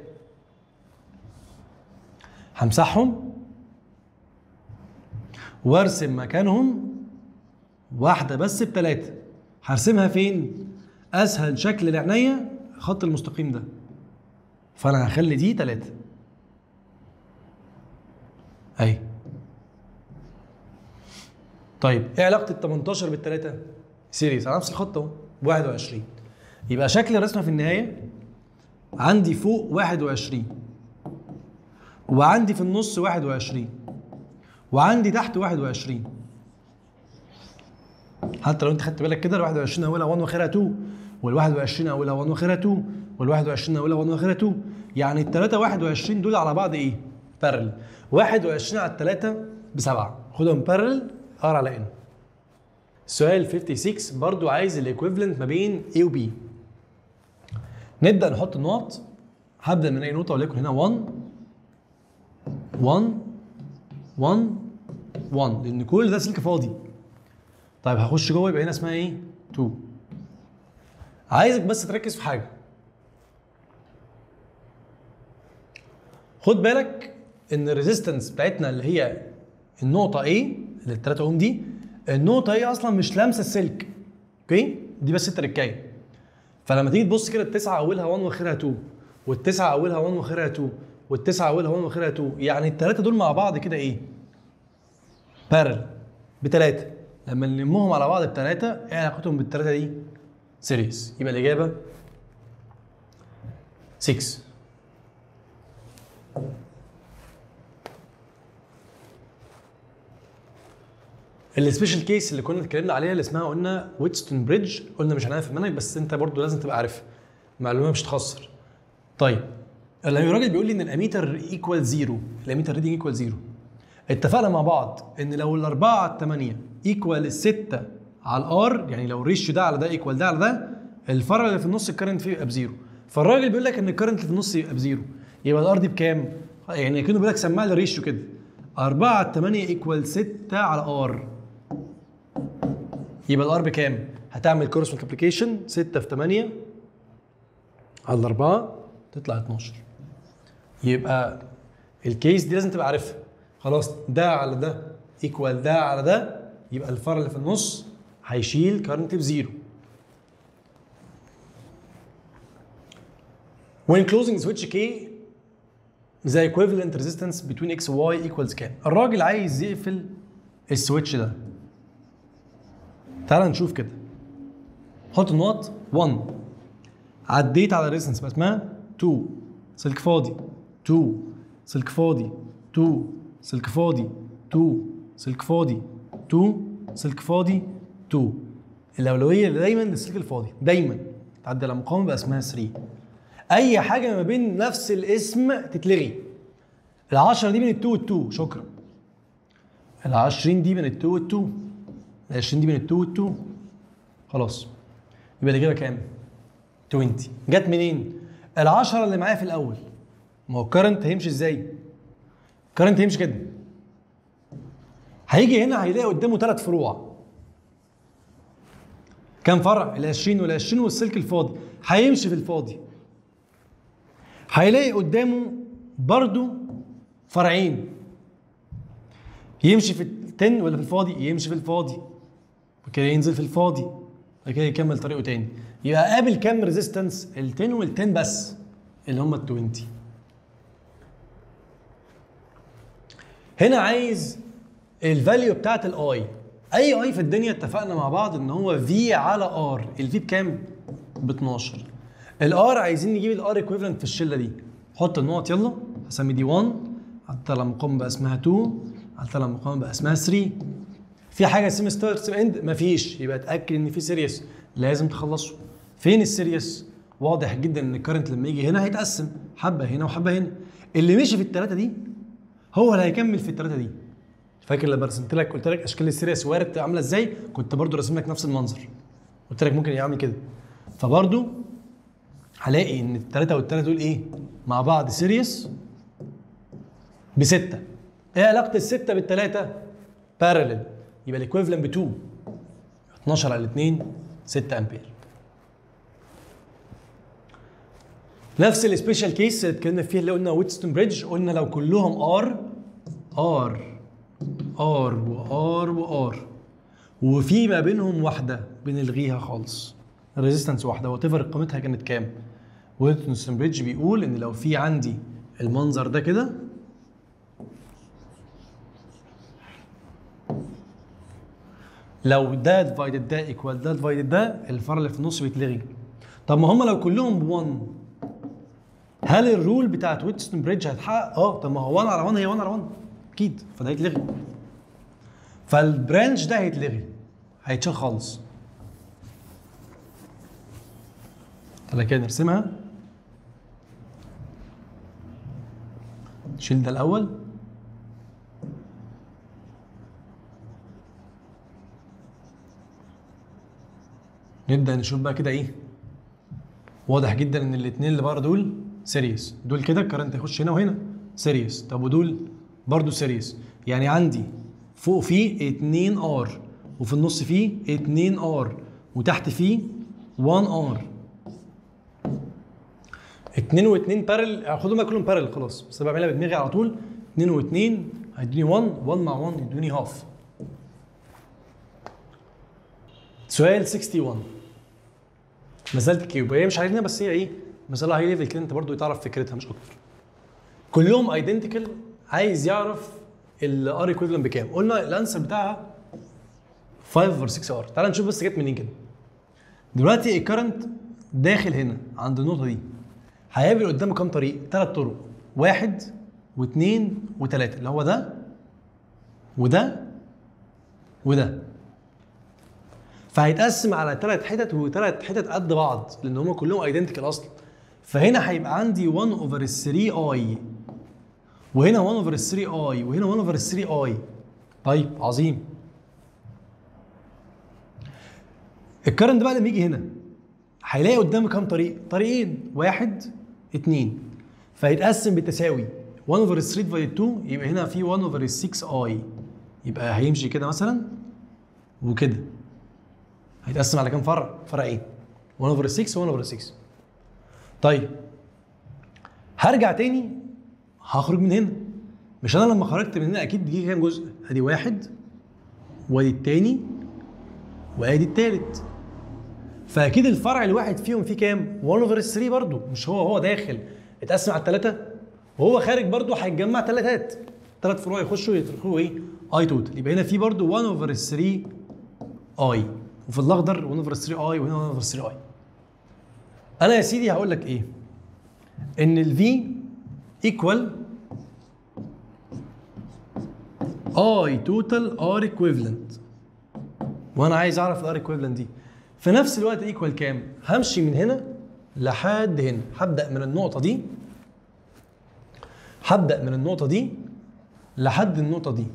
همسحهم وارسم مكانهم واحدة بس بتلاتة هرسمها فين؟ أسهل شكل لعينيا خط المستقيم ده فأنا هخلي دي تلاتة أهي طيب ايه علاقة ال 18 بالتلاتة؟ سيريس على نفس الخط اهو 21 يبقى شكل الرسمة في النهاية عندي فوق 21 وعندي في النص 21 وعندي تحت 21 حتى لو انت خدت بالك كده ال 21 اولها 1 واخرها 2 وال 21 اولها 1 واخرها 2 وال 21 اولها 1 واخرها 2 يعني ال 3 21 دول على بعض ايه؟ بارل 21 على الثلاثة بسبعة خدهم بارل ار على ان سؤال 56 برضو عايز الايكويفالنت ما بين A و B نبدا نحط النقط هبدا من اي نقطه وليكن هنا 1 1 1 1 لان كل ده سلك فاضي طيب هخش جوه يبقى هنا اسمها ايه 2 عايزك بس تركز في حاجه خد بالك ان الريزيستنس بتاعتنا اللي هي النقطه A اللي ال 3 اوم دي النقطه A اصلا مش لامسه السلك اوكي دي بس التركايه فلما تيجي تبص كده التسعه اولها 1 واخرها 2 والتسعه اولها 1 واخرها 2 والتسعه اولها 1 واخرها 2 يعني الثلاثه دول مع بعض كده ايه؟ بارل بثلاثه لما نلمهم على بعض بثلاثه ايه علاقتهم بالثلاثه دي؟ سيريس يبقى الاجابه 6 السبيشال كيس اللي كنا اتكلمنا عليها اللي اسمها قلنا ويتستون بريدج قلنا مش هنعرف في المنهج بس انت برضو لازم تبقى عارفها معلومه مش تخسر طيب الراجل بيقول لي ان الاميتر ايكوال زيرو الاميتر ريدنج ايكوال زيرو اتفقنا مع بعض ان لو الاربعه على الثمانيه ايكوال السته على الار يعني لو الريشيو ده على ده ايكوال ده على ده الفرق اللي في النص الكرنت فيه يبقى بزيرو فالراجل بيقول لك ان الكرنت اللي في النص يبقى بزيرو يبقى الار دي بكام؟ يعني كانه بيقول لك سمع لي الريشيو كده 4 على 8 ايكوال 6 على ار يبقى الار بكام؟ هتعمل كورس ملتبليكيشن 6 في 8 على 4 تطلع 12 يبقى الكيس دي لازم تبقى عارفها خلاص ده على ده ايكوال ده على ده يبقى الفرع اللي في النص هيشيل كارنت بزيرو When closing switch K the equivalent resistance between X و Y equals كام؟ الراجل عايز يقفل السويتش ده. تعال نشوف كده. حط النقط 1 عديت على الريزستنس بقى اسمها 2 سلك فاضي 2 سلك فاضي 2 سلك فاضي 2 سلك فاضي 2 سلك فاضي 2 الاولويه دايما للسلك الفاضي دايما تعدي على مقاومه بقى اسمها 3 اي حاجه ما بين نفس الاسم تتلغي ال10 دي من ال2 وال2 شكرا ال20 دي من ال2 وال2 ال20 دي من ال2 وال2 خلاص يبقى الاجابه كام 20 جت منين ال10 اللي معايا في الاول ما هو الكرنت هيمشي ازاي الكرنت هيمشي كده هيجي هنا هيلاقي قدامه ثلاث فروع كام فرع ال 20 وال 20 والسلك الفاضي هيمشي في الفاضي هيلاقي قدامه برضو فرعين يمشي في التن ولا في الفاضي يمشي في الفاضي وكده ينزل في الفاضي بعد كده يكمل طريقه تاني يبقى قابل كام ريزيستنس ال 10 وال 10 بس اللي هم ال 20 هنا عايز الفاليو بتاعت الاي اي اي في الدنيا اتفقنا مع بعض ان هو في على ار الفي بكام ب 12 الار عايزين نجيب الار ايكويفالنت في الشله دي حط النقط يلا هسمي دي 1 حتى لما مقام بقى اسمها 2 حتى لما مقام بقى اسمها 3 في حاجه اسمها ستارت سيم اند مفيش يبقى اتاكد ان في سيريس لازم تخلصه فين السيريس واضح جدا ان الكرنت لما يجي هنا هيتقسم حبه هنا وحبه هنا اللي مشي في الثلاثه دي هو اللي هيكمل في الثلاثه دي فاكر لما رسمت لك قلت لك اشكال السيريس وارد عامله ازاي كنت برضو راسم لك نفس المنظر قلت لك ممكن يعمل كده فبرضو هلاقي ان الثلاثه والثلاثه دول ايه مع بعض سيريس بسته ايه علاقه السته بالثلاثه بارلل يبقى الايكويفالنت ب 2 12 على 2 6 امبير نفس السبيشال كيس اللي اتكلمنا فيه اللي قلنا ويتستون بريدج قلنا لو كلهم ار ار ار وار وار وفي ما بينهم واحده بنلغيها خالص ريزيستنس واحده وات ايفر قيمتها كانت كام ويتستون بريدج بيقول ان لو في عندي المنظر ده كده لو ده ديفايدد ده ايكوال ده ديفايدد ده الفرع اللي في النص بيتلغي طب ما هم لو كلهم ب 1 هل الرول بتاعت ويتستون بريدج هتحقق؟ اه طب ما هو 1 على 1 هي 1 على 1 اكيد فده هيتلغي فالبرانش ده هيتلغي هيتشال خالص تعالى كده نرسمها نشيل ده الاول نبدا نشوف بقى كده ايه واضح جدا ان الاثنين اللي بره دول سيريس دول كده الكرنت هيخش هنا وهنا سيريس طب ودول برضو سيريس يعني عندي فوق فيه 2 ار وفي النص فيه 2 ار وتحت فيه 1 ار 2 و2 بارل خدهم بقى كلهم بارل خلاص بس أنا بعملها بدماغي على طول 2 و2 هيدوني 1 1 مع 1 يدوني هاف سؤال 61 مسألة كيوب هي مش علينا بس هي ايه مسألة هاي ليفل كده انت برضو تعرف فكرتها مش اكتر كلهم ايدنتيكال عايز يعرف الار ايكويفالنت بكام قلنا الانسر بتاعها 5 اوفر 6 ار تعال نشوف بس جت منين كده دلوقتي الكرنت داخل هنا عند النقطه دي هيقابل قدامه كام طريق ثلاث طرق واحد واثنين وثلاثه اللي هو ده وده وده فهيتقسم على ثلاث حتت وثلاث حتت قد بعض لان هم كلهم ايدنتيكال اصلا فهنا هيبقى عندي 1 اوفر 3 اي وهنا 1 اوفر 3 اي وهنا 1 اوفر 3 اي طيب عظيم الكرنت بقى لما يجي هنا هيلاقي قدامه كام طريق؟ طريقين واحد اتنين فيتقسم بالتساوي 1 اوفر 3 ديفايد 2 يبقى هنا في 1 اوفر 6 اي يبقى هيمشي كده مثلا وكده هيتقسم على كام فرع؟ فرعين 1 اوفر 6 و 1 اوفر 6 طيب هرجع تاني هخرج من هنا مش انا لما خرجت من هنا اكيد دي كام جزء ادي واحد وادي التاني وادي التالت فاكيد الفرع الواحد فيهم فيه كام 1 اوفر 3 برضو مش هو هو داخل اتقسم على الثلاثه وهو خارج برضو هيتجمع ثلاثات ثلاث فروع يخشوا يدخلوا ايه اي توتال يبقى هنا في برضو 1 اوفر 3 اي وفي الاخضر 1 اوفر 3 اي وهنا 1 اوفر 3 اي انا يا سيدي هقول لك ايه ان الفي ايكوال اي توتال ار ايكويفالنت وانا عايز اعرف الار ايكويفالنت دي في نفس الوقت ايكوال كام همشي من هنا لحد هنا هبدا من النقطه دي هبدا من النقطه دي لحد النقطه دي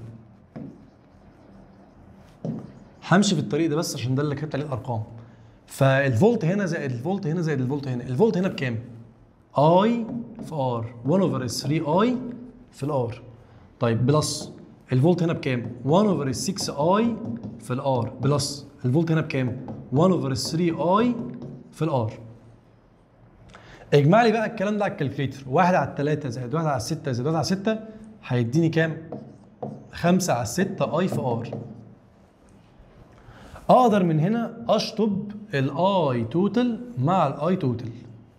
همشي في الطريق ده بس عشان ده اللي كتبت عليه الارقام فالفولت هنا زائد الفولت هنا زائد الفولت هنا الفولت هنا بكام اي في ار 1 اوفر 3 اي في الار طيب بلس الفولت هنا بكام 1 اوفر 6 اي في الار بلس الفولت هنا بكام 1 اوفر 3 اي في الار اجمع لي بقى الكلام ده على الكالكليتر 1 على 3 زائد 1 على 6 زائد 1 على 6 هيديني كام 5 على 6 اي في ار اقدر من هنا اشطب الاي توتال مع الاي توتال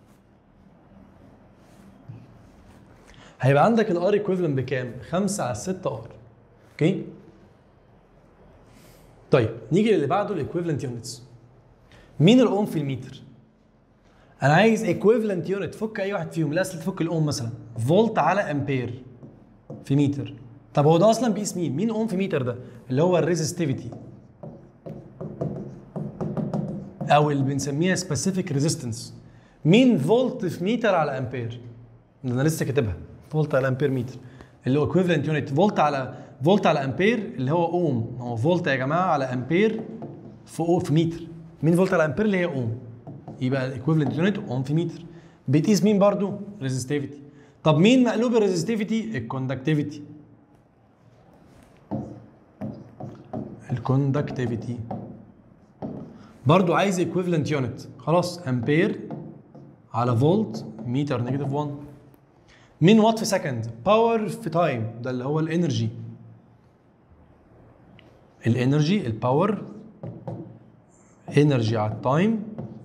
هيبقى عندك الار ايكويفالنت بكام 5 على 6 ار اوكي طيب نيجي للي بعده الايكويفالنت يونتس مين الاوم في المتر انا عايز ايكويفالنت يونت فك اي واحد فيهم لا أصل تفك الاوم مثلا فولت على امبير في متر طب هو ده اصلا بيقيس مين مين اوم في متر ده اللي هو الريزستيفيتي او اللي بنسميها سبيسيفيك ريزيستنس مين فولت في متر على امبير ده انا لسه كاتبها فولت على امبير متر اللي هو ايكويفالنت يونت فولت على فولت على امبير اللي هو اوم هو فولت يا جماعه على امبير في أو في متر مين فولت على امبير اللي هي اوم يبقى الايكويفالنت يونت اوم في متر بتقيس مين برضو ريزستيفيتي طب مين مقلوب الريزستيفيتي الكوندكتيفيتي الكوندكتيفيتي برضو عايز ايكويفالنت يونت خلاص امبير على فولت متر نيجاتيف 1 مين وات في سكند باور في تايم ده اللي هو الانرجي الانرجي الباور انرجي على التايم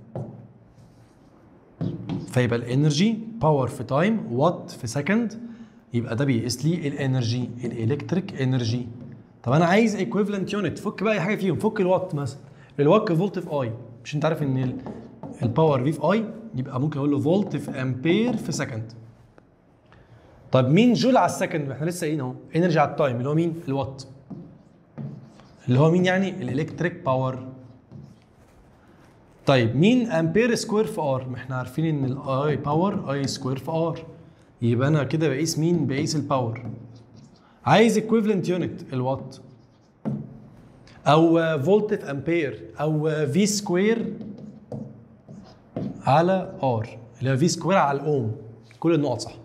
فيبقى الانرجي باور في تايم وات في سكند يبقى ده بيقيس لي الانرجي الالكتريك انرجي طب انا عايز ايكويفالنت يونت فك بقى اي حاجه فيهم فك الوات مثلا الوات فولت في اي مش انت عارف ان الباور في في اي يبقى ممكن اقول له فولت في امبير في سكند طب مين جول على السكند احنا لسه قايلين اهو انرجي على التايم اللي هو مين الوات اللي هو مين يعني الالكتريك باور طيب مين امبير سكوير في ار ما احنا عارفين ان الاي باور اي سكوير في ار يبقى انا كده بقيس مين بقيس الباور عايز equivalent يونت الوات او فولت في امبير او في سكوير على ار اللي هو في سكوير على الاوم كل النقط صح